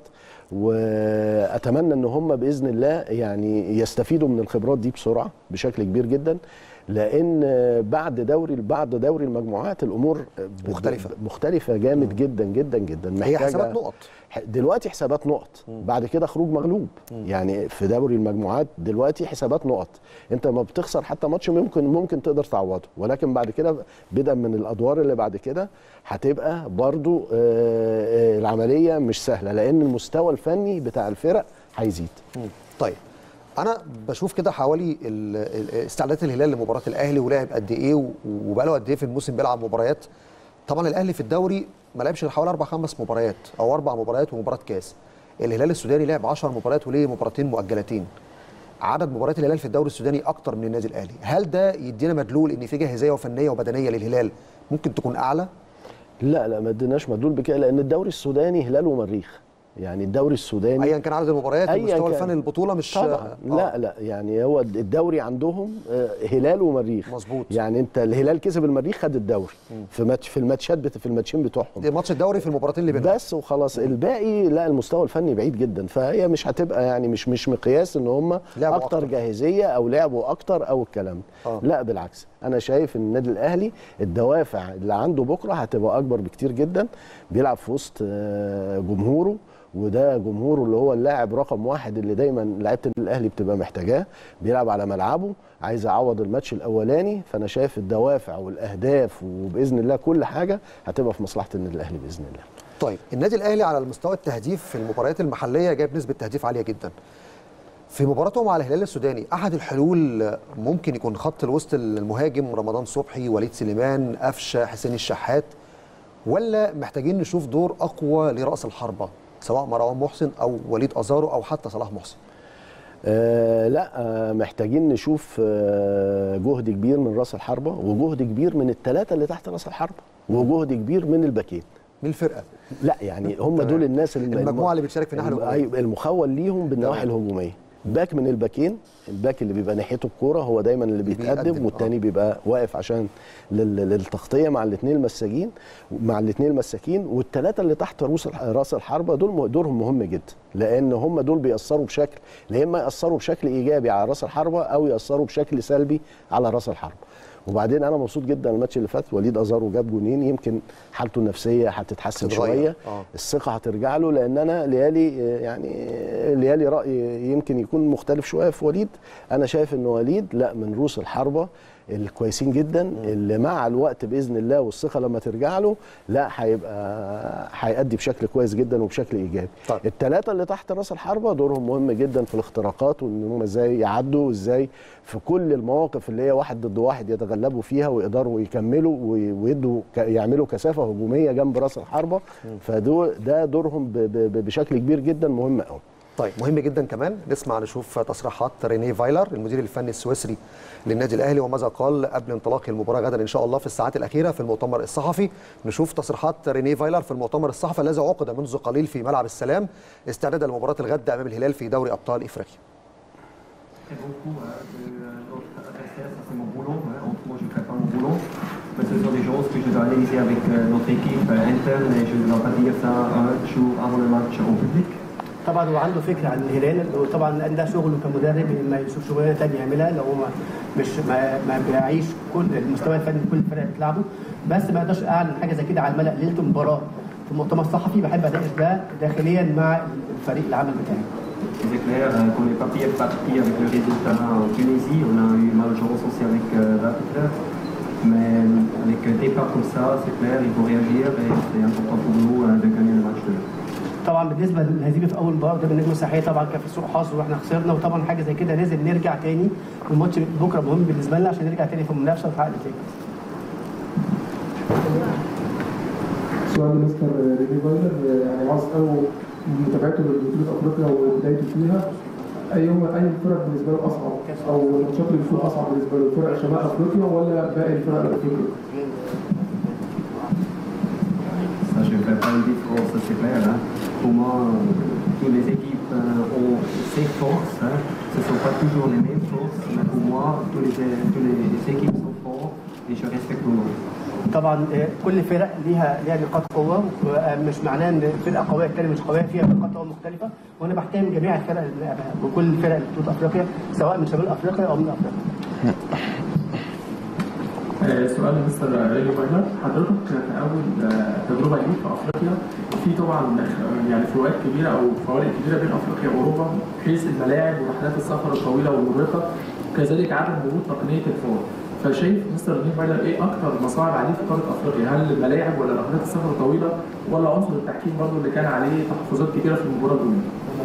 واتمنى ان هم باذن الله يعني يستفيدوا من الخبرات دي بسرعه بشكل كبير جدا لان بعد دوري بعد دوري المجموعات الامور ب- مختلفة. مختلفه جامد جدا جدا جدا هي محتاجة- حسابات نقط دلوقتي حسابات نقط بعد كده خروج مغلوب يعني في دوري المجموعات دلوقتي حسابات نقط انت ما بتخسر حتى ماتش ممكن ممكن تقدر تعوضه ولكن بعد كده بدءا من الادوار اللي بعد كده هتبقى برضو آه، آه، العمليه مش سهله لان المستوى الفني بتاع الفرق هيزيد طيب انا بشوف كده حوالي ال- ال- استعدادات الهلال لمباراه الاهلي ولعب قد ايه و- وبقاله قد ايه في الموسم بيلعب مباريات طبعا الاهلي في الدوري ما لعبش غير حوالي اربع خمس مباريات او اربع مباريات ومباراه كاس الهلال السوداني لعب 10 مباريات وليه مباراتين مؤجلتين عدد مباريات الهلال في الدوري السوداني اكتر من النادي الاهلي هل ده يدينا مدلول ان في جاهزيه وفنيه وبدنيه للهلال ممكن تكون اعلى لا لا ما اديناش مدلول بكده لان الدوري السوداني هلال ومريخ يعني الدوري السوداني ايا كان عدد المباريات أياً والمستوى كان. الفني للبطوله مش طبعا آه. لا لا يعني هو الدوري عندهم آه، هلال ومريخ مظبوط. يعني انت الهلال كسب المريخ خد الدوري في ماتش في الماتشات بت في الماتشين بتوعهم ده ماتش الدوري في المباراتين اللي بينهم بس وخلاص الباقي لا المستوى الفني بعيد جدا فهي مش هتبقى يعني مش مش مقياس ان هم لعبوا اكتر أكتر. جاهزيه او لعبوا اكتر او الكلام ده آه. لا بالعكس انا شايف ان النادي الاهلي الدوافع اللي عنده بكره هتبقى اكبر بكتير جدا بيلعب في وسط آه، جمهوره وده جمهوره اللي هو اللاعب رقم واحد اللي دايما لعيبه النادي الاهلي بتبقى محتاجاه بيلعب على ملعبه عايز يعوض الماتش الاولاني فانا شايف الدوافع والاهداف وباذن الله كل حاجه هتبقى في مصلحه النادي الاهلي باذن الله طيب النادي الاهلي على المستوى التهديف في المباريات المحليه جايب نسبه تهديف عاليه جدا في مباراته مع الهلال السوداني احد الحلول ممكن يكون خط الوسط المهاجم رمضان صبحي وليد سليمان قفشه حسين الشحات ولا محتاجين نشوف دور اقوى لراس الحربه سواء مروان محسن او وليد ازارو او حتى صلاح محسن آه لا آه محتاجين نشوف آه جهد كبير من راس الحربه وجهد كبير من الثلاثه اللي تحت راس الحربه وجهد كبير من الباكين من الفرقه لا يعني هم تمام. دول الناس الم- المجموعة اللي بتشارك في الناحية الم- الهجومية. أيوة، المخول ليهم بالنواحي تمام. الهجوميه باك من الباكين الباك اللي بيبقى ناحيته الكوره هو دايما اللي بيقدم، بيتقدم آه. والتاني بيبقى واقف عشان لل- للتغطيه مع الاثنين المساجين مع الاثنين المساكين والثلاثه اللي تحت روس الح- راس الحربه دول م- دورهم مهم جدا لان هم دول بيأثروا بشكل لا اما يأثروا بشكل ايجابي على راس الحربه او يأثروا بشكل سلبي على راس الحربه وبعدين انا مبسوط جدا الماتش اللي فات وليد ازارو جاب جونين يمكن حالته النفسيه هتتحسن تتغير. شويه آه. الثقه هترجع له لان انا ليالي آه، يعني آه، ليالي راي يمكن يكون مختلف شويه في وليد انا شايف ان وليد لا من روس الحربه الكويسين جدا اللي مع الوقت باذن الله والثقه لما ترجع له لا هيبقى هيأدي بشكل كويس جدا وبشكل ايجابي طيب. الثلاثه اللي تحت راس الحربه دورهم مهم جدا في الاختراقات وان هم ازاي يعدوا وازاي في كل المواقف اللي هي واحد ضد واحد يتغلبوا فيها ويقدروا يكملوا وي- ويدوا ك- يعملوا كثافه هجوميه جنب راس الحربه فدول ده دورهم ب- ب- بشكل كبير جدا مهم قوي طيب مهم جدا كمان نسمع نشوف تصريحات رينيه فايلر المدير الفني السويسري للنادي الاهلي وماذا قال قبل انطلاق المباراه غدا ان شاء الله في الساعات الاخيره في المؤتمر الصحفي نشوف تصريحات رينيه فايلر في المؤتمر الصحفي الذي عقد منذ قليل في ملعب السلام استعدادا لمباراه الغد امام الهلال في دوري ابطال افريقيا très beaucoup hein, de euh, notre adversaire, ça c'est mon boulot. hein. Entre moi, je ne fais pas mon boulot. Mais ce sont des choses que je dois analyser avec euh, notre équipe euh, interne et je ne dois pas dire ça un jour avant le match au public. طبعا هو عنده فكره عن الهلال وطبعا لان ده شغله كمدرب ما يشوف شغلانه ثانيه يعملها لو هو ما- مش ما, ما بيعيش كل المستوى الفني لكل الفرق اللي بتلعبه بس ما اقدرش اعلن حاجه زي كده على الملأ ليله المباراه في مؤتمر صحفي بحب اناقش ده داخليا مع الفريق العمل بتاعي C'est clair euh, qu'on n'est pas bien parti avec le résultat en Tunisie. On a eu malchance aussi avec euh, l'arbitre. Mais euh, avec un départ comme ça, c'est clair, il faut réagir et c'est important pour nous euh, de gagner le match de طبعا بالنسبه للهزيمه في اول مباراه قدام النجم الساحليه طبعا كان في سوء حظ واحنا خسرنا وطبعا حاجه زي كده لازم نرجع تاني والماتش بكره مهم بالنسبه لنا عشان نرجع تاني في المنافسه ونحقق نتيجه سؤال مستر ريني فايلر يعني عاوز اساله من متابعته لبطوله افريقيا وبدايته فيها ايهما اي الفرق بالنسبه له اصعب او الماتشات اللي بتكون اصعب بالنسبه له فرق شمال افريقيا ولا باقي الفرق الافريقيه؟ Ça, je ne fais pas une différence, ça, c'est clair. hein. Pour moi, euh, toutes les équipes euh, ont ses forces. hein. Ce ne sont pas toujours les mêmes forces, mais pour moi, toutes les, toutes les équipes sont fortes et je respecte tout le monde. طبعا آه، كل فرق ليها ليها نقاط قوه ومش معناه ان فرقه قويه الثانيه مش قويه فيها نقاط قوه مختلفه وانا بحترم جميع الفرق اللي بلعبها وكل الفرق اللي بتوع افريقيا سواء من شمال افريقيا او من افريقيا آه، سؤال لمستر ريني فايلر حضرتك في اول آه، تجربه ليك في افريقيا في طبعا آه، يعني فروقات كبيره او فوارق كبيره بين افريقيا واوروبا بحيث الملاعب ورحلات السفر الطويله والمرهقه وكذلك عدم وجود تقنيه الفار فشايف مستر ريني فايلر ايه اكتر مصاعب عليه في قاره افريقيا هل الملاعب ولا رحلات السفر الطويله ولا عنصر التحكيم برضه اللي كان عليه تحفظات كتيره في المباراه الاولى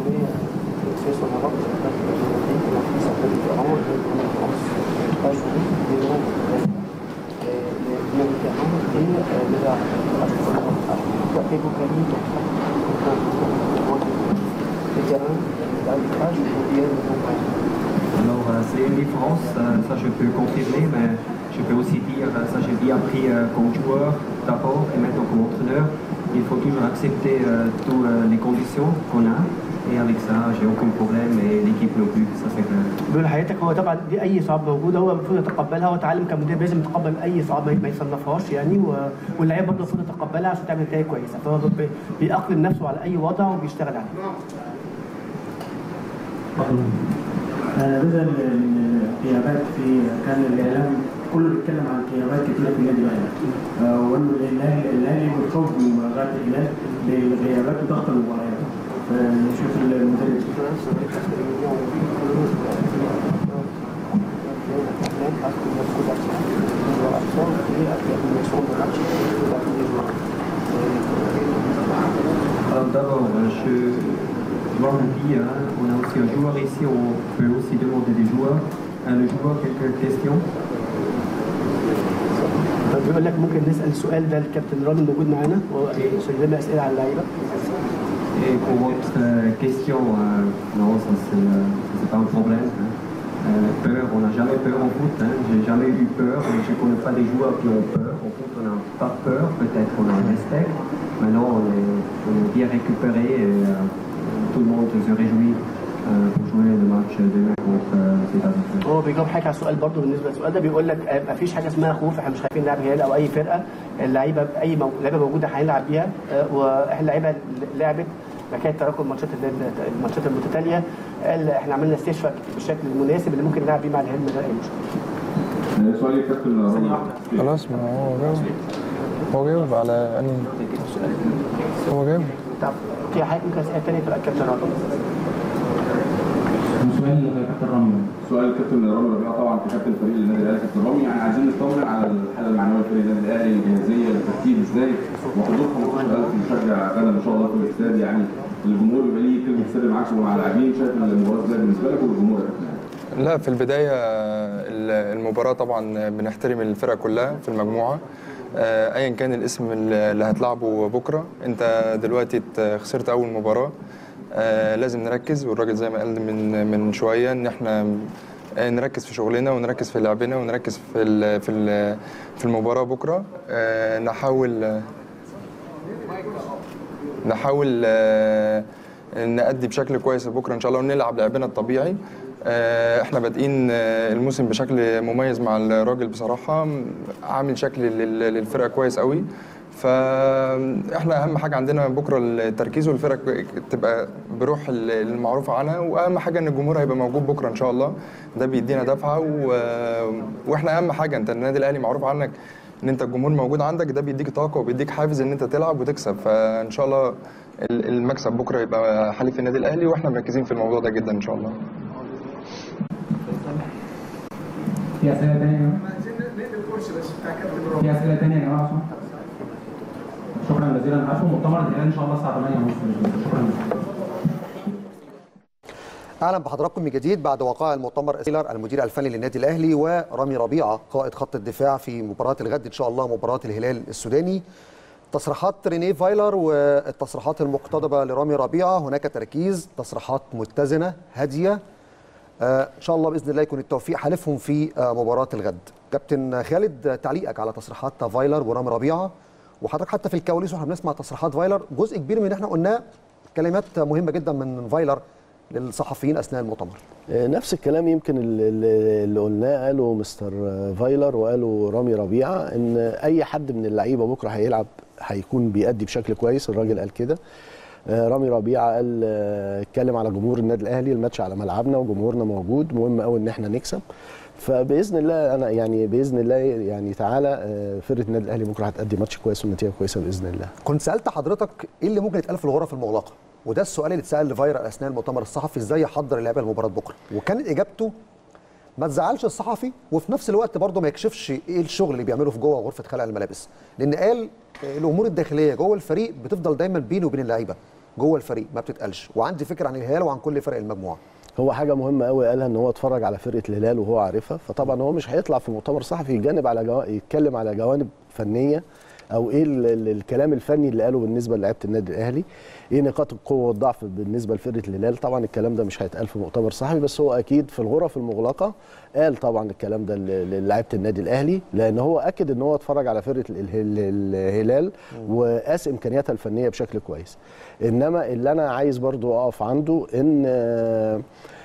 Alors, euh, c'est une différence, euh, ça je peux confirmer, mais je peux aussi dire, euh, ça j'ai bien appris euh, comme joueur d'abord et maintenant comme entraîneur. Il faut toujours accepter euh, toutes euh, les conditions qu'on a. Et avec ça, j'ai aucun problème et l'équipe non plus, ça c'est clair. بيقول لحضرتك هو طبعا دي اي صعاب موجوده هو المفروض يتقبلها هو اتعلم كمدير لازم يتقبل اي صعاب ما- ما يصنفهاش يعني و- واللعيبه برضه المفروض يتقبلها عشان تعمل نتائج كويسه فهو بي- بيأقلم نفسه على اي وضع وبيشتغل عليه بدل من غيابات في كان الاعلام كله بيتكلم عن غيابات كتير في النادي الاهلي آه، وانه الاهلي الاهلي متخوف من مباريات الهلال للغيابات وضغط المباريات فنشوف المدرب Alors d'abord, euh, je dois vous dire, hein, on a aussi un joueur ici, on peut aussi demander des joueurs. Euh, le joueur, quelques questions بيقول لك ممكن نسال السؤال ده الكابتن رامي موجود معانا وهو عشان لنا اسئله على اللعيبه Et pour votre euh, question, euh, non, ça c'est euh, ça, c'est pas un problème. hein. Euh, peur, on n'a jamais peur en foot. Hein. J'ai jamais eu peur. Je ne connais pas des joueurs qui ont peur. En foot, on n'a pas peur. Peut-être on a un respect. Maintenant, on est, on est bien récupéré et euh, tout le monde se réjouit euh, pour jouer le match demain contre euh, cet adversaire. هو بيجاوب حضرتك على السؤال برضه بالنسبه للسؤال ده بيقول لك آه، ما فيش حاجه اسمها خوف احنا مش خايفين نلعب هلال او اي فرقه اللعيبه اي مو- لعيبه موجوده هنلعب بيها آه، واحنا اللعيبه اللي لعبت حكايه تراكم الماتشات اللي- الماتشات المتتاليه قال احنا عملنا استشفاء بالشكل المناسب اللي ممكن نلعب بيه مع الهلال من غير اي مشكله سؤال الكابتن رامي خلاص ما هو جاوب هو جاوب على اني هو جاوب طب في حاجه ممكن اسال تاني تبقى الكابتن رامي سؤال كابتن رامي سؤال الكابتن رامي ربيعه طبعا ككابتن فريق النادي الاهلي كابتن رامي يعني عايزين نطمن على الحاله المعنويه لفريق النادي الاهلي الجاهزيه الترتيب ازاي وحضور 15000 مشجع غدا ان شاء الله في الاستاد يعني الجمهور بيبقى ليه كلمه سر معاكم ومع اللاعبين شايف المباراه ازاي بالنسبه لك والجمهور يا كابتن لا في البداية ال- المباراة طبعا بنحترم الفرقة كلها في المجموعة آه، ايا كان الاسم اللي هتلعبه بكرة انت دلوقتي ت- خسرت اول مباراة آه، لازم نركز والراجل زي ما قال من من شوية ان احنا آه، نركز في شغلنا ونركز في لعبنا ونركز في ال- في ال- في المباراة بكرة آه، نحاول نحاول آه، نأدي بشكل كويس بكره ان شاء الله ونلعب لعبنا الطبيعي آه، احنا بادئين آه، الموسم بشكل مميز مع الراجل بصراحه عامل شكل لل- للفرقه كويس قوي فاحنا اهم حاجه عندنا بكره التركيز والفرقه تبقى بروح ال- المعروفه عنها واهم حاجه ان الجمهور هيبقى موجود بكره ان شاء الله ده بيدينا دفعه و... واحنا اهم حاجه انت النادي الاهلي معروف عنك ان انت الجمهور موجود عندك ده بيديك طاقه وبيديك حافز ان انت تلعب وتكسب فان شاء الله ال- المكسب بكره يبقى حليف النادي الاهلي واحنا مركزين في الموضوع ده جدا ان شاء الله في اسئله ثانيه في اسئله ثانيه يا جماعه عشان شكرا جزيلا عارفه مؤتمر الهلال ان شاء الله الساعه 8 ونص شكرا جزيلا اهلا بحضراتكم من جديد بعد وقائع المؤتمر سيلر المدير الفني للنادي الاهلي ورامي ربيعه قائد خط الدفاع في مباراه الغد ان شاء الله مباراه الهلال السوداني تصريحات رينيه فايلر والتصريحات المقتضبه لرامي ربيعه هناك تركيز تصريحات متزنه هاديه آه، ان شاء الله باذن الله يكون التوفيق حالفهم في آه، مباراه الغد كابتن خالد آه، تعليقك على تصريحات فايلر ورامي ربيعه وحضرتك حتى في الكواليس واحنا بنسمع تصريحات فايلر جزء كبير من اللي احنا قلناه كلمات مهمه جدا من فايلر للصحفيين اثناء المؤتمر آه، نفس الكلام يمكن اللي- اللي اللي قلناه قاله مستر فايلر وقاله رامي ربيعه ان اي حد من اللعيبه بكره هيلعب هيكون بيأدي بشكل كويس الراجل قال كده آه، رامي ربيعه قال آه، اتكلم على جمهور النادي الاهلي الماتش على ملعبنا وجمهورنا موجود مهم قوي ان احنا نكسب فباذن الله انا يعني باذن الله يعني تعالى آه، فرقه النادي الاهلي بكره هتأدي ماتش كويس ونتيجه كويسه باذن الله كنت سالت حضرتك ايه اللي ممكن يتقال في الغرف المغلقه وده السؤال اللي اتسال لفايلر اثناء المؤتمر الصحفي ازاي يحضر اللعيبه لمباراه بكره وكانت اجابته ما تزعلش الصحفي وفي نفس الوقت برضه ما يكشفش ايه الشغل اللي بيعمله في جوه غرفه خلع الملابس لان قال آه، الامور الداخليه جوه الفريق بتفضل دايما بينه وبين اللعيبه جوه الفريق ما بتتقالش وعندي فكره عن الهلال وعن كل فرق المجموعه هو حاجه مهمه قوي قالها ان هو اتفرج على فرقه الهلال وهو عارفها فطبعا هو مش هيطلع في مؤتمر صحفي يجانب على جو... يتكلم على جوانب فنيه او ايه ال... ال- الكلام الفني اللي قاله بالنسبه للعيبه النادي الاهلي ايه نقاط القوه والضعف بالنسبه لفرقه الهلال طبعا الكلام ده مش هيتقال في مؤتمر صحفي بس هو اكيد في الغرف المغلقه قال طبعا الكلام ده ل- للاعيبه النادي الاهلي لان هو اكد ان هو اتفرج على فرقه الهل- الهلال وقاس امكانياتها الفنيه بشكل كويس انما اللي انا عايز برضو اقف عنده ان آه،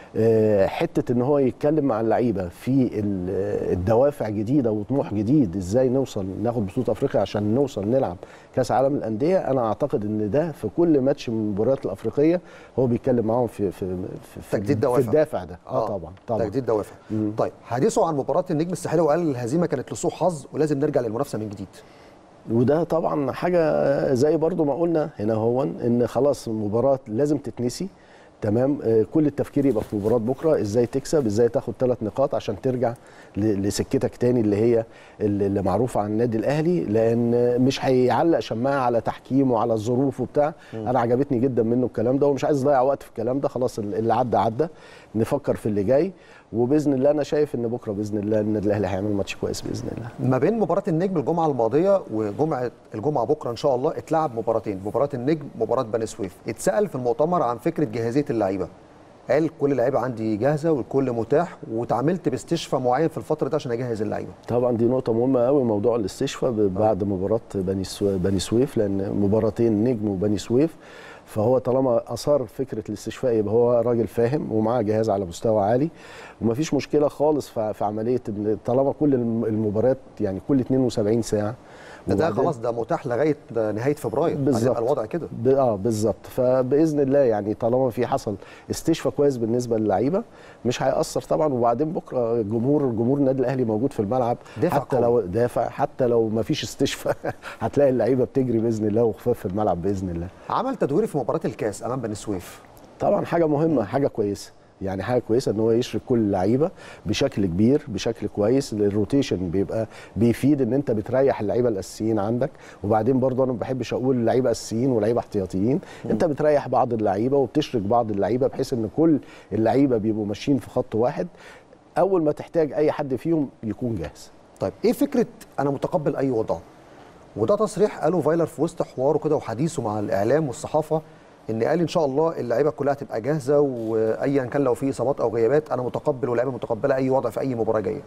آه، حته ان هو يتكلم مع اللعيبه في ال- الدوافع جديده وطموح جديد ازاي نوصل ناخد بطوله افريقيا عشان نوصل نلعب كاس عالم الانديه انا اعتقد ان ده في كل ماتش من المباريات الافريقيه هو بيتكلم معاهم في في في, في تجديد دوافع. في الدافع ده اه, طبعا طبعا تجديد دوافع طيب حديثه عن مباراه النجم الساحلي وقال الهزيمه كانت لسوء حظ ولازم نرجع للمنافسه من جديد وده طبعا حاجه زي برضو ما قلنا هنا هو ان خلاص المباراه لازم تتنسي تمام آه، كل التفكير يبقى في مباراه بكره ازاي تكسب ازاي تاخد ثلاث نقاط عشان ترجع ل- لسكتك تاني اللي هي اللي اللي معروفه عن النادي الاهلي لان مش هيعلق شماعه على تحكيم وعلى الظروف وبتاع انا عجبتني جدا منه الكلام ده ومش عايز اضيع وقت في الكلام ده خلاص اللي عدى عدى نفكر في اللي جاي وباذن الله انا شايف ان بكره باذن الله النادي الاهلي هيعمل ماتش كويس باذن الله ما بين مباراة النجم الجمعة الماضية وجمعة الجمعة بكرة إن شاء الله اتلعب مباراتين مباراة النجم مباراة بني سويف اتسأل في المؤتمر عن فكرة جاهزية اللعيبة قال كل اللعيبة عندي جاهزة والكل متاح واتعاملت باستشفاء معين في الفترة دي عشان أجهز اللعيبة طبعا دي نقطة مهمة قوي موضوع الاستشفاء ب- بعد مباراة بني سو- بني سويف لأن مباراتين نجم وبني سويف فهو طالما أصر فكرة الاستشفاء يبقى هو راجل فاهم ومعاه جهاز على مستوى عالي ومفيش مشكلة خالص في في عملية إن طالما كل الم- المباريات يعني كل 72 ساعة ده, ده وبعدين- خلاص ده متاح لغاية نهاية فبراير بالظبط. هيبقى الوضع كده ب... اه بالظبط فباذن الله يعني طالما في حصل استشفاء كويس بالنسبه للعيبه مش هياثر طبعا وبعدين بكره جمهور جمهور النادي الاهلي موجود في الملعب دافع حتى قوي. لو دافع حتى لو ما فيش استشفاء هتلاقي اللعيبه بتجري باذن الله وخفاف في الملعب باذن الله عمل تدوير في مباراة الكاس أمام بني سويف طبعا حاجه مهمه حاجه كويسه يعني حاجه كويسه ان هو يشرك كل اللعيبه بشكل كبير بشكل كويس الروتيشن بيبقى بيفيد ان انت بتريح اللعيبه الاساسيين عندك وبعدين برضه انا ما بحبش اقول لعيبه اساسيين ولعيبه احتياطيين انت بتريح بعض اللعيبه وبتشرك بعض اللعيبه بحيث ان كل اللعيبه بيبقوا ماشيين في خط واحد اول ما تحتاج اي حد فيهم يكون جاهز طيب إيه فكرة أنا متقبل أي وضع وده تصريح قاله فايلر في وسط حواره كده وحديثه مع الإعلام والصحافة ان قال ان شاء الله اللعيبه كلها تبقى جاهزه وايا كان لو في اصابات او غيابات انا متقبل واللعيبه متقبله اي وضع في اي مباراه جايه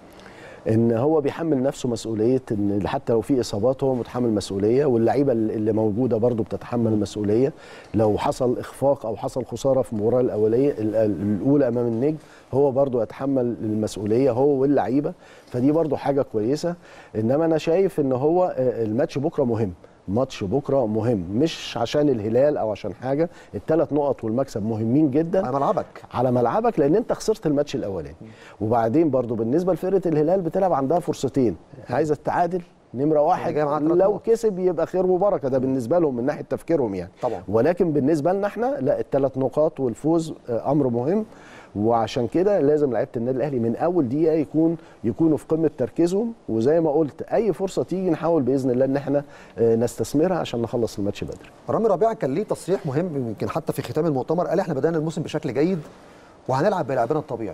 ان هو بيحمل نفسه مسؤوليه ان حتى لو في اصابات هو متحمل مسؤوليه واللعيبه اللي موجوده برضه بتتحمل المسؤوليه لو حصل اخفاق او حصل خساره في المباراه الاوليه ال- ال- الاولى امام النجم هو برضه يتحمل المسؤوليه هو واللعيبه فدي برضه حاجه كويسه انما انا شايف ان هو آه، الماتش بكره مهم ماتش بكره مهم مش عشان الهلال او عشان حاجه الثلاث نقط والمكسب مهمين جدا على ملعبك على ملعبك لان انت خسرت الماتش الاولاني وبعدين برضو بالنسبه لفرقه الهلال بتلعب عندها فرصتين عايزه تتعادل نمره واحد جاي معاها تلات لو نقط. كسب يبقى خير وبركه ده بالنسبه لهم من ناحيه تفكيرهم يعني طبعا. ولكن بالنسبه لنا احنا لا الثلاث نقاط والفوز آه، امر مهم وعشان كده لازم لعيبه النادي الاهلي من اول دقيقه يكون يكونوا في قمه تركيزهم وزي ما قلت اي فرصه تيجي نحاول باذن الله ان احنا آه، نستثمرها عشان نخلص الماتش بدري رامي ربيعه كان ليه تصريح مهم يمكن حتى في ختام المؤتمر قال احنا بدانا الموسم بشكل جيد وهنلعب بلعبنا الطبيعي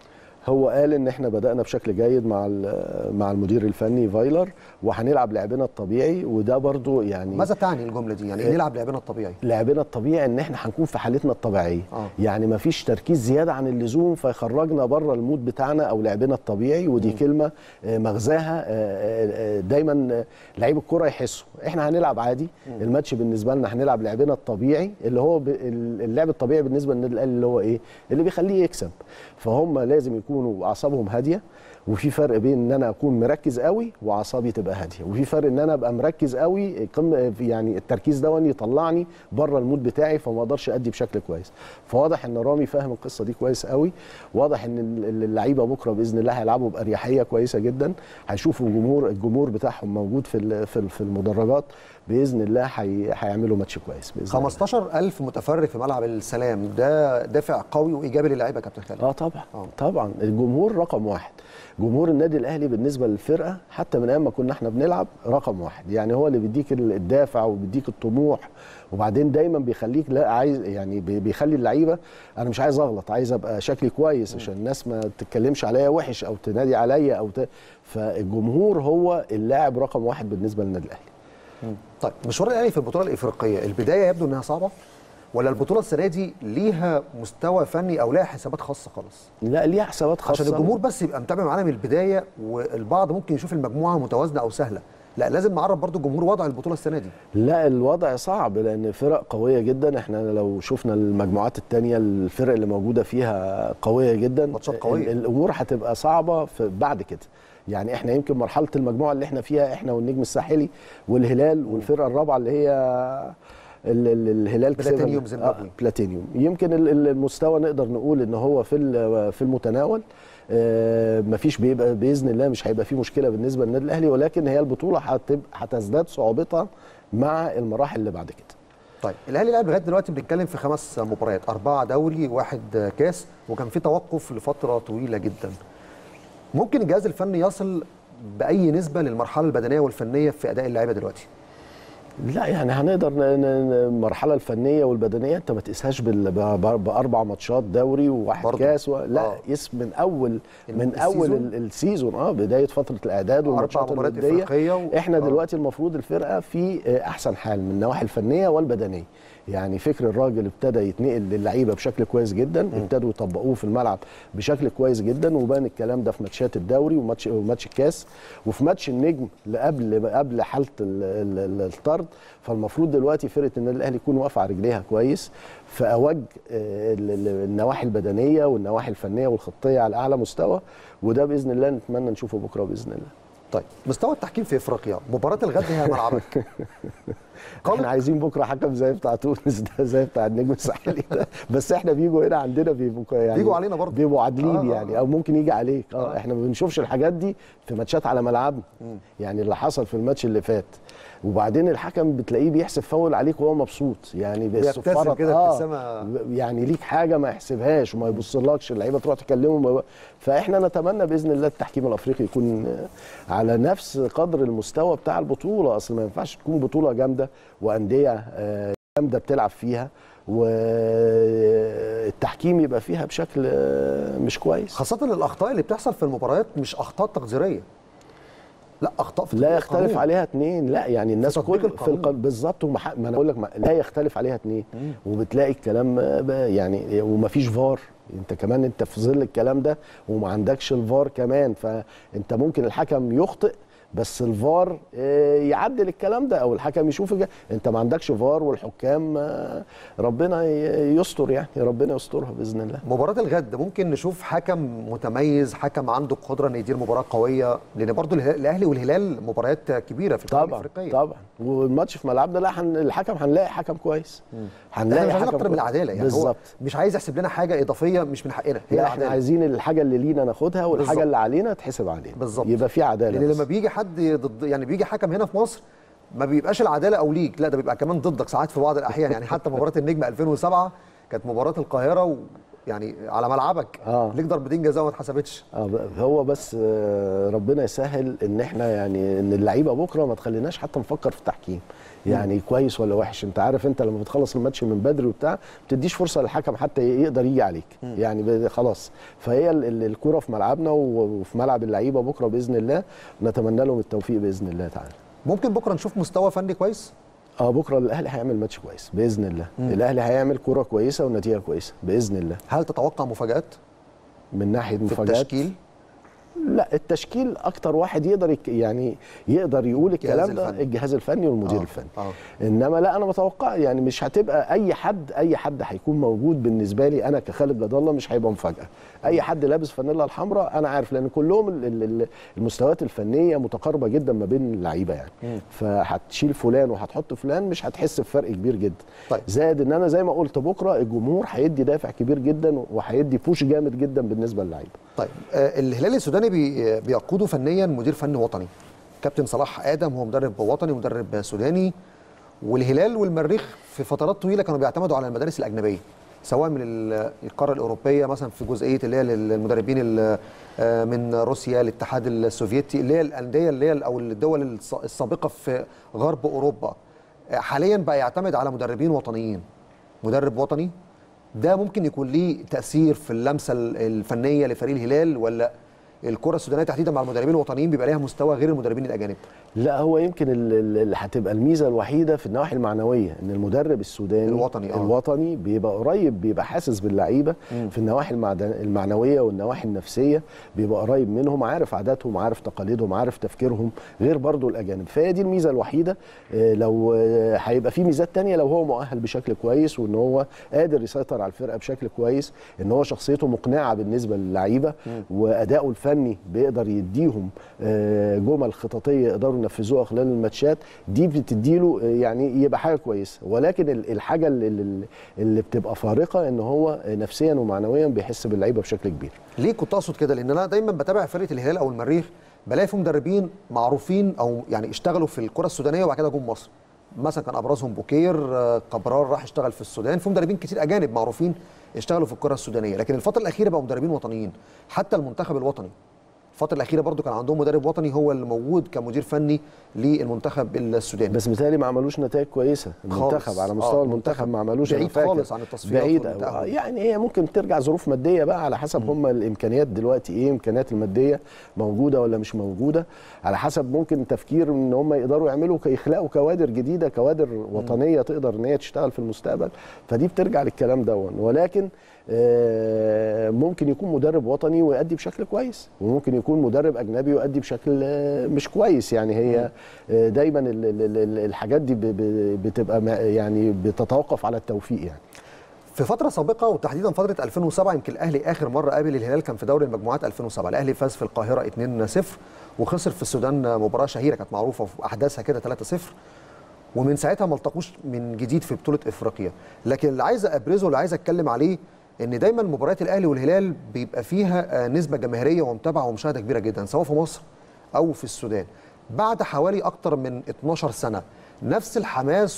هو قال ان احنا بدانا بشكل جيد مع ال- مع المدير الفني فايلر وهنلعب لعبنا الطبيعي وده برضو يعني ماذا تعني الجمله دي يعني إيه نلعب لعبنا الطبيعي لعبنا الطبيعي ان احنا هنكون في حالتنا الطبيعيه آه. يعني ما فيش تركيز زياده عن اللزوم فيخرجنا بره المود بتاعنا او لعبنا الطبيعي ودي م. كلمه آه، مغزاها آه، آه، آه، دايما آه، لعيب الكره يحسوا احنا هنلعب عادي م. الماتش بالنسبه لنا هنلعب لعبنا الطبيعي اللي هو ب- ال- اللعب الطبيعي بالنسبه للنادي الاهلي اللي هو ايه اللي بيخليه يكسب فهم لازم يكونوا اعصابهم هاديه وفي فرق بين ان انا اكون مركز قوي واعصابي تبقى هاديه وفي فرق ان انا ابقى مركز قوي قم يعني التركيز ده يطلعني بره المود بتاعي فما اقدرش ادي بشكل كويس فواضح ان رامي فاهم القصه دي كويس قوي واضح ان ال- اللعيبه بكره باذن الله هيلعبوا باريحيه كويسه جدا هيشوفوا جمهور الجمهور بتاعهم موجود في ال- في ال- في المدرجات باذن الله هي- هيعملوا ماتش كويس باذن الله 15000 متفرج في ملعب السلام ده دافع قوي وايجابي للاعيبه يا كابتن خالد اه طبعا طبعا الجمهور رقم واحد جمهور النادي الاهلي بالنسبه للفرقه حتى من ايام ما كنا احنا بنلعب رقم واحد يعني هو اللي بيديك ال- الدافع وبيديك الطموح وبعدين دايما بيخليك لا عايز يعني بي- بيخلي اللعيبه انا مش عايز اغلط عايز ابقى شكلي كويس عشان الناس ما تتكلمش عليا وحش او تنادي عليا او ت... فالجمهور هو اللاعب رقم واحد بالنسبه للنادي الاهلي طيب مشوار الاهلي في البطوله الافريقيه البدايه يبدو انها صعبه ولا البطوله السنه دي ليها مستوى فني او لها حسابات خاصه خالص لا ليها حسابات خاصه عشان الجمهور بس يبقى متابع معانا من البدايه والبعض ممكن يشوف المجموعه متوازنه او سهله لا لازم نعرف برضو الجمهور وضع البطوله السنه دي لا الوضع صعب لان فرق قويه جدا احنا لو شفنا المجموعات التانية الفرق اللي موجوده فيها قويه جدا ماتشات قوية. ال- الامور هتبقى صعبه في بعد كده يعني احنا يمكن مرحله المجموعه اللي احنا فيها احنا والنجم الساحلي والهلال والفرقه الرابعه اللي هي ال- ال- الهلال كسبها- بلاتينيوم زيمبابوي. آه، بلاتينيوم يمكن ال- ال- المستوى نقدر نقول ان هو في ال- في المتناول آه، مفيش بيبقى باذن الله مش هيبقى فيه مشكله بالنسبه للنادي الاهلي ولكن هي البطوله هتبقى هتزداد صعوبتها مع المراحل اللي بعد كده طيب الاهلي لعب لغايه دلوقتي بنتكلم في خمس مباريات اربعه دوري واحد كاس وكان في توقف لفتره طويله جدا ممكن الجهاز الفني يصل باي نسبه للمرحله البدنيه والفنيه في اداء اللعيبه دلوقتي لا يعني هنقدر ن- ن- ن- المرحله الفنيه والبدنيه انت ما تقيسهاش بال- ب- ب- باربع ماتشات دوري وواحد برضه. كاس و... لا آه. قيس من اول من السيزون؟ اول ال- السيزون اه بدايه فتره الاعداد والماتشات مباريات الوديه إفريقية و- احنا آه. دلوقتي المفروض الفرقه في آه، احسن حال من النواحي الفنيه والبدنيه يعني فكر الراجل ابتدى يتنقل للعيبه بشكل كويس جدا ابتدوا يطبقوه في الملعب بشكل كويس جدا وبان الكلام ده في ماتشات الدوري وماتش وماتش الكاس وفي ماتش النجم اللي قبل قبل حاله ال- ال- ال- الطرد فالمفروض دلوقتي فرقه النادي الاهلي يكون واقفه على رجليها كويس في اوج آه، ال- ال- النواحي البدنيه والنواحي الفنيه والخطيه على اعلى مستوى وده باذن الله نتمنى نشوفه بكره باذن الله طيب مستوى التحكيم في افريقيا مباراه الغد هي ملعبك احنا عايزين بكره حكم زي بتاع تونس ده زي بتاع النجم الساحلي ده بس احنا بيجوا هنا عندنا بيبقوا يعني بيجوا علينا برضه. بيبقوا عادلين آه، آه، يعني او ممكن يجي عليك اه احنا ما بنشوفش الحاجات دي في ماتشات على ملعبنا يعني اللي حصل في الماتش اللي فات وبعدين الحكم بتلاقيه بيحسب فاول عليك وهو مبسوط يعني بيبتسم بالصفارة كده آه ابتسامة. يعني ليك حاجه ما يحسبهاش وما يبصلكش اللعيبه تروح تكلمه ما- فاحنا نتمنى باذن الله التحكيم الافريقي يكون آه، على نفس قدر المستوى بتاع البطوله اصل ما ينفعش تكون بطوله جامده وانديه آه، جامده بتلعب فيها والتحكيم يبقى فيها بشكل آه، مش كويس خاصه ان الاخطاء اللي بتحصل في المباريات مش اخطاء تقديريه لا اخطاء في لا تطبيق يختلف القانون. عليها اتنين لا يعني الناس تطبيق كل في القانون. القانون بالظبط ومح- ما انا اقول لك ما- لا يختلف عليها اتنين وبتلاقي الكلام آه، بقى يعني ومفيش فار انت كمان انت في ظل الكلام ده وما عندكش الفار كمان فانت ممكن الحكم يخطئ بس الفار آه، يعدل الكلام ده او الحكم يشوف الج- انت ما عندكش فار والحكام آه، ربنا ي- يستر يعني ربنا يسترها باذن الله مباراة الغد ممكن نشوف حكم متميز حكم عنده قدرة انه يدير مباراة قوية لان برضو الهلال- الاهلي والهلال مباريات كبيرة في القاره طبعا الافريقية طبعا والماتش في ملعبنا لا هن... الحكم هنلاقي حكم كويس احنا مش عايزين اكتر من كويس. العدالة يعني هو بالظبط مش عايز يحسب لنا حاجة اضافية مش من حقنا هي لا احنا العدالة عايزين الحاجه اللي لينا ناخدها والحاجه بالظبط. اللي علينا تحسب علينا بالظبط. يبقى في عداله لان بس. لما بيجي حد ضد يعني بيجي حكم هنا في مصر ما بيبقاش العدالة او ليك لا ده بيبقى كمان ضدك ساعات في بعض الاحيان يعني حتى مباراة النجم 2007 كانت مباراة القاهرة و يعني على ملعبك آه. ليك ضربتين جزاء وما اتحسبتش اه ب- هو بس آه، ربنا يسهل ان احنا يعني ان اللعيبه بكره ما تخليناش حتى نفكر في التحكيم يعني كويس ولا وحش انت عارف انت لما بتخلص الماتش من بدري وبتاع ما بتديش فرصه للحكم حتى ي- يقدر يجي عليك يعني ب- خلاص فهي ال- ال- الكره في ملعبنا و- وفي ملعب اللعيبه بكره باذن الله نتمنى لهم التوفيق باذن الله تعالى ممكن بكرة نشوف مستوى فني كويس اه بكره الاهلي هيعمل ماتش كويس باذن الله الاهلي هيعمل كره كويسه ونتيجه كويسه باذن الله هل تتوقع مفاجآت من ناحيه في مفاجات التشكيل لا التشكيل اكتر واحد يقدر يك يعني يقدر يقول الكلام ده الفني. الجهاز الفني والمدير آه، الفني آه. انما لا انا متوقع يعني مش هتبقى اي حد اي حد هيكون موجود بالنسبه لي انا كخالد جد الله مش هيبقى مفاجاه اي حد لابس فانيلا الحمراء انا عارف لان كلهم ال- ال- ال- المستويات الفنيه متقاربه جدا ما بين اللعيبه يعني فهتشيل فلان وهتحط فلان مش هتحس بفرق كبير جدا طيب. زائد ان انا زي ما قلت بكره الجمهور هيدي دافع كبير جدا وهيدي بوش جامد جدا بالنسبه للعيبه طيب آه، الهلال السوداني بي بيقوده فنيا مدير فني وطني كابتن صلاح ادم هو مدرب وطني ومدرب سوداني والهلال والمريخ في فترات طويله كانوا بيعتمدوا على المدارس الاجنبيه سواء من ال- القاره الاوروبيه مثلا في جزئيه اللي هي للمدربين ال- آه، من روسيا الاتحاد السوفيتي اللي هي الانديه اللي هي او الدول الص- السابقه في غرب اوروبا آه، حاليا بقى يعتمد على مدربين وطنيين مدرب وطني ده ممكن يكون ليه تاثير في اللمسه ال- الفنيه لفريق الهلال ولا الكره السودانيه تحديدا مع المدربين الوطنيين بيبقى ليها مستوى غير المدربين الاجانب لا هو يمكن ال- ال- اللي هتبقى الميزه الوحيده في النواحي المعنويه ان المدرب السوداني الوطني، آه. الوطني بيبقى قريب بيبقى حاسس باللعيبه في النواحي المعدن- المعنويه والنواحي النفسيه بيبقى قريب منهم عارف عاداتهم عارف تقاليدهم عارف تفكيرهم غير برضو الاجانب فهي دي الميزه الوحيده آه، لو آه، هيبقى في ميزات تانية لو هو مؤهل بشكل كويس وان هو قادر يسيطر على الفرقه بشكل كويس ان هو شخصيته مقنعه بالنسبه للعيبه واداؤه الفني بيقدر يديهم آه، جمل خططيه يقدروا ينفذوها خلال الماتشات دي بتديله آه، يعني يبقى حاجه كويسه ولكن ال- الحاجه اللي, اللي- اللي بتبقى فارقه ان هو نفسيا ومعنويا بيحس باللعيبه بشكل كبير ليه كنت اقصد كده لان انا دايما بتابع فرقه الهلال او المريخ بلاقي في مدربين معروفين او يعني اشتغلوا في الكره السودانيه وبعد كده جم مصر مثلا كان ابرزهم بوكير آه، قبرار راح اشتغل في السودان في مدربين كتير اجانب معروفين اشتغلوا في الكره السودانيه لكن الفتره الاخيره بقوا مدربين وطنيين حتى المنتخب الوطني الفتره الاخيره برضو كان عندهم مدرب وطني هو اللي موجود كمدير فني للمنتخب السوداني بس مثالي ما عملوش نتائج كويسه المنتخب خالص. على مستوى آه، المنتخب ما عملوش أنا بعيد فاكر. خالص عن التصفيات بعيد والتأهل. أوي. يعني هي ممكن ترجع ظروف ماديه بقى على حسب هم الامكانيات دلوقتي ايه الامكانيات الماديه موجوده ولا مش موجوده على حسب ممكن تفكير ان هم يقدروا يعملوا يخلقوا كوادر جديده كوادر وطنيه تقدر ان هي تشتغل في المستقبل فدي بترجع للكلام دون ولكن آه، ممكن يكون مدرب وطني ويؤدي بشكل كويس وممكن يكون مدرب اجنبي يؤدي بشكل آه، مش كويس يعني هي آه، دايما ال- ال- ال- الحاجات دي ب- ب- بتبقى ما- يعني بتتوقف على التوفيق يعني في فتره سابقه وتحديدا فتره 2007 يمكن الاهلي اخر مره قابل الهلال كان في دوري المجموعات 2007 الاهلي فاز في القاهره 2-0 وخسر في السودان مباراه شهيره كانت معروفه في احداثها كده 3-0 ومن ساعتها ما التقوش من جديد في بطوله افريقيا لكن اللي عايز ابرزه اللي عايز اتكلم عليه ان دايما مباريات الاهلي والهلال بيبقى فيها آه، نسبه جماهيريه ومتابعه ومشاهده كبيره جدا سواء في مصر او في السودان بعد حوالي اكتر من 12 سنه نفس الحماس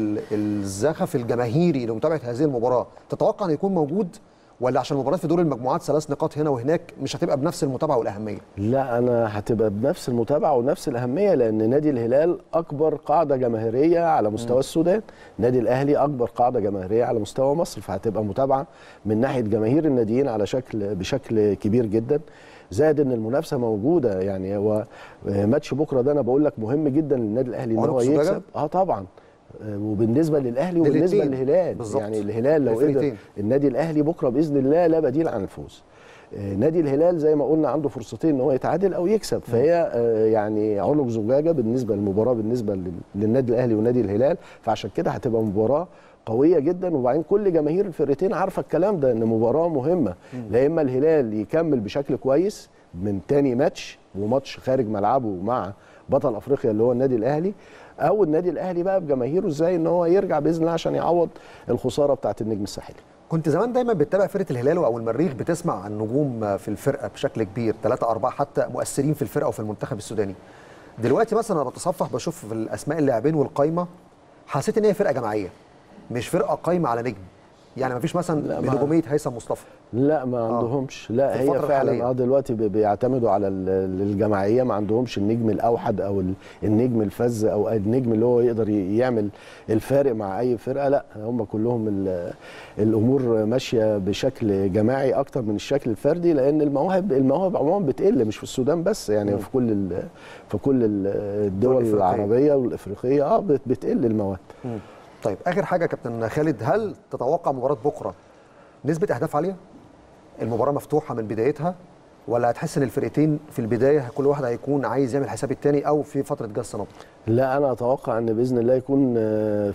والزخف الجماهيري لمتابعه هذه المباراه تتوقع ان يكون موجود ولا عشان المباراه في دور المجموعات ثلاث نقاط هنا وهناك مش هتبقى بنفس المتابعه والاهميه لا انا هتبقى بنفس المتابعه ونفس الاهميه لان نادي الهلال اكبر قاعده جماهيريه على مستوى السودان نادي الاهلي اكبر قاعده جماهيريه على مستوى مصر فهتبقى متابعه من ناحيه جماهير الناديين على شكل بشكل كبير جدا زائد ان المنافسه موجوده يعني هو ماتش بكره ده انا بقول لك مهم جدا للنادي الاهلي ان عنق هو سوداجة؟ يكسب اه طبعا آه، وبالنسبه للاهلي وبالنسبه للاتنين. للهلال بالظبط. يعني الهلال لو قدر الفريقين. النادي الاهلي بكره باذن الله لا بديل عن الفوز آه، نادي الهلال زي ما قلنا عنده فرصتين ان هو يتعادل او يكسب فهي آه، يعني عنق زجاجه بالنسبه للمباراه بالنسبه لل- للنادي الاهلي ونادي الهلال فعشان كده هتبقى مباراه قويه جدا وبعدين كل جماهير الفرقتين عارفه الكلام ده ان مباراه مهمه لا اما الهلال يكمل بشكل كويس من تاني ماتش وماتش خارج ملعبه مع بطل افريقيا اللي هو النادي الاهلي او النادي الاهلي بقى بجماهيره ازاي ان هو يرجع باذن الله عشان يعوض الخساره بتاعه النجم الساحلي كنت زمان دايما بتتابع فرقه الهلال او المريخ بتسمع عن نجوم في الفرقه بشكل كبير ثلاثة أربعة حتى مؤثرين في الفرقه وفي المنتخب السوداني دلوقتي مثلا انا بتصفح بشوف في الاسماء اللاعبين والقايمه حسيت ان هي فرقه جماعيه مش فرقه قايمه على نجم يعني مفيش مثلا ما- بنجوميه هيثم مصطفى لا ما عندهمش لا في هي الفترة فعلا الحالية. اه دلوقتي بي- بيعتمدوا على ال- الجماعيه ما عندهمش النجم الاوحد او ال- النجم الفذ او النجم اللي هو يقدر ي- يعمل الفارق مع اي فرقه لا هم كلهم ال- الامور ماشيه بشكل جماعي اكتر من الشكل الفردي لان المواهب المواهب عموما بتقل مش في السودان بس يعني في كل ال- في كل ال- الدول الإفريقية. العربيه والافريقيه اه بت- بتقل المواهب طيب اخر حاجه يا كابتن خالد هل تتوقع مباراه بكره نسبه اهداف عاليه المباراه مفتوحه من بدايتها ولا هتحس ان الفرقتين في البدايه كل واحد هيكون عايز يعمل حساب التاني او في فتره جس نبض لا انا اتوقع ان باذن الله يكون آه،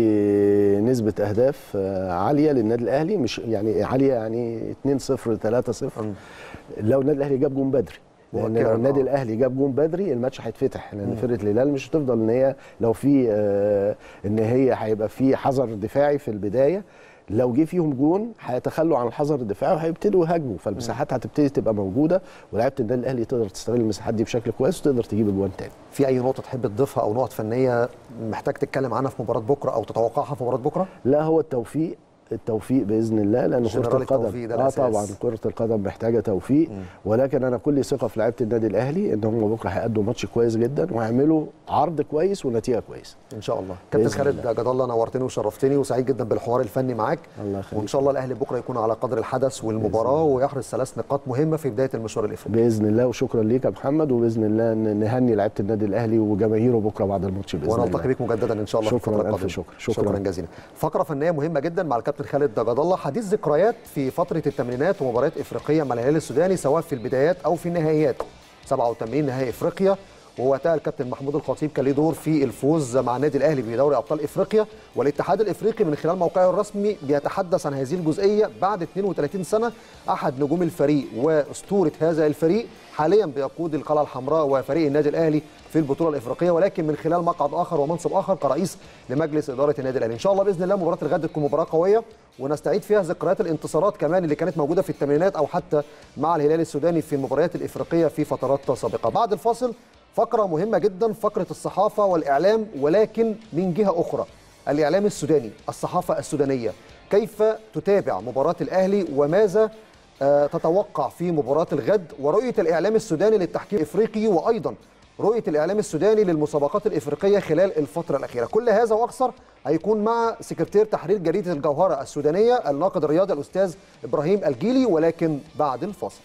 في نسبه اهداف آه، عاليه للنادي الاهلي مش يعني عاليه يعني 2 0 3 0 لو النادي الاهلي جاب جون بدري لان مبكراً، لو النادي آه. الاهلي جاب جون بدري الماتش هيتفتح لان فرقه الهلال مش هتفضل ان هي لو في آه، ان هي هيبقى في حذر دفاعي في البدايه لو جه فيهم جون هيتخلوا عن الحذر الدفاعي وهيبتدوا يهاجموا فالمساحات هتبتدي تبقى موجوده ولاعيبه النادي الاهلي تقدر تستغل المساحات دي بشكل كويس وتقدر تجيب اجوان تاني في اي نقطه تحب تضيفها او نقط فنيه محتاج تتكلم عنها في مباراه بكره او تتوقعها في مباراه بكره لا هو التوفيق التوفيق باذن الله لان كره جنرال القدم التوفيق ده اه الأساس. طبعا كره القدم محتاجه توفيق ولكن انا كل ثقه في لعيبه النادي الاهلي ان هم بكره هيأدوا ماتش كويس جدا وهيعملوا عرض كويس ونتيجه كويسه ان شاء الله كابتن بإذن خالد جد الله نورتني وشرفتني وسعيد جدا بالحوار الفني معاك الله يخليك وان شاء الله الاهلي بكره يكون على قدر الحدث والمباراه ويحرز ثلاث نقاط مهمه في بدايه المشوار الافريقي باذن الله وشكرا ليك يا محمد وباذن الله ن- نهني لعيبه النادي الاهلي وجماهيره بكره بعد الماتش باذن الله ونلتقي بك مجددا ان شاء الله في شكراً، الفتره ألف القادمه شكر. شكراً. شكرا جزيلا فقره فنيه مهمه جدا مع الكابتن خالد جد الله حديث ذكريات في فتره الثمانينات ومباريات افريقيه مع الهلال السوداني سواء في البدايات او في النهائيات 87 نهائي افريقيا ووقتها الكابتن محمود الخطيب كان ليه دور في الفوز مع النادي الاهلي بدوري ابطال افريقيا والاتحاد الافريقي من خلال موقعه الرسمي بيتحدث عن هذه الجزئيه بعد 32 سنه احد نجوم الفريق واسطوره هذا الفريق حاليا بيقود القلعه الحمراء وفريق النادي الاهلي في البطوله الافريقيه ولكن من خلال مقعد اخر ومنصب اخر كرئيس لمجلس اداره النادي الاهلي ان شاء الله باذن الله مباراه الغد تكون مباراه قويه ونستعيد فيها ذكريات الانتصارات كمان اللي كانت موجوده في الثمانينات او حتى مع الهلال السوداني في المباريات الافريقيه في فترات سابقه بعد الفاصل فقره مهمه جدا فقره الصحافه والاعلام ولكن من جهه اخرى الاعلام السوداني الصحافه السودانيه كيف تتابع مباراه الاهلي وماذا آه، تتوقع في مباراه الغد ورؤيه الاعلام السوداني للتحكيم الافريقي وايضا رؤيه الاعلام السوداني للمسابقات الافريقيه خلال الفتره الاخيره كل هذا واكثر هيكون مع سكرتير تحرير جريده الجوهره السودانيه الناقد الرياضي الاستاذ ابراهيم الجيلي ولكن بعد الفاصل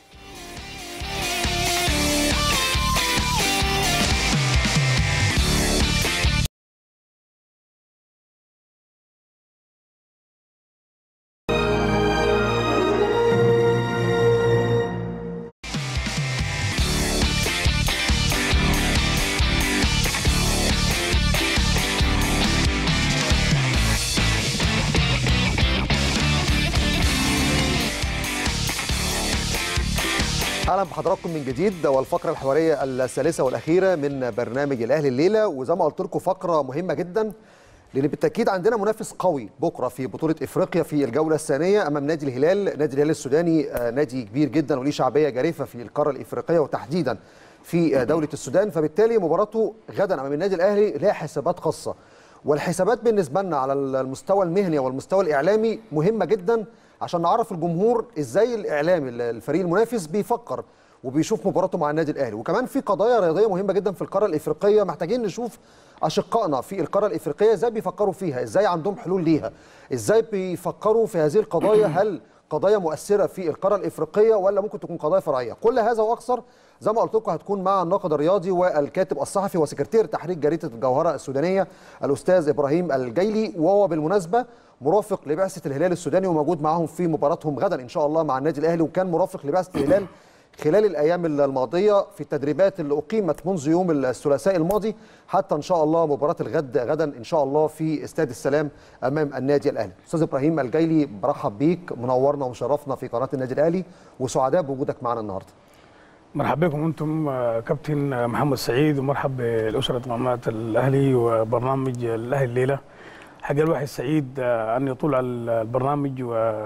اهلا بحضراتكم من جديد والفقره الحواريه الثالثه والاخيره من برنامج الاهلي الليله وزي ما قلت لكم فقره مهمه جدا لان بالتاكيد عندنا منافس قوي بكره في بطوله افريقيا في الجوله الثانيه امام نادي الهلال نادي الهلال السوداني آه، نادي كبير جدا وليه شعبيه جارفه في القاره الافريقيه وتحديدا في آه، دوله السودان فبالتالي مباراته غدا امام النادي الاهلي لها حسابات خاصه والحسابات بالنسبه لنا على المستوى المهني والمستوى الاعلامي مهمه جدا عشان نعرف الجمهور ازاي الاعلام الفريق المنافس بيفكر وبيشوف مباراته مع النادي الاهلي وكمان في قضايا رياضيه مهمه جدا في القاره الافريقيه محتاجين نشوف اشقائنا في القاره الافريقيه ازاي بيفكروا فيها ازاي عندهم حلول ليها ازاي بيفكروا في هذه القضايا هل قضايا مؤثره في القاره الافريقيه ولا ممكن تكون قضايا فرعيه كل هذا واكثر زي ما قلت لكم هتكون مع الناقد الرياضي والكاتب الصحفي وسكرتير تحرير جريده الجوهره السودانيه الاستاذ ابراهيم الجيلي وهو بالمناسبه مرافق لبعثه الهلال السوداني وموجود معاهم في مباراتهم غدا ان شاء الله مع النادي الاهلي وكان مرافق لبعثه الهلال خلال الايام الماضيه في التدريبات اللي اقيمت منذ يوم الثلاثاء الماضي حتى ان شاء الله مباراه الغد غدا ان شاء الله في استاد السلام امام النادي الاهلي استاذ ابراهيم الجيلي برحب بيك منورنا ومشرفنا في قناه النادي الاهلي وسعداء بوجودك معنا النهارده مرحبا بكم انتم آه، كابتن آه، محمد سعيد ومرحب بالاسره قناه الاهلي وبرنامج الاهلي الليله حقيقه الواحد سعيد آه، ان يطول على البرنامج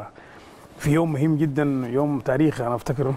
وفي يوم مهم جدا يوم تاريخي انا افتكره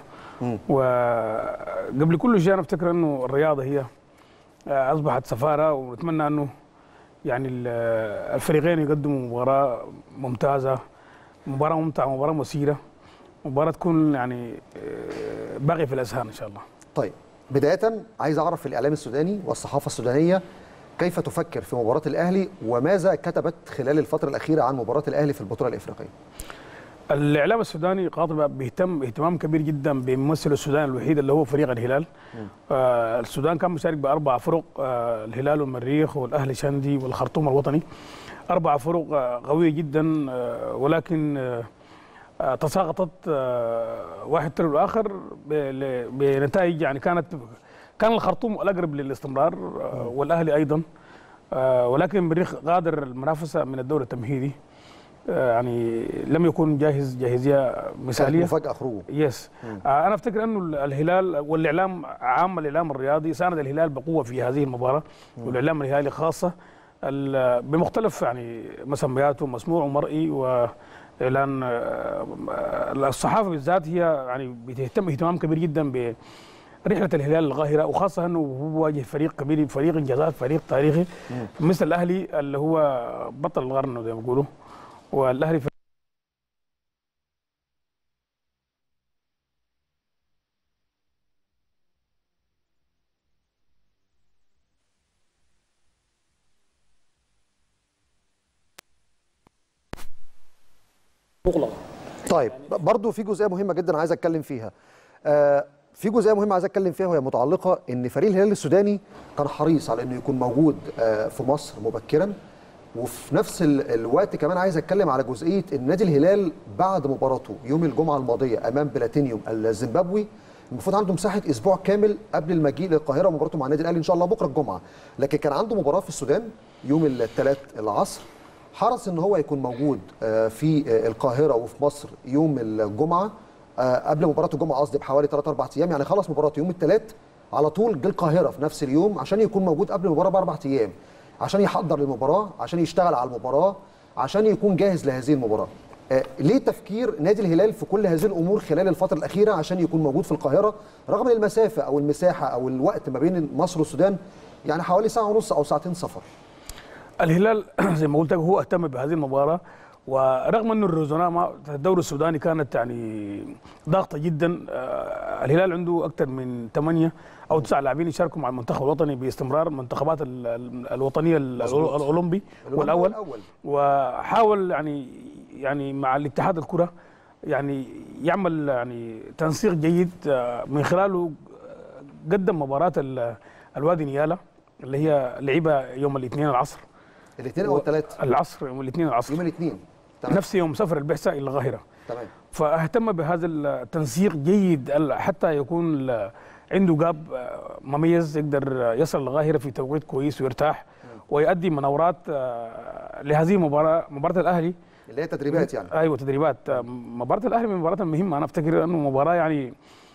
وقبل كل شيء انا افتكر انه الرياضه هي آه، اصبحت سفاره ونتمنى انه يعني ال- الفريقين يقدموا مباراه ممتازه مباراه ممتعه مباراه مثيره مباراه تكون يعني آه، باقيه في الاذهان ان شاء الله طيب بدايه عايز اعرف الاعلام السوداني والصحافه السودانيه كيف تفكر في مباراه الاهلي وماذا كتبت خلال الفتره الاخيره عن مباراه الاهلي في البطوله الافريقيه الاعلام السوداني قاطبه بيهتم اهتمام كبير جدا بممثل السودان الوحيد اللي هو فريق الهلال آه السودان كان مشارك باربع فرق آه الهلال والمريخ والاهلي شندي والخرطوم الوطني اربع فرق آه قويه جدا آه ولكن آه آه تساقطت آه واحد تلو الاخر ب- ل- بنتائج يعني كانت كان الخرطوم الاقرب للاستمرار آه والاهلي ايضا آه ولكن المريخ غادر المنافسه من الدور التمهيدي آه، يعني لم يكن جاهز جاهزيه مثاليه مفاجاه خروجه يس آه انا افتكر انه ال- الهلال والاعلام عام الاعلام الرياضي ساند الهلال بقوه في هذه المباراه والاعلام الهلالي خاصه ال- بمختلف يعني مسمياته مسموع ومرئي واعلان آه، الصحافه بالذات هي يعني بتهتم اهتمام كبير جدا ب رحله الهلال القاهره وخاصه انه هو واجه فريق كبير فريق انجازات فريق تاريخي مثل الاهلي اللي هو بطل القرن زي ما بيقولوا والاهلي في طيب برضو في جزئيه مهمه جدا عايز اتكلم فيها آه في جزئيه مهمه عايز اتكلم فيها وهي متعلقه ان فريق الهلال السوداني كان حريص على انه يكون موجود آه في مصر مبكرا وفي نفس ال- الوقت كمان عايز اتكلم على جزئيه ان نادي الهلال بعد مباراته يوم الجمعه الماضيه امام بلاتينيوم الزيمبابوي المفروض عنده مساحه اسبوع كامل قبل المجيء للقاهره ومباراته مع النادي الاهلي ان شاء الله بكره الجمعه لكن كان عنده مباراه في السودان يوم الثلاث العصر حرص ان هو يكون موجود آه، في آه، القاهره وفي مصر يوم الجمعه آه، قبل مباراه الجمعه قصدي بحوالي 3 4 ايام يعني خلص مباراته يوم الثلاث على طول جه القاهره في نفس اليوم عشان يكون موجود قبل المباراه باربع ايام عشان يحضر للمباراه عشان يشتغل على المباراه عشان يكون جاهز لهذه المباراه آه، ليه تفكير نادي الهلال في كل هذه الامور خلال الفتره الاخيره عشان يكون موجود في القاهره رغم المسافه او المساحه او الوقت ما بين مصر والسودان يعني حوالي ساعه ونص او ساعتين سفر الهلال زي ما قلت لك هو اهتم بهذه المباراه ورغم انه الريزوناما الدوري السوداني كانت يعني ضاغطه جدا آه، الهلال عنده اكثر من ثمانيه او تسع لاعبين يشاركوا مع المنتخب الوطني باستمرار المنتخبات ال- ال- الوطنيه ال- مظبوط. الاولمبي الأولمبي والاول والأول. وحاول يعني يعني مع الاتحاد الكره يعني يعمل يعني تنسيق جيد آه، من خلاله قدم مباراه ال- الوادي نيالا اللي هي لعبها يوم الاثنين العصر الاثنين او الثلاث العصر يوم الاثنين العصر يوم الاثنين نفس يوم سفر البعثه الى القاهره تمام فاهتم بهذا التنسيق جيد ال- حتى يكون ال- عنده جاب آه، مميز يقدر يصل للقاهره في توقيت كويس ويرتاح ويؤدي مناورات آه، لهذه المباراه مباراه الاهلي اللي هي تدريبات يعني ايوه تدريبات آه، مباراه الاهلي من المباريات المهمه انا افتكر انه مباراه يعني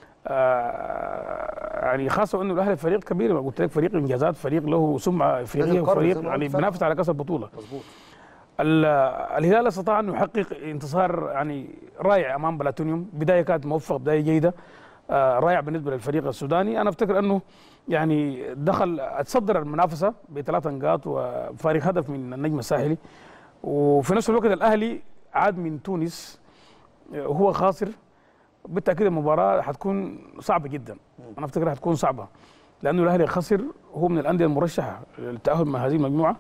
آه، يعني خاصه انه الاهلي فريق كبير قلت لك فريق انجازات فريق له سمعه افريقيه القرن زي وفريق ما يعني قلت بينافس على كاس البطوله مظبوط ال- الهلال استطاع ان يحقق انتصار يعني رائع امام بلاتونيوم بدايه كانت موفقه بدايه جيده آه، رائع بالنسبه للفريق السوداني انا افتكر انه يعني دخل اتصدر المنافسه بثلاث نقاط وفارق هدف من النجم الساحلي وفي نفس الوقت الاهلي عاد من تونس آه، وهو خاسر بالتاكيد المباراه حتكون صعبه جدا انا افتكر حتكون صعبه لانه الاهلي خسر هو من الانديه المرشحه للتاهل مع هذه المجموعه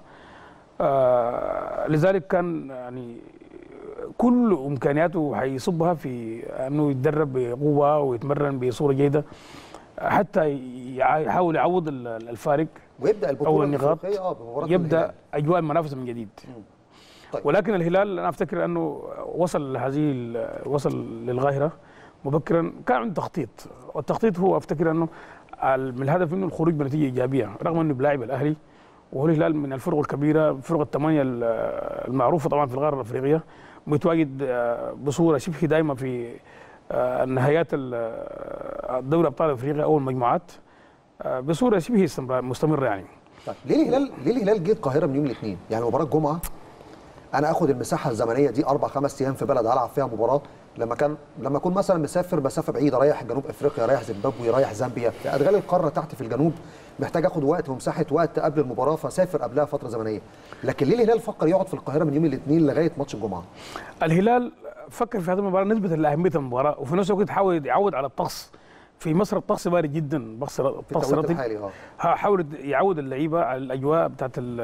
آه لذلك كان يعني كل امكانياته حيصبها في انه يتدرب بقوه ويتمرن بصوره جيده حتى يع- يحاول يعوض ال- الفارق ويبدا البطوله او النقاط الافريقيه اه بمباراه يبدا الهلال. اجواء المنافسه من جديد طيب. ولكن الهلال انا افتكر انه وصل لهذه ال- وصل للقاهره مبكرا كان عنده تخطيط والتخطيط هو افتكر انه ال- من الهدف منه الخروج بنتيجه ايجابيه رغم انه بلاعب الاهلي وهو الهلال من الفرق الكبيره الفرق الثمانيه ال- المعروفه طبعا في القاره الافريقيه متواجد آه، بصوره شبه دائمه في آه، نهايات ال- آه، دوري ابطال افريقيا او المجموعات آه، بصوره شبه استمرار- مستمره يعني طيب ليه الهلال ليه الهلال جه القاهره من يوم الاثنين؟ يعني مباراه الجمعه انا اخد المساحه الزمنيه دي اربع خمس ايام في بلد العب فيها مباراه لما كان لما اكون مثلا مسافر مسافه بعيده رايح جنوب افريقيا رايح زيمبابوي رايح زامبيا في ادغال القاره تحت في الجنوب محتاج اخد وقت ومساحه وقت قبل المباراه فسافر قبلها فتره زمنيه لكن ليه الهلال فكر يقعد في القاهره من يوم الاثنين لغايه ماتش الجمعه؟ الهلال فكر في هذه المباراه نسبه لاهميه المباراه وفي نفس الوقت حاول يعود على الطقس في مصر الطقس بارد جدا طقس في طقس التوقيت رطب الحالي اه ها- حاول يعود اللعيبه على الاجواء بتاعت ال-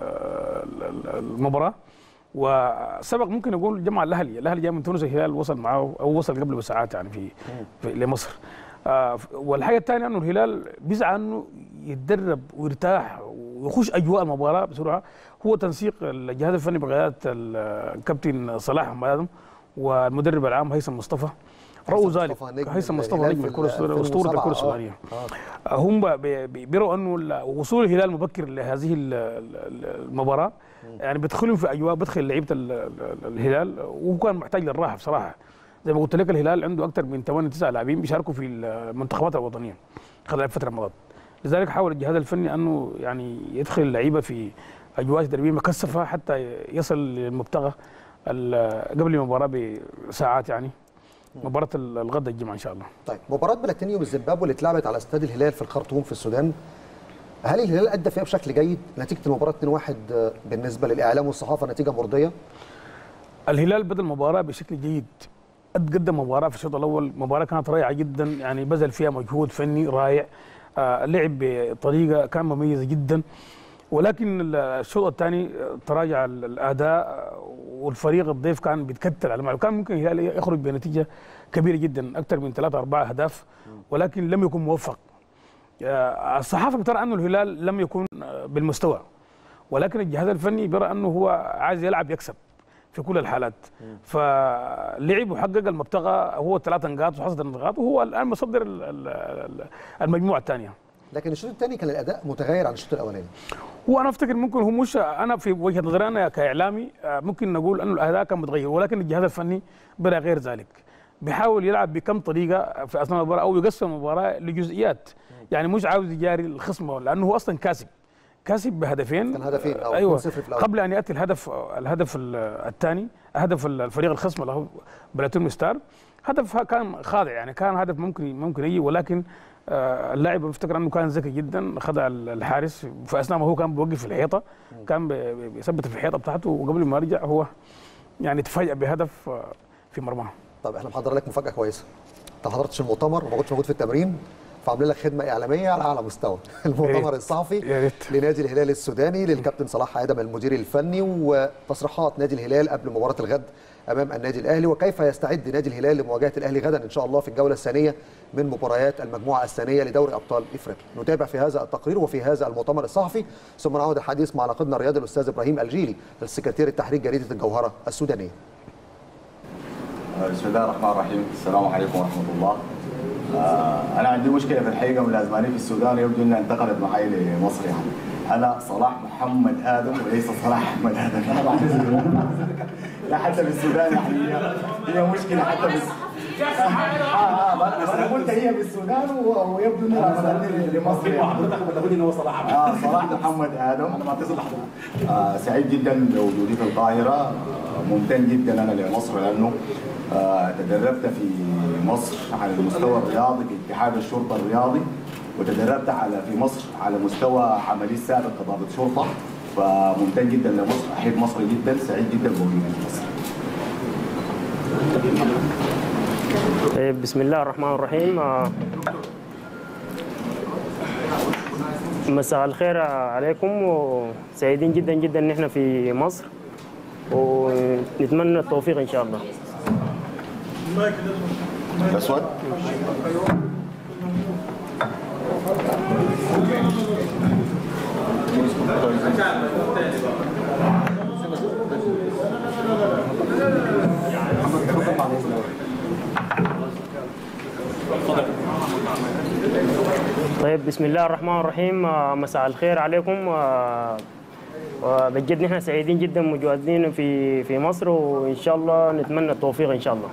ال- المباراه وسبق ممكن يقول جمع الاهلي الاهلي جاي من تونس الهلال وصل معه او وصل قبل بساعات يعني في, في لمصر آه، والحاجه الثانيه انه الهلال بيسعى انه يتدرب ويرتاح ويخش اجواء المباراه بسرعه هو تنسيق الجهاز الفني بقياده الكابتن صلاح حماد والمدرب العام هيثم مصطفى رأوا هيثم ذلك مصطفى نجم هيثم مصطفى الهلال نجم في الكره السودانيه 2007 اسطوره الكره آه. السودانيه آه. هم بي- بي- بيروا انه ال- وصول الهلال مبكر لهذه ال- ال- المباراه يعني بيدخلهم في اجواء بدخل لعيبه ال- ال- الهلال وهو كان محتاج للراحه بصراحه زي ما قلت لك الهلال عنده اكثر من 8 9 لاعبين بيشاركوا في المنتخبات الوطنيه خلال الفتره الماضيه لذلك حاول الجهاز الفني انه يعني يدخل اللعيبه في اجواء تدريبيه مكثفه حتى يصل للمبتغى ال- قبل المباراه بساعات يعني مباراه الغد الجمعه ان شاء الله طيب مباراه بلاتينيوم الزيمبابوي اللي اتلعبت على استاد الهلال في الخرطوم في السودان هل الهلال ادى فيها بشكل جيد نتيجه المباراه 2-1 آه، بالنسبه للاعلام والصحافه نتيجه مرضيه الهلال بدا المباراه بشكل جيد قدم مباراه في الشوط الاول مباراه كانت رائعه جدا يعني بذل فيها مجهود فني رائع آه لعب بطريقه كان مميزه جدا ولكن الشوط الثاني تراجع الاداء والفريق الضيف كان بيتكتل على الملعب كان ممكن الهلال يخرج بنتيجه كبيره جدا اكثر من ثلاثه اربعه اهداف ولكن لم يكن موفق آه، الصحافه بترى انه الهلال لم يكن آه، بالمستوى ولكن الجهاز الفني بيرى انه هو عايز يلعب يكسب في كل الحالات فلعب وحقق المبتغى هو ثلاث نقاط وحصد النقاط وهو الان مصدر ال- ال- ال- المجموعه الثانيه لكن الشوط الثاني كان الاداء متغير عن الشوط الاولاني وانا افتكر ممكن هو مش انا في وجهه نظري انا كاعلامي آه، ممكن نقول انه الاداء كان متغير ولكن الجهاز الفني بلا غير ذلك بيحاول يلعب بكم طريقه في اثناء المباراه او يقسم المباراه لجزئيات يعني مش عاوز يجاري الخصم لانه هو اصلا كاسب كاسب بهدفين كان هدفين أو ايوه 2-0 في الأول. قبل ان ياتي الهدف الهدف الثاني هدف الفريق الخصم اللي هو بلاتون ستار هدف كان خاضع يعني كان هدف ممكن ممكن يجي ولكن آه، اللاعب بفتكر انه كان ذكي جدا خدع الحارس في اثناء ما هو كان بيوقف في الحيطه كان بي- بي- بيثبت في الحيطه بتاعته وقبل ما يرجع هو يعني تفاجأ بهدف آه، في مرماه طب احنا محضر لك مفاجاه كويسه انت ما حضرتش المؤتمر وما كنتش موجود في التمرين فعاملين لك خدمه اعلاميه على اعلى مستوى المؤتمر الصحفي يا ريت لنادي الهلال السوداني للكابتن صلاح ادم المدير الفني وتصريحات نادي الهلال قبل مباراه الغد امام النادي الاهلي وكيف يستعد نادي الهلال لمواجهه الاهلي غدا ان شاء الله في الجوله الثانيه من مباريات المجموعه الثانيه لدوري ابطال افريقيا نتابع في هذا التقرير وفي هذا المؤتمر الصحفي ثم نعود الحديث مع ناقدنا الرياضي الاستاذ ابراهيم الجيلي السكرتير التحرير جريده الجوهره السودانيه بسم الله الرحمن الرحيم السلام عليكم ورحمه الله آه، انا عندي مشكله في الحقيقه ملازماني في السودان يبدو انها انتقلت معي لمصر يعني انا صلاح محمد ادم وليس صلاح احمد ادم انا بعتذر لا حتى في السودان يعني هي هي مشكله حتى في آه آه آه انا قلت هي في السودان و- ويبدو انها انتقلت لمصر يعني. حضرتك بتقول ان هو صلاح آه صلاح محمد ادم انا بعتذر لحضرتك آه سعيد جدا بوجودي في القاهره آه ممتن جدا انا لمصر لانه آه تدربت في مصر على المستوى الرياضي في اتحاد الشرطه الرياضي وتدربت على في مصر على مستوى عملي السابق كضابط شرطه فممتن جدا لمصر احب مصر جدا سعيد جدا بوجودي في مصر طيب بسم الله الرحمن الرحيم آه، مساء الخير عليكم وسعيدين جدا جدا ان احنا في مصر ونتمنى التوفيق ان شاء الله اسود طيب بسم الله الرحمن الرحيم آه، مساء الخير عليكم آه، وبجد نحن سعيدين جدا متواجدين في في مصر وان شاء الله نتمنى التوفيق ان شاء الله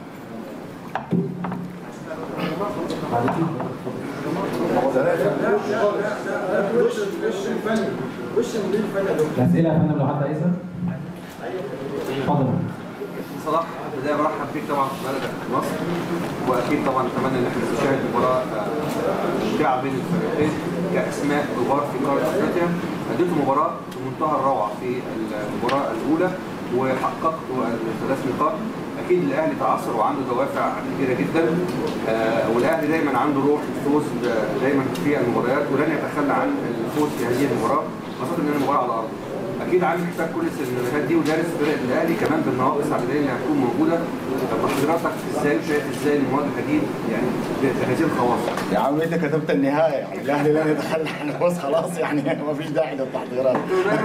الاسئله يا فندم لو حد عايزها اتفضل صلاح بدايه برحب بيك طبعا في بلدك في مصر واكيد طبعا اتمنى ان احنا نشاهد مباراه آه، ممتعه بين الفريقين كاسماء كبار في قاره افريقيا اديتوا مباراه بمنتهى الروعه في المباراه الاولى وحققتوا الثلاث نقاط اكيد الاهلي تعثر وعنده دوافع كبيره جدا آه، والاهلي دايما عنده روح الفوز آه، دايما في المباريات ولن يتخلى عن الفوز في هذه المباراه خاصه ان المباراه على ارضه اكيد عامل حساب كل السيناريوهات دي ودارس فرق الاهلي كمان بالنواقص العدديه اللي هتكون موجوده طب حضرتك ازاي شايف ازاي المواجهه دي يعني بهذه الخواص يا عم انت كتبت النهايه يعني الاهلي لا يتخلى عن الفوز خلاص يعني ما فيش داعي للتحضيرات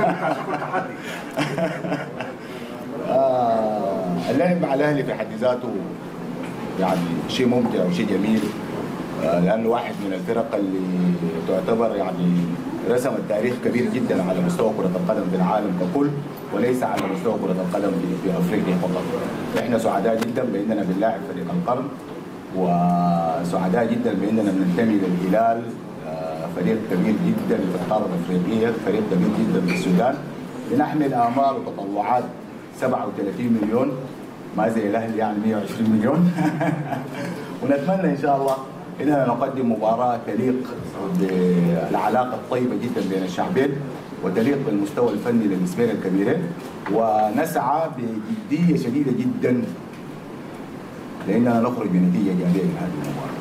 آه اللعب مع الاهلي في حد ذاته يعني شيء ممتع وشيء جميل آه لانه واحد من الفرق اللي تعتبر يعني رسمت تاريخ كبير جدا على مستوى كره القدم في العالم ككل وليس على مستوى كره القدم في- في افريقيا فقط. احنا سعداء جدا باننا بنلاعب فريق القرن وسعداء جدا باننا بننتمي للهلال آه، فريق كبير جدا في القاره الافريقيه، فريق كبير جدا في السودان. بنحمل امال وتطلعات 37 مليون ما زي الاهلي يعني 120 مليون ونتمنى ان شاء الله اننا نقدم مباراه تليق بالعلاقه الطيبه جدا بين الشعبين وتليق بالمستوى الفني للاسمين الكبيرين ونسعى بجديه شديده جدا لاننا نخرج بنتيجه ايجابيه من هذه المباراه.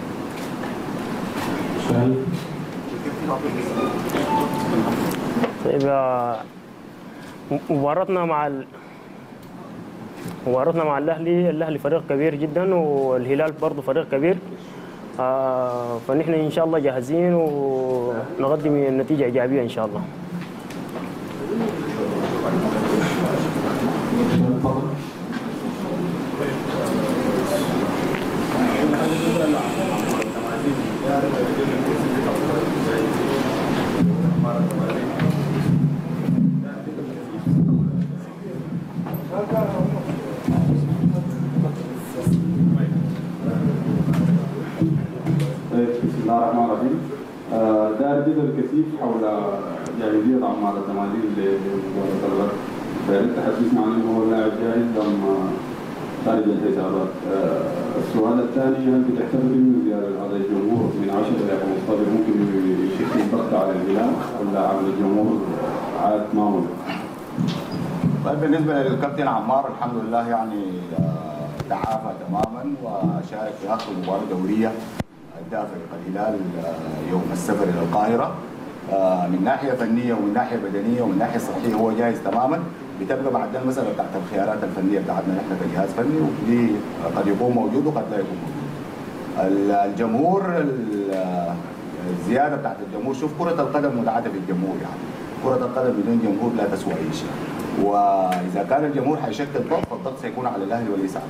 سؤال طيب آه، مباراتنا مع ال... مباراتنا مع الاهلي الاهلي فريق كبير جدا والهلال برضه فريق كبير آه فنحن ان شاء الله جاهزين ونقدم نتيجه ايجابيه ان شاء الله طيب بسم الله الرحمن الرحيم آه، دار جدل كثيف حول يعني زيادة عمار الزمالين لمباراة الغد فياريت تحدثنا عن انه هو اللاعب جاهز ام خارج الحسابات. آه، السؤال الثاني هل بتعتبر انه زياده عدد الجمهور من 10 الى 15 ممكن يشكل ضغط على الهلال ولا عدد الجمهور عاد ما هو؟ طيب بالنسبه للكابتن عمار الحمد لله يعني آه، تعافى تماما وشارك في اخر مباراه دوريه اداها فريق الهلال آه، يوم السفر الى القاهره آه، من ناحيه فنيه ومن ناحيه بدنيه ومن ناحيه صحيه هو جاهز تماما بتبقى بعد المساله بتاعت الخيارات الفنيه بتاعتنا نحن كجهاز فني ودي قد يكون موجود وقد لا يكون موجود. ال- الجمهور ال- آه، الزياده بتاعت الجمهور شوف كره القدم متعه في الجمهور يعني كره القدم بدون جمهور لا تسوى اي شيء واذا كان الجمهور حيشكل ضغط فالضغط سيكون على الاهلي وليس على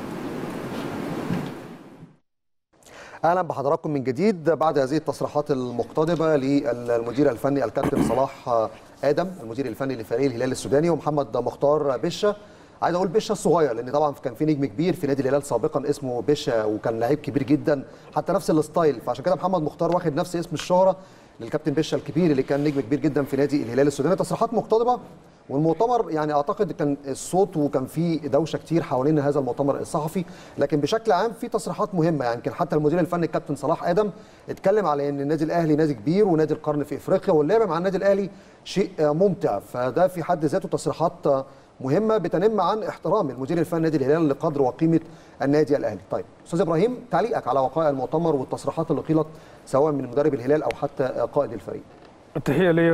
اهلا بحضراتكم من جديد بعد هذه التصريحات المقتضبه للمدير الفني الكابتن صلاح ادم المدير الفني لفريق الهلال السوداني ومحمد مختار بشه عايز اقول بشه الصغير لان طبعا كان في نجم كبير في نادي الهلال سابقا اسمه بشه وكان لعيب كبير جدا حتى نفس الستايل فعشان كده محمد مختار واخد نفس اسم الشهره للكابتن بشه الكبير اللي كان نجم كبير جدا في نادي الهلال السوداني تصريحات مقتضبه والمؤتمر يعني اعتقد كان الصوت وكان في دوشه كتير حوالين هذا المؤتمر الصحفي لكن بشكل عام في تصريحات مهمه يعني يمكن حتى المدير الفني الكابتن صلاح ادم اتكلم على ان النادي الاهلي نادي كبير ونادي القرن في افريقيا واللعب مع النادي الاهلي شيء ممتع فده في حد ذاته تصريحات مهمه بتنم عن احترام المدير الفني نادي الهلال لقدر وقيمه النادي الاهلي طيب استاذ ابراهيم تعليقك على وقائع المؤتمر والتصريحات اللي قيلت سواء من مدرب الهلال او حتى قائد الفريق التحيه لي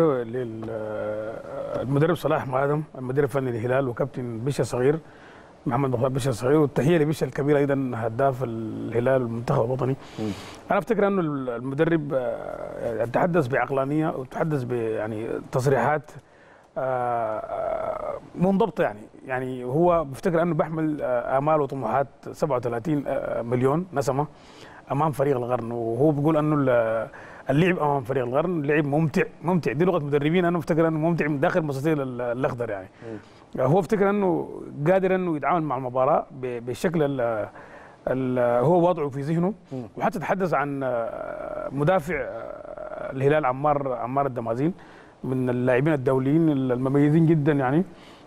للمدرب صلاح مادم المدير الفني للهلال وكابتن بشا صغير محمد مختار بشا صغير والتحيه لبشا الكبير ايضا هداف الهلال والمنتخب الوطني انا افتكر انه المدرب آه، تحدث بعقلانيه وتحدث ب يعني تصريحات آه، منضبطه يعني يعني هو بفتكر انه بيحمل آه، امال وطموحات 37 آه، مليون نسمه امام فريق القرن وهو بيقول انه ال- اللعب امام فريق القرن لعب ممتع ممتع دي لغه مدربين انا بفتكر انه ممتع من داخل مستطيل ال- الاخضر يعني هو افتكر انه قادر انه يتعامل مع المباراه ب- بالشكل ال- ال- هو واضعه في ذهنه وحتى تحدث عن آه، مدافع آه، الهلال عمار عمار الدمازين من اللاعبين الدوليين المميزين جدا يعني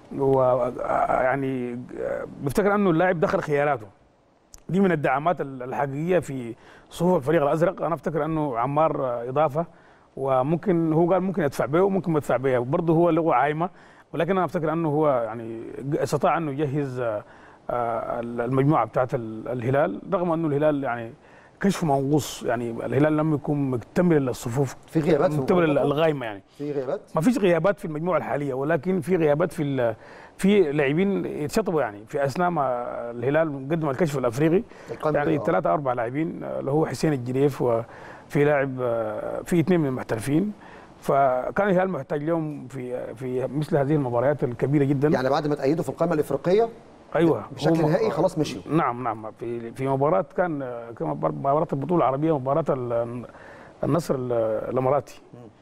ويعني بفتكر انه اللاعب دخل خياراته دي من الدعامات ال- الحقيقيه في صفوف الفريق الازرق انا افتكر انه عمار آه، اضافه وممكن هو قال ممكن يدفع به وممكن ما يدفع بها وبرضه هو لغه عايمه ولكن انا افتكر انه هو يعني ج- استطاع انه يجهز آه، آه، المجموعه بتاعت ال- الهلال رغم انه الهلال يعني كشف منغوص يعني الهلال لم يكن مكتمل الصفوف في غيابات في مكتمل المباراة؟ الغايمه يعني في غيابات ما فيش غيابات في المجموعه الحاليه ولكن في غيابات في ال- في لاعبين يتشطبوا يعني في اثناء ما الهلال قدم الكشف الافريقي القائمة يعني دي، آه. ثلاثه اربع لاعبين اللي هو حسين الجريف وفي لاعب آه، في اثنين من المحترفين فكان الهلال محتاج لهم في في مثل هذه المباريات الكبيره جدا يعني بعد ما تأيدوا في القائمه الافريقيه ايوه بشكل هو- نهائي خلاص مشيوا نعم نعم في في مباراه كان كان مباراه البطوله العربيه مباراه ال- النصر ال- الاماراتي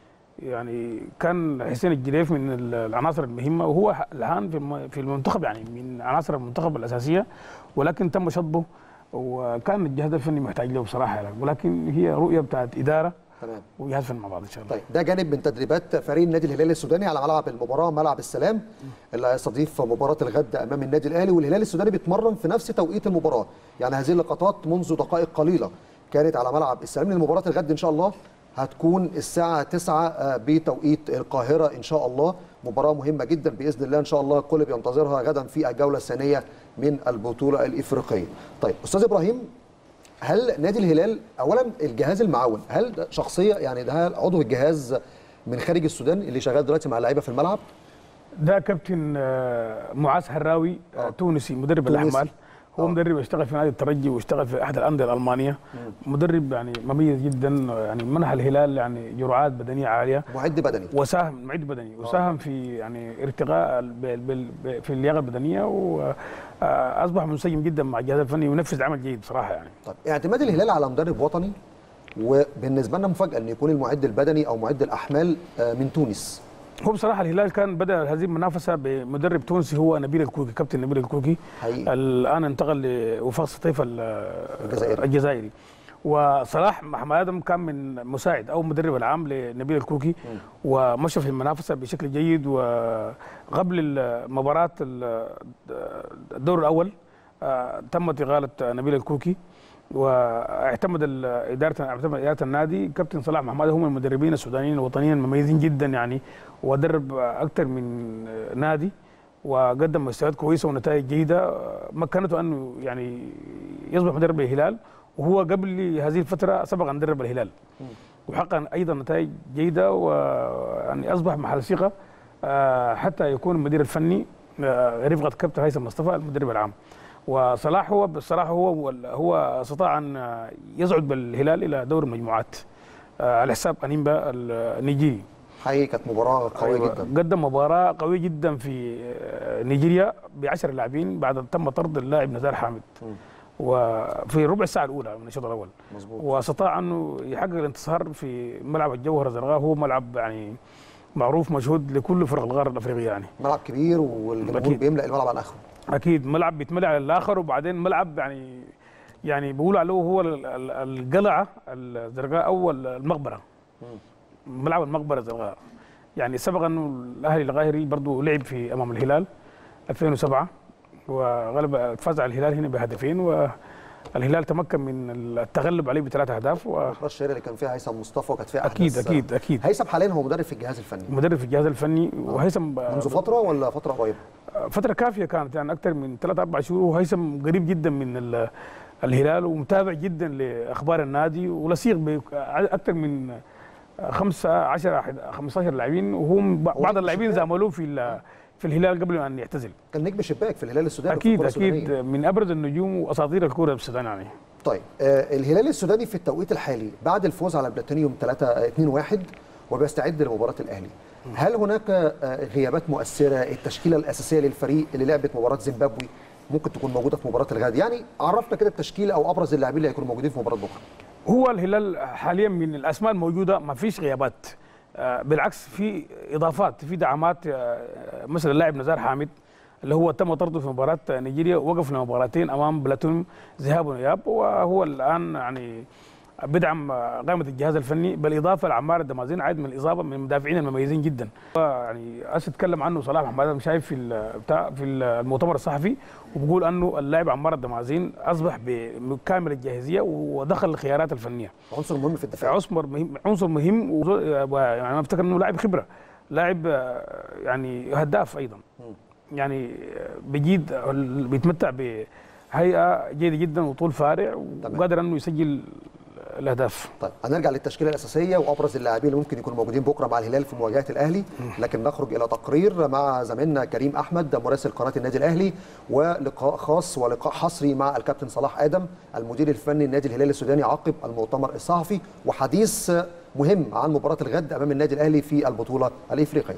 يعني كان حسين الجريف من ال- العناصر المهمه وهو الان في الم- في المنتخب يعني من عناصر المنتخب الاساسيه ولكن تم شطبه وكان الجهاز الفني محتاج له بصراحه يعني ولكن هي رؤيه بتاعت اداره تمام وجهاز فني مع بعض ان شاء الله طيب ده جانب من تدريبات فريق النادي الهلال السوداني على ملعب المباراه ملعب السلام اللي هيستضيف مباراه الغد امام النادي الاهلي والهلال السوداني بيتمرن في نفس توقيت المباراه يعني هذه اللقطات منذ دقائق قليله كانت على ملعب السلام لان مباراه الغد ان شاء الله هتكون الساعة 9 آه، بتوقيت القاهرة إن شاء الله مباراة مهمة جدا بإذن الله إن شاء الله الكل بينتظرها غدا في الجولة الثانية من البطولة الإفريقية طيب أستاذ إبراهيم هل نادي الهلال اولا الجهاز المعاون هل ده شخصيه يعني ده عضو الجهاز من خارج السودان اللي شغال دلوقتي مع اللعيبه في الملعب ده كابتن آه، معاذ هراوي آه، تونسي مدرب تونسي. الاحمال هو مدرب اشتغل في نادي الترجي واشتغل في احد الانديه الالمانيه مدرب يعني مميز جدا يعني منح الهلال يعني جرعات بدنيه عاليه معد بدني وساهم معد بدني وساهم في يعني ارتقاء ال- بال- بال- ب- في اللياقه البدنيه واصبح منسجم جدا مع الجهاز الفني وينفذ عمل جيد بصراحه يعني طب اعتماد الهلال على مدرب وطني وبالنسبه لنا مفاجاه ان يكون المعد البدني او معد الاحمال آه، من تونس هو بصراحه الهلال كان بدا هذه المنافسه بمدرب تونسي هو نبيل الكوكي كابتن نبيل الكوكي حقيقي. الان انتقل لوفاق سطيف ال- الجزائري. الجزائري وصلاح محمد ادم كان من مساعد او مدرب العام لنبيل الكوكي ومشى في المنافسه بشكل جيد وقبل مباراه ال- الدور الاول آه، تمت اقاله نبيل الكوكي واعتمد ال- اداره اعتمد اداره النادي كابتن صلاح محمد هم المدربين السودانيين الوطنيين المميزين جدا يعني ودرب اكثر من نادي وقدم مستويات كويسه ونتائج جيده مكنته انه يعني يصبح مدرب الهلال وهو قبل هذه الفتره سبق ان درب الهلال وحقق ايضا نتائج جيده ويعني اصبح محل ثقه آه، حتى يكون المدير الفني آه، رفقه كابتن هيثم مصطفى المدرب العام وصلاح هو بصراحه هو هو استطاع ان يصعد بالهلال الى دور المجموعات آه، على حساب انيمبا النيجيري حقيقي كانت مباراه قويه أيوة. جدا قدم مباراه قويه جدا في آه، نيجيريا ب 10 لاعبين بعد تم طرد اللاعب نزار حامد وفي ربع الساعه الاولى من الشوط الاول مظبوط واستطاع انه يحقق الانتصار في ملعب الجوهره الزرقاء هو ملعب يعني معروف مشهود لكل فرق القاره الافريقيه يعني ملعب كبير والجمهور أكيد. بيملا الملعب على اخره اكيد ملعب بيتملى على الاخر وبعدين ملعب يعني يعني بيقولوا عليه هو ال- ال- القلعه الزرقاء او المقبره ملعب المقبره الزرقاء يعني سبق انه الاهلي القاهري برضه لعب في امام الهلال 2007 وغلب فاز على الهلال هنا بهدفين والهلال تمكن من التغلب عليه بثلاث اهداف المباراه الشهيره اللي كان فيها هيثم مصطفى وكانت فيها اكيد أحداث- اكيد اكيد هيثم حاليا هو مدرب في الجهاز الفني مدرب في الجهاز الفني وهيثم منذ فتره ولا فتره قريبه فتره كافيه كانت يعني اكثر من ثلاث اربع شهور وهيثم قريب جدا من ال- الهلال ومتابع جدا لاخبار النادي ولصيق باكثر من خمسة 10 15 لاعبين وهم بعض اللاعبين زاملوه في ال- في الهلال قبل ان يعتزل كان نجم شباك في الهلال السوداني وفي اكيد الكرة اكيد السودانية. من ابرز النجوم واساطير الكره السودانيه يعني طيب آه الهلال السوداني في التوقيت الحالي بعد الفوز على بلاتينيوم 3 2 1 وبيستعد لمباراه الاهلي هل هناك آه غيابات مؤثره التشكيله الاساسيه للفريق اللي لعبت مباراه زيمبابوي ممكن تكون موجوده في مباراه الغد يعني عرفنا كده التشكيله او ابرز اللاعبين اللي هيكونوا موجودين في مباراه بكره هو الهلال حاليا من الاسماء الموجوده ما فيش غيابات آه، بالعكس في اضافات في دعامات آه، مثل اللاعب نزار حامد اللي هو تم طرده في مباراه نيجيريا وقف لمباراتين امام بلاتون ذهاب واياب وهو الان يعني بدعم آه، قائمه الجهاز الفني بالاضافه لعمار الدمازين عايد من الاصابه من المدافعين المميزين جدا يعني اسف اتكلم عنه صلاح محمد أنا شايف في ال- بتاع في المؤتمر الصحفي وبقول انه اللاعب عمار الدمازين اصبح بكامل الجاهزيه ودخل الخيارات الفنيه عنصر مهم في الدفاع عنصر مهم عنصر مهم و- يعني انا افتكر انه لاعب خبره لاعب آه، يعني هداف ايضا يعني آه، بجيد بيتمتع بهيئه جيده جدا وطول فارع وقادر انه يسجل الاهداف طيب هنرجع للتشكيله الاساسيه وابرز اللاعبين اللي ممكن يكونوا موجودين بكره مع الهلال في مواجهه الاهلي لكن نخرج الى تقرير مع زميلنا كريم احمد مراسل قناه النادي الاهلي ولقاء خاص ولقاء حصري مع الكابتن صلاح ادم المدير الفني لنادي الهلال السوداني عقب المؤتمر الصحفي وحديث مهم عن مباراه الغد امام النادي الاهلي في البطوله الافريقيه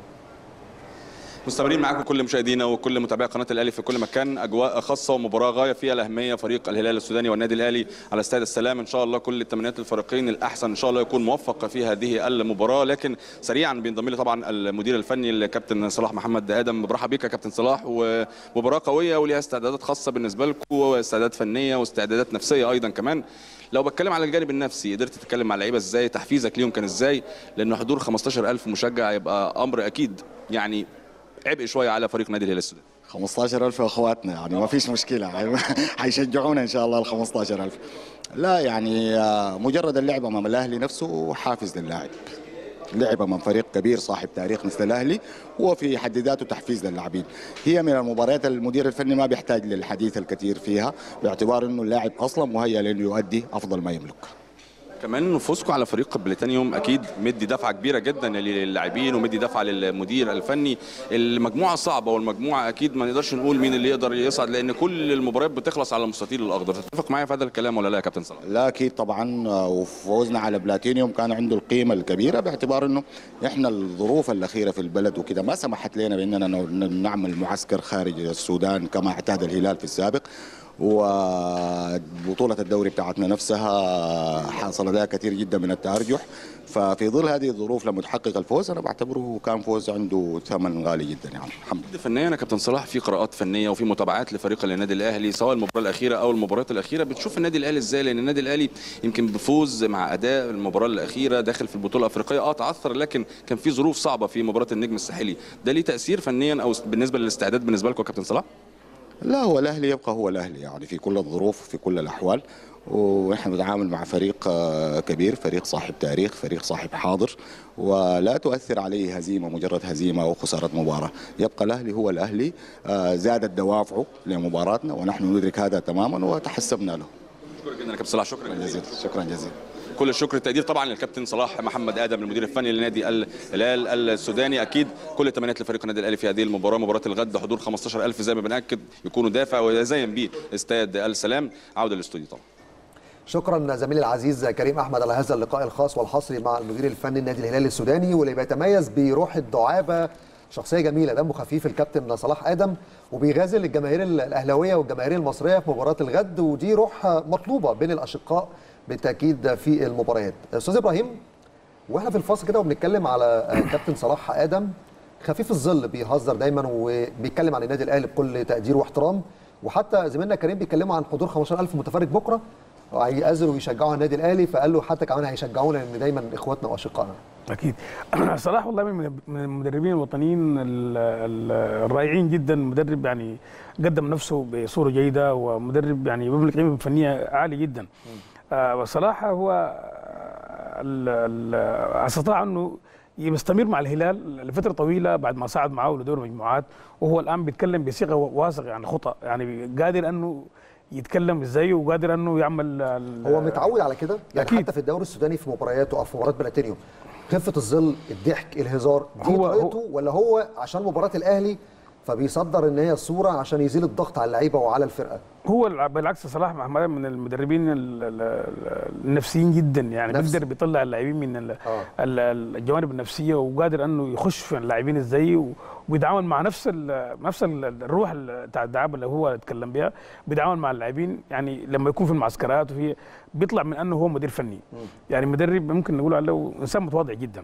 مستمرين معاكم كل مشاهدينا وكل متابعي قناه الاهلي في كل مكان اجواء خاصه ومباراه غايه فيها الاهميه فريق الهلال السوداني والنادي الاهلي على استاد السلام ان شاء الله كل التمنيات للفريقين الاحسن ان شاء الله يكون موفق في هذه المباراه لكن سريعا بينضم لي طبعا المدير الفني الكابتن صلاح محمد ادم برحب بيك يا كابتن صلاح ومباراه قويه وليها استعدادات خاصه بالنسبه لكم واستعدادات فنيه واستعدادات نفسيه ايضا كمان لو بتكلم على الجانب النفسي قدرت تتكلم مع اللعيبه ازاي تحفيزك ليهم كان ازاي لان حضور 15000 مشجع يبقى امر اكيد يعني عبء شويه على فريق نادي الهلال السوداني 15000 اخواتنا يعني ما فيش مشكله حيشجعونا ان شاء الله ال 15000 لا يعني آه، مجرد اللعب امام الاهلي نفسه حافز للاعب لعب امام فريق كبير صاحب تاريخ مثل الاهلي هو في حد ذاته تحفيز للاعبين هي من المباريات المدير الفني ما بيحتاج للحديث الكثير فيها باعتبار انه اللاعب اصلا مهيأ لانه يؤدي افضل ما يملك كمان فوزكم على فريق بلاتينيوم اكيد مدي دفعه كبيره جدا للاعبين ومدي دفعه للمدير الفني المجموعه صعبه والمجموعه اكيد ما نقدرش نقول مين اللي يقدر يصعد لان كل المباريات بتخلص على المستطيل الاخضر تتفق معايا في هذا الكلام ولا لا يا كابتن صلاح لا اكيد طبعا آه، وفوزنا على بلاتينيوم كان عنده القيمه الكبيره باعتبار انه احنا الظروف الاخيره في البلد وكده ما سمحت لنا باننا ن- نعمل معسكر خارج السودان كما اعتاد الهلال في السابق وبطولة الدوري بتاعتنا نفسها حصل لها كثير جدا من التأرجح ففي ظل هذه الظروف لما تحقق الفوز أنا بعتبره كان فوز عنده ثمن غالي جدا يعني الحمد لله فنيا يا كابتن صلاح في قراءات فنيه وفي متابعات لفريق النادي الاهلي سواء المباراه الاخيره او المباريات الاخيره بتشوف النادي الاهلي ازاي لان النادي الاهلي يمكن بفوز مع اداء المباراه الاخيره داخل في البطوله الافريقيه اه تعثر لكن كان في ظروف صعبه في مباراه النجم الساحلي ده ليه تاثير فنيا او بالنسبه للاستعداد بالنسبه لكم يا كابتن صلاح لا هو الاهلي يبقى هو الاهلي يعني في كل الظروف وفي كل الاحوال ونحن نتعامل مع فريق آه، كبير فريق صاحب تاريخ فريق صاحب حاضر ولا تؤثر عليه هزيمه مجرد هزيمه او خساره مباراه يبقى الاهلي هو الاهلي آه، زادت دوافعه لمباراتنا ونحن ندرك هذا تماما وتحسبنا له شكرا جدا يا كابتن صلاح شكرا جزيلا شكرا جزيلا كل الشكر التقدير طبعا للكابتن صلاح محمد ادم المدير الفني لنادي الهلال السوداني اكيد كل التمنيات لفريق النادي الاهلي في هذه المباراه مباراه الغد حضور 15000 زي ما بناكد يكونوا دافع ويزين بيه استاد السلام عوده للاستوديو طبعا شكرا زميلي العزيز كريم احمد على هذا اللقاء الخاص والحصري مع المدير الفني النادي الهلال السوداني واللي بيتميز بروح الدعابه شخصيه جميله دمه خفيف الكابتن صلاح ادم وبيغازل الجماهير الاهلاويه والجماهير المصريه في مباراه الغد ودي روح مطلوبه بين الاشقاء بالتاكيد في المباريات استاذ ابراهيم واحنا في الفاصل كده وبنتكلم على كابتن صلاح ادم خفيف الظل بيهزر دايما وبيتكلم عن النادي الاهلي بكل تقدير واحترام وحتى زميلنا كريم بيتكلموا عن حضور 15000 متفرج بكره هيأذروا ويشجعوا النادي الاهلي فقال له حتى كمان هيشجعونا لان دايما اخواتنا واشقائنا اكيد صلاح والله من من المدربين الوطنيين ال- ال- الرائعين جدا مدرب يعني قدم نفسه بصوره جيده ومدرب يعني بيملك قيمه فنيه عاليه جدا آه، وصلاح هو ال- ال- استطاع انه يستمر مع الهلال لفتره طويله بعد ما صعد معه لدور المجموعات وهو الان بيتكلم بصيغه واثقه يعني خطا يعني قادر انه يتكلم ازاي وقادر انه يعمل ال- هو متعود على كده يعني أكيد. حتى في الدوري السوداني في مبارياته او في مباراه بلاتينيوم خفه الظل الضحك الهزار دي هو- طريقته ولا هو عشان مباراه الاهلي فبيصدر ان هي الصوره عشان يزيل الضغط على اللعيبه وعلى الفرقه هو الع- بالعكس صلاح محمد من المدربين ال- ال- ال- النفسيين جدا يعني نفسي. بيقدر بيطلع اللاعبين من ال- ال- ال- الجوانب النفسيه وقادر انه يخش في اللاعبين ازاي و- وبيتعامل مع نفس ال نفس ال- الروح ال- بتاع الدعابه اللي هو اتكلم بها بيتعامل مع اللاعبين يعني لما يكون في المعسكرات وفي بيطلع من انه هو مدير فني يعني مدرب ممكن نقول عليه انسان متواضع جدا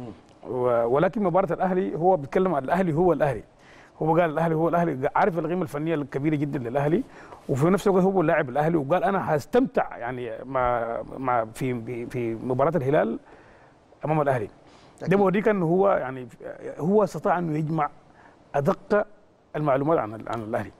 و- ولكن مباراه الاهلي هو بيتكلم عن الاهلي هو الاهلي هو قال الاهلي هو الاهلي عارف القيمه الفنيه الكبيره جدا للاهلي وفي نفس الوقت هو لاعب الاهلي وقال انا هستمتع يعني مع مع في في- في مباراه الهلال امام الاهلي ده بوريك انه هو يعني هو استطاع انه يجمع ادق المعلومات عن ال- عن الاهلي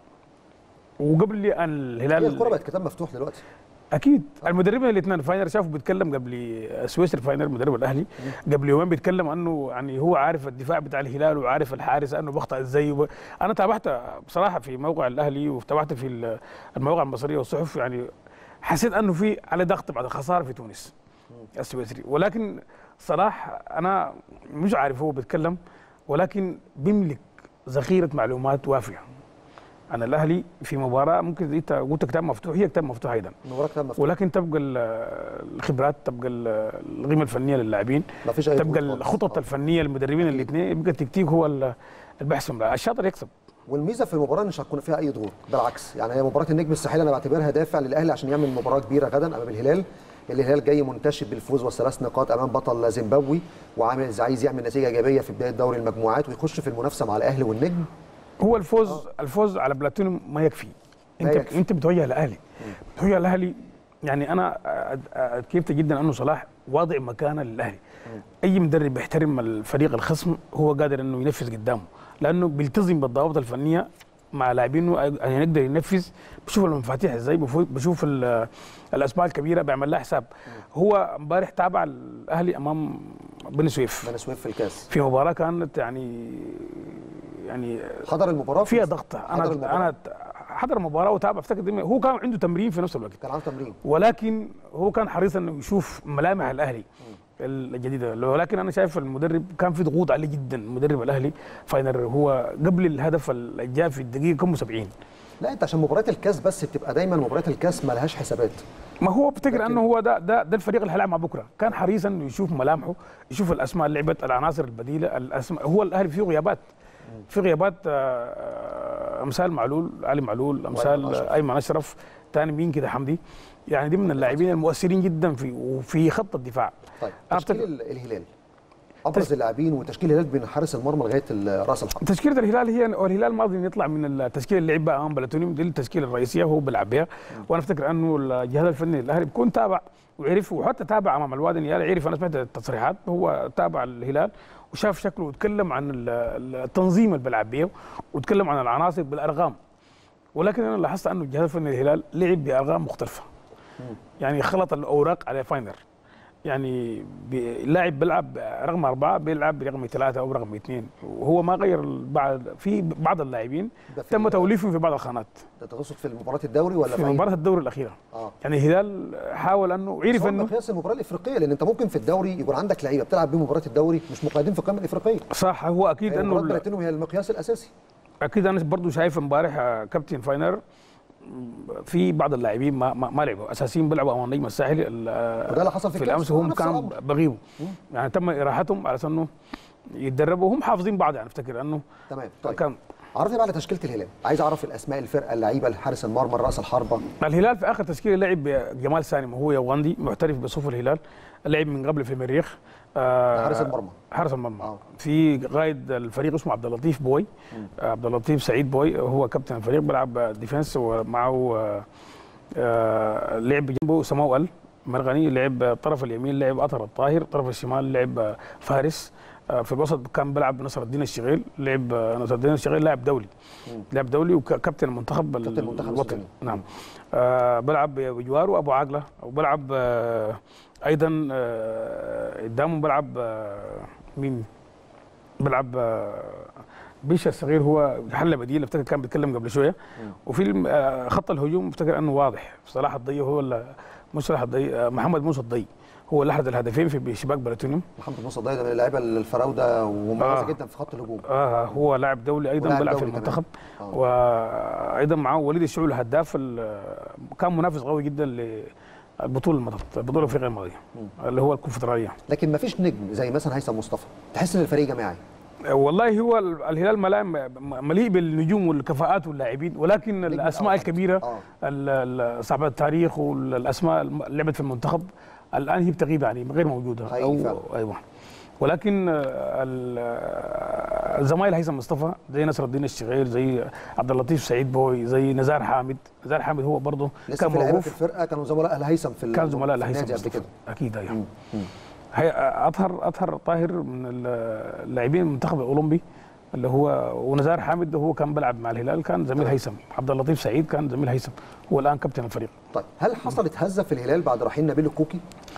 وقبل ان هي الهلال الكره بقت كتاب مفتوح دلوقتي اكيد المدربين الاثنين فاينر شافوا بيتكلم قبل سويسري فاينر مدرب الاهلي قبل يومين بيتكلم انه يعني هو عارف الدفاع بتاع الهلال وعارف الحارس انه بيخطئ ازاي وب... انا تابعت بصراحه في موقع الاهلي وتابعت في ال- المواقع المصريه والصحف يعني حسيت انه في على ضغط بعد الخساره في تونس السويسري ولكن صلاح انا مش عارف هو بيتكلم ولكن بيملك ذخيره معلومات وافيه عن الاهلي في مباراه ممكن انت قلت كتاب مفتوح هي كتاب مفتوح ايضا مباراه كتاب مفتوح ولكن تبقى ال- الخبرات تبقى ال- القيمه الفنيه للاعبين مفيش أي تبقى ضغوط خالص. الخطط الفنيه للمدربين الاثنين يبقى التكتيك هو ال- البحث الشاطر يكسب والميزه في المباراه مش هتكون فيها اي ضغوط بالعكس يعني هي مباراه النجم الساحلي انا بعتبرها دافع للاهلي عشان يعمل مباراه كبيره غدا امام الهلال الهلال جاي منتشر بالفوز والثلاث نقاط امام بطل زيمبابوي وعامل عايز يعمل نتيجه ايجابيه في بدايه دوري المجموعات ويخش في المنافسه مع الاهلي والنجم هو الفوز آه. الفوز على بلاتينيوم ما يكفي ما انت يكفي. انت بتوجه الاهلي بتوجه الاهلي يعني انا أد- اتكيفت جدا انه صلاح واضع مكانه للاهلي اي مدرب بيحترم الفريق الخصم هو قادر انه ينفذ قدامه لانه بيلتزم بالضوابط الفنيه مع لاعبينه يعني يقدر ينفذ بشوف المفاتيح ازاي بفو- بشوف ال- الاسماء الكبيره بيعمل لها حساب هو امبارح تابع الاهلي امام بني سويف بني سويف في الكاس في مباراه كانت يعني يعني حضر المباراه فيها ضغط حضر انا المباراة. انا حضر المباراه وتابع افتكر دايما هو كان عنده تمرين في نفس الوقت كان عنده تمرين ولكن هو كان حريص انه يشوف ملامح الاهلي الجديده ولكن انا شايف المدرب كان في ضغوط عليه جدا مدرب الاهلي فاينر هو قبل الهدف اللي جاء في الدقيقه كم 70 لا انت عشان مباريات الكاس بس بتبقى دايما مباريات الكاس ما لهاش حسابات ما هو بفتكر انه هو ده ده ده الفريق اللي هيلعب مع بكره كان حريص انه يشوف ملامحه يشوف الاسماء اللي لعبت العناصر البديله الاسماء هو الاهلي فيه غيابات في غيابات آه، آه، امثال معلول علي معلول امثال أشرف. آه، ايمن اشرف ثاني مين كده حمدي يعني دي من اللاعبين المؤثرين جدا في وفي خط الدفاع طيب أنا تشكيل أفتكر- ال- الهلال ابرز اللاعبين وتشكيل الهلال بين حارس المرمى لغايه ال- راس الحرب تشكيله الهلال هي والهلال ما اظن يطلع من التشكيله اللي لعبها امام بلاتونيوم دي التشكيله الرئيسيه هو بيلعب بها وانا افتكر انه الجهاز الفني للاهلي بيكون تابع وعرف وحتى تابع امام الوادي الهلال عرف انا سمعت التصريحات هو تابع الهلال وشاف شكله وتكلم عن ال- التنظيم اللي بيلعب بيه وتكلم عن العناصر بالارقام ولكن انا لاحظت انه الجهاز الفني للهلال لعب بارقام مختلفه يعني خلط الاوراق على فاينر يعني بي- اللاعب بيلعب رقم أربعة بيلعب برقم ثلاثة أو رقم اثنين وهو ما غير بعض في بعض اللاعبين ده في تم ال- توليفهم في بعض الخانات ده تقصد في مباراه الدوري ولا في أي- مباراة الدوري الأخيرة اه يعني الهلال حاول أنه عرف بس هو أنه مقياس المباراه الافريقيه لان انت ممكن في الدوري يكون عندك لعيبه بتلعب بيهم مباراه الدوري مش مقيدين في القائمه الافريقيه صح هو أكيد هي أنه مباراه ال- بلاتينو هي المقياس الاساسي اكيد انا برضو شايف امبارح آه، كابتن فاينر في بعض اللاعبين ما ما, ما لعبوا اساسيين بيلعبوا امام النجم الساحلي ال- آه، وده اللي حصل في في الكاس، الامس هو هم نفس كانوا الأمر. بغيبوا يعني تم اراحتهم على اساس انه يتدربوا هم حافظين بعض يعني افتكر انه تمام طيب كان عرفني بقى على تشكيله الهلال عايز اعرف الاسماء الفرقه اللعيبه حارس المرمى راس الحربه الهلال في اخر تشكيله لعب جمال سالم وهو يوغندي محترف بصفوف الهلال لعب من قبل في المريخ آه، حارس المرمى. حارس المرمى في قائد الفريق اسمه عبد اللطيف بوي آه، عبد اللطيف سعيد بوي هو كابتن الفريق بيلعب ديفنس ومعه آه، آه، لعب جنبه سمو ال مرغني لعب الطرف اليمين لعب اطهر الطاهر الطرف الشمال لعب آه، فارس آه، في الوسط كان بيلعب نصر الدين الشغيل لعب آه، نصر الدين الشغيل لاعب دولي لاعب دولي وكابتن المنتخب ال- كابتن المنتخب الوطني السوداني. نعم آه بلعب بجواره ابو عقله وبلعب آه ايضا آه قدامه بلعب آه مين بلعب آه بيشا الصغير هو حل بديل افتكر كان بيتكلم قبل شويه وفي الم- آه خط الهجوم افتكر انه واضح صلاح الضي هو ال- مش صلاح الضي آه محمد موسى الضي هو اللي احرز الهدفين في شباك بلاتينيوم محمد موسى ضايع ده من اللعيبه الفراوده ومميزه آه. جدا في خط الهجوم آه هو لاعب دولي ايضا ولاعب بيلعب في دولي كمان. المنتخب آه. وايضا معاه وليد الشعول هداف ال- كان منافس قوي جدا للبطوله الماضيه البطوله الافريقيه الماضيه اللي هو الكونفدراليه لكن ما فيش نجم زي مثلا هيثم مصطفى تحس ان الفريق جماعي والله هو ال- الهلال ملائم مليء بالنجوم والكفاءات واللاعبين ولكن الاسماء الكبيره ال- ال- صاحبة التاريخ والاسماء اللي لعبت في المنتخب الان هي بتغيب يعني غير موجوده حقيقي فعلا. ايوه ولكن آه، ال- آه، الزمايل هيثم مصطفى زي نصر الدين الشغير زي عبد اللطيف سعيد بوي زي نزار حامد نزار حامد هو برضه لسه كان في لعيبه موقوف في الفرقه كانوا زملاء الهيثم في ال- كان زملاء في الهيثم النادي قبل مصطفى كده اكيد ايوه هي اطهر اطهر طاهر من اللاعبين المنتخب الاولمبي اللي هو ونزار حامد ده هو كان بيلعب مع الهلال كان زميل هيثم عبد اللطيف سعيد كان زميل هيثم هو الان كابتن الفريق طيب هل حصلت هزه في الهلال بعد رحيل نبيل الكوكي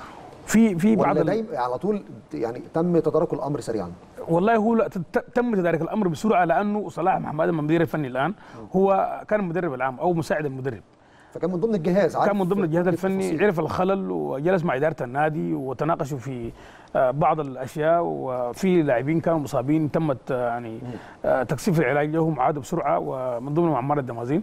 في في بعض ولا ال- دايما على طول يعني تم تدارك الامر سريعا والله هو لا تت- تم تدارك الامر بسرعه لانه صلاح محمد المدير الفني الان هو كان المدرب العام او مساعد المدرب فكان من ضمن الجهاز عارف كان من ضمن الجهاز الفني التفاصيل. عرف الخلل وجلس مع اداره النادي وتناقشوا في آه، بعض الاشياء وفي لاعبين كانوا مصابين تمت آه، يعني آه، تكثيف العلاج لهم عادوا بسرعه ومن ضمنهم عمار الدمازين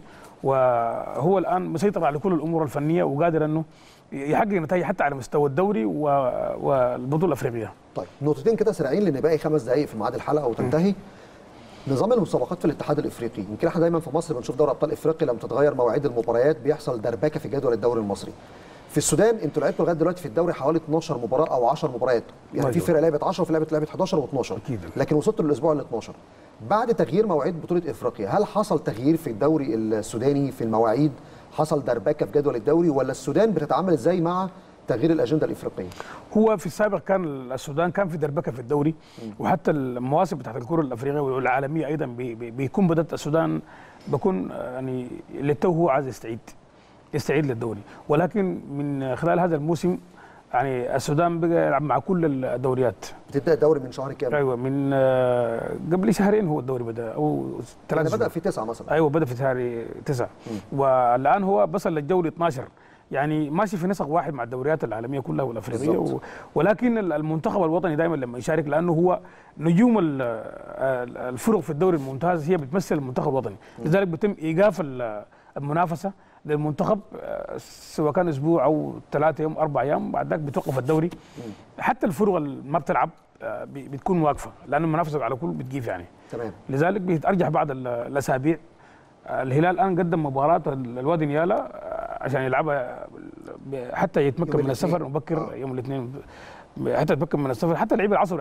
وهو الان مسيطر على كل الامور الفنيه وقادر انه يحقق نتائج حتى على مستوى الدوري و- والبطوله الافريقيه طيب نقطتين كده سريعين لان باقي خمس دقائق في ميعاد الحلقه وتنتهي نظام المسابقات في الاتحاد الافريقي يمكن احنا دايما في مصر بنشوف دوري ابطال افريقيا لما تتغير مواعيد المباريات بيحصل دربكه في جدول الدوري المصري في السودان انتوا لعبتوا لغايه دلوقتي في الدوري حوالي 12 مباراه او 10 مباريات يعني في أيوة. فرقه لعبت 10 وفي لعبه لعبت 11 و12 أكيد. لكن وصلتوا للاسبوع ال 12 بعد تغيير مواعيد بطوله افريقيا هل حصل تغيير في الدوري السوداني في المواعيد حصل دربكه في جدول الدوري ولا السودان بتتعامل ازاي مع تغيير الاجنده الافريقيه هو في السابق كان السودان كان في دربكه في الدوري وحتى المواسم بتاعت الكره الافريقيه والعالميه ايضا بي بي بيكون بدات السودان بكون آه، يعني للتو هو عايز يستعيد يستعيد للدوري ولكن من خلال هذا الموسم يعني السودان بقى يلعب مع كل الدوريات بتبدا الدوري من شهر كام؟ ايوه من آه، قبل شهرين هو الدوري بدا او يعني ثلاث بدا في تسعه مثلا ايوه بدا في شهر تسعه والان هو وصل للجوله 12 يعني ماشي في نسق واحد مع الدوريات العالميه كلها والافريقيه بالضبط. و... ولكن ال- المنتخب الوطني دائما لما يشارك لانه هو نجوم ال- ال- الفرق في الدوري الممتاز هي بتمثل المنتخب الوطني لذلك بيتم ايقاف ال- المنافسه للمنتخب آه، سواء كان اسبوع او ثلاثة يوم اربع ايام بعد ذاك بتوقف الدوري حتى الفرق اللي ما بتلعب آه، بي- بتكون واقفه لان المنافسه على كل بتجيف يعني تمام لذلك بيتارجح بعض ال- الاسابيع الهلال الان قدم مباراه ال- الوادي نيالا آه، عشان يلعبها ب- حتى يتمكن يوم من السفر الاثنين. مبكر يوم الاثنين ب- حتى يتمكن من السفر حتى لعيبه العصر يعني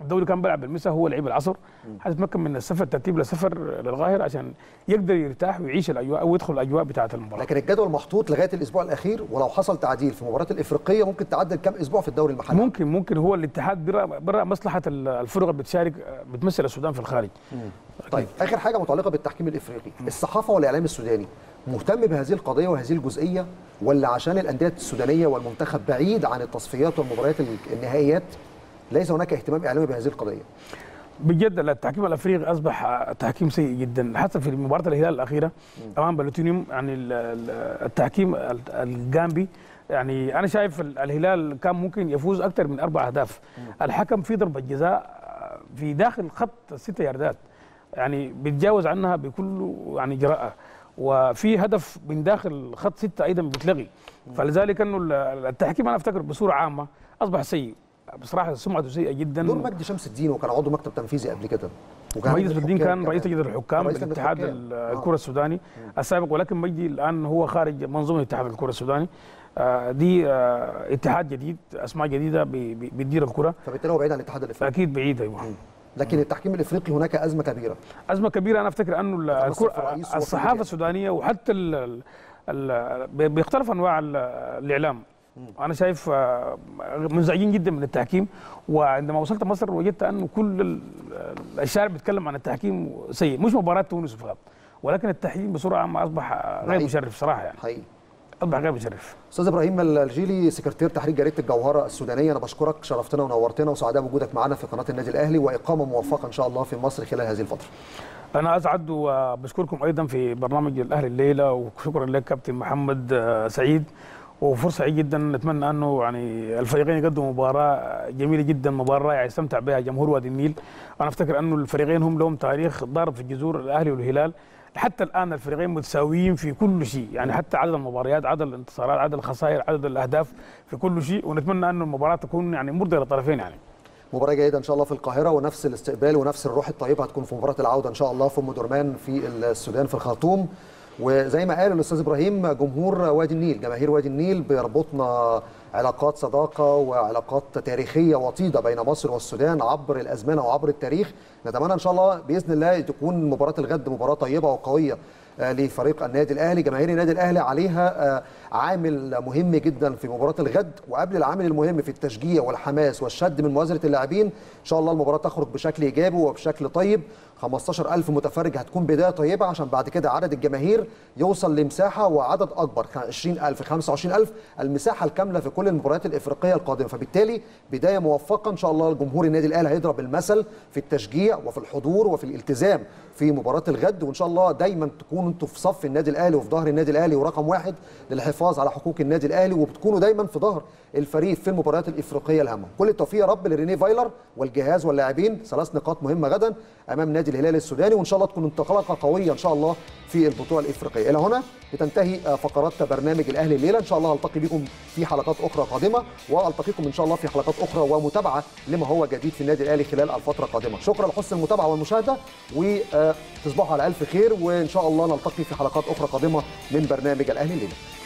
الدوري كان بيلعب بالمساء هو لعيب العصر حيتمكن من السفر ترتيب لسفر للقاهره عشان يقدر يرتاح ويعيش الاجواء او يدخل الاجواء بتاعه المباراه لكن الجدول محطوط لغايه الاسبوع الاخير ولو حصل تعديل في مباراه الافريقيه ممكن تعدل كام اسبوع في الدوري المحلي ممكن ممكن هو الاتحاد برا برا مصلحه الفرق اللي بتشارك بتمثل السودان في الخارج طيب اخر حاجه متعلقه بالتحكيم الافريقي الصحافه والاعلام السوداني مهتم بهذه القضيه وهذه الجزئيه ولا عشان الانديه السودانيه والمنتخب بعيد عن التصفيات والمباريات النهائيات ليس هناك اهتمام اعلامي بهذه القضيه بجد التحكيم الافريقي اصبح تحكيم سيء جدا حتى في مباراه الهلال الاخيره امام بلوتينيوم يعني التحكيم الجامبي يعني انا شايف الهلال كان ممكن يفوز اكثر من اربع اهداف الحكم في ضربه جزاء في داخل خط الست ياردات يعني بيتجاوز عنها بكل يعني جراءه وفي هدف من داخل خط ستة ايضا بيتلغي فلذلك انه التحكيم انا افتكر بصوره عامه اصبح سيء بصراحه سمعته سيئه جدا دور مجدي شمس الدين وكان عضو مكتب تنفيذي قبل كده مجدي الدين كان رئيس لجنه الحكام بالاتحاد الكره السوداني السابق ولكن مجدي الان هو خارج منظومه اتحاد الكره السوداني دي اتحاد جديد اسماء جديده بتدير الكره فبالتالي هو بعيد عن الاتحاد الافريقي اكيد بعيد ايوه لكن التحكيم الافريقي هناك ازمه كبيره ازمه كبيره انا افتكر انه الصحافه السودانيه وحتى ال ال بيختلف انواع الاعلام انا شايف منزعجين جدا من التحكيم وعندما وصلت مصر وجدت انه كل الشارع بيتكلم عن التحكيم سيء مش مباراه تونس فقط ولكن التحكيم بصوره عامه اصبح غير مشرف صراحه يعني حقيقي اصبح غير مشرف استاذ ابراهيم الجيلي سكرتير تحرير جريده الجوهره السودانيه انا بشكرك شرفتنا ونورتنا وسعداء بوجودك معنا في قناه النادي الاهلي واقامه موفقه ان شاء الله في مصر خلال هذه الفتره انا اسعد وبشكركم ايضا في برنامج الاهلي الليله وشكرا لك كابتن محمد سعيد وفرصه سعيد جدا نتمنى انه يعني الفريقين يقدموا مباراه جميله جدا مباراه رائعه يستمتع بها جمهور وادي النيل انا افتكر انه الفريقين هم لهم تاريخ ضارب في الجذور الاهلي والهلال حتى الان الفريقين متساويين في كل شيء يعني حتى عدد المباريات عدد الانتصارات عدد الخسائر عدد الاهداف في كل شيء ونتمنى انه المباراه تكون يعني مرضيه للطرفين يعني مباراه جيده ان شاء الله في القاهره ونفس الاستقبال ونفس الروح الطيبه هتكون في مباراه العوده ان شاء الله في ام درمان في السودان في الخرطوم وزي ما قال الاستاذ ابراهيم جمهور وادي النيل جماهير وادي النيل بيربطنا علاقات صداقه وعلاقات تاريخيه وطيده بين مصر والسودان عبر الازمنه وعبر التاريخ نتمنى ان شاء الله باذن الله تكون مباراه الغد مباراه طيبه وقويه لفريق النادي الاهلي جماهير النادي الاهلي عليها عامل مهم جدا في مباراه الغد وقبل العامل المهم في التشجيع والحماس والشد من موازنه اللاعبين ان شاء الله المباراه تخرج بشكل ايجابي وبشكل طيب 15000 متفرج هتكون بدايه طيبه عشان بعد كده عدد الجماهير يوصل لمساحه وعدد اكبر 20000 25000 المساحه الكامله في كل المباريات الافريقيه القادمه فبالتالي بدايه موفقه ان شاء الله جمهور النادي الاهلي هيضرب المثل في التشجيع وفي الحضور وفي الالتزام في مباراه الغد وان شاء الله دايما تكونوا انتوا في صف النادي الاهلي وفي ظهر النادي الاهلي ورقم واحد للحفاظ على حقوق النادي الاهلي وبتكونوا دايما في ظهر الفريق في المباريات الافريقيه الهامه كل التوفيق يا رب لريني فايلر والجهاز واللاعبين ثلاث نقاط مهمه غدا امام نادي الهلال السوداني وان شاء الله تكون انطلاقه قويه ان شاء الله في البطوله الافريقيه الى هنا بتنتهي فقرات برنامج الاهلي الليله ان شاء الله التقي بكم في حلقات اخرى قادمه والتقيكم ان شاء الله في حلقات اخرى ومتابعه لما هو جديد في النادي الاهلي خلال الفتره القادمه شكرا لحسن المتابعه والمشاهده وتصبحوا على الف خير وان شاء الله نلتقي في حلقات اخرى قادمه من برنامج الاهلي الليله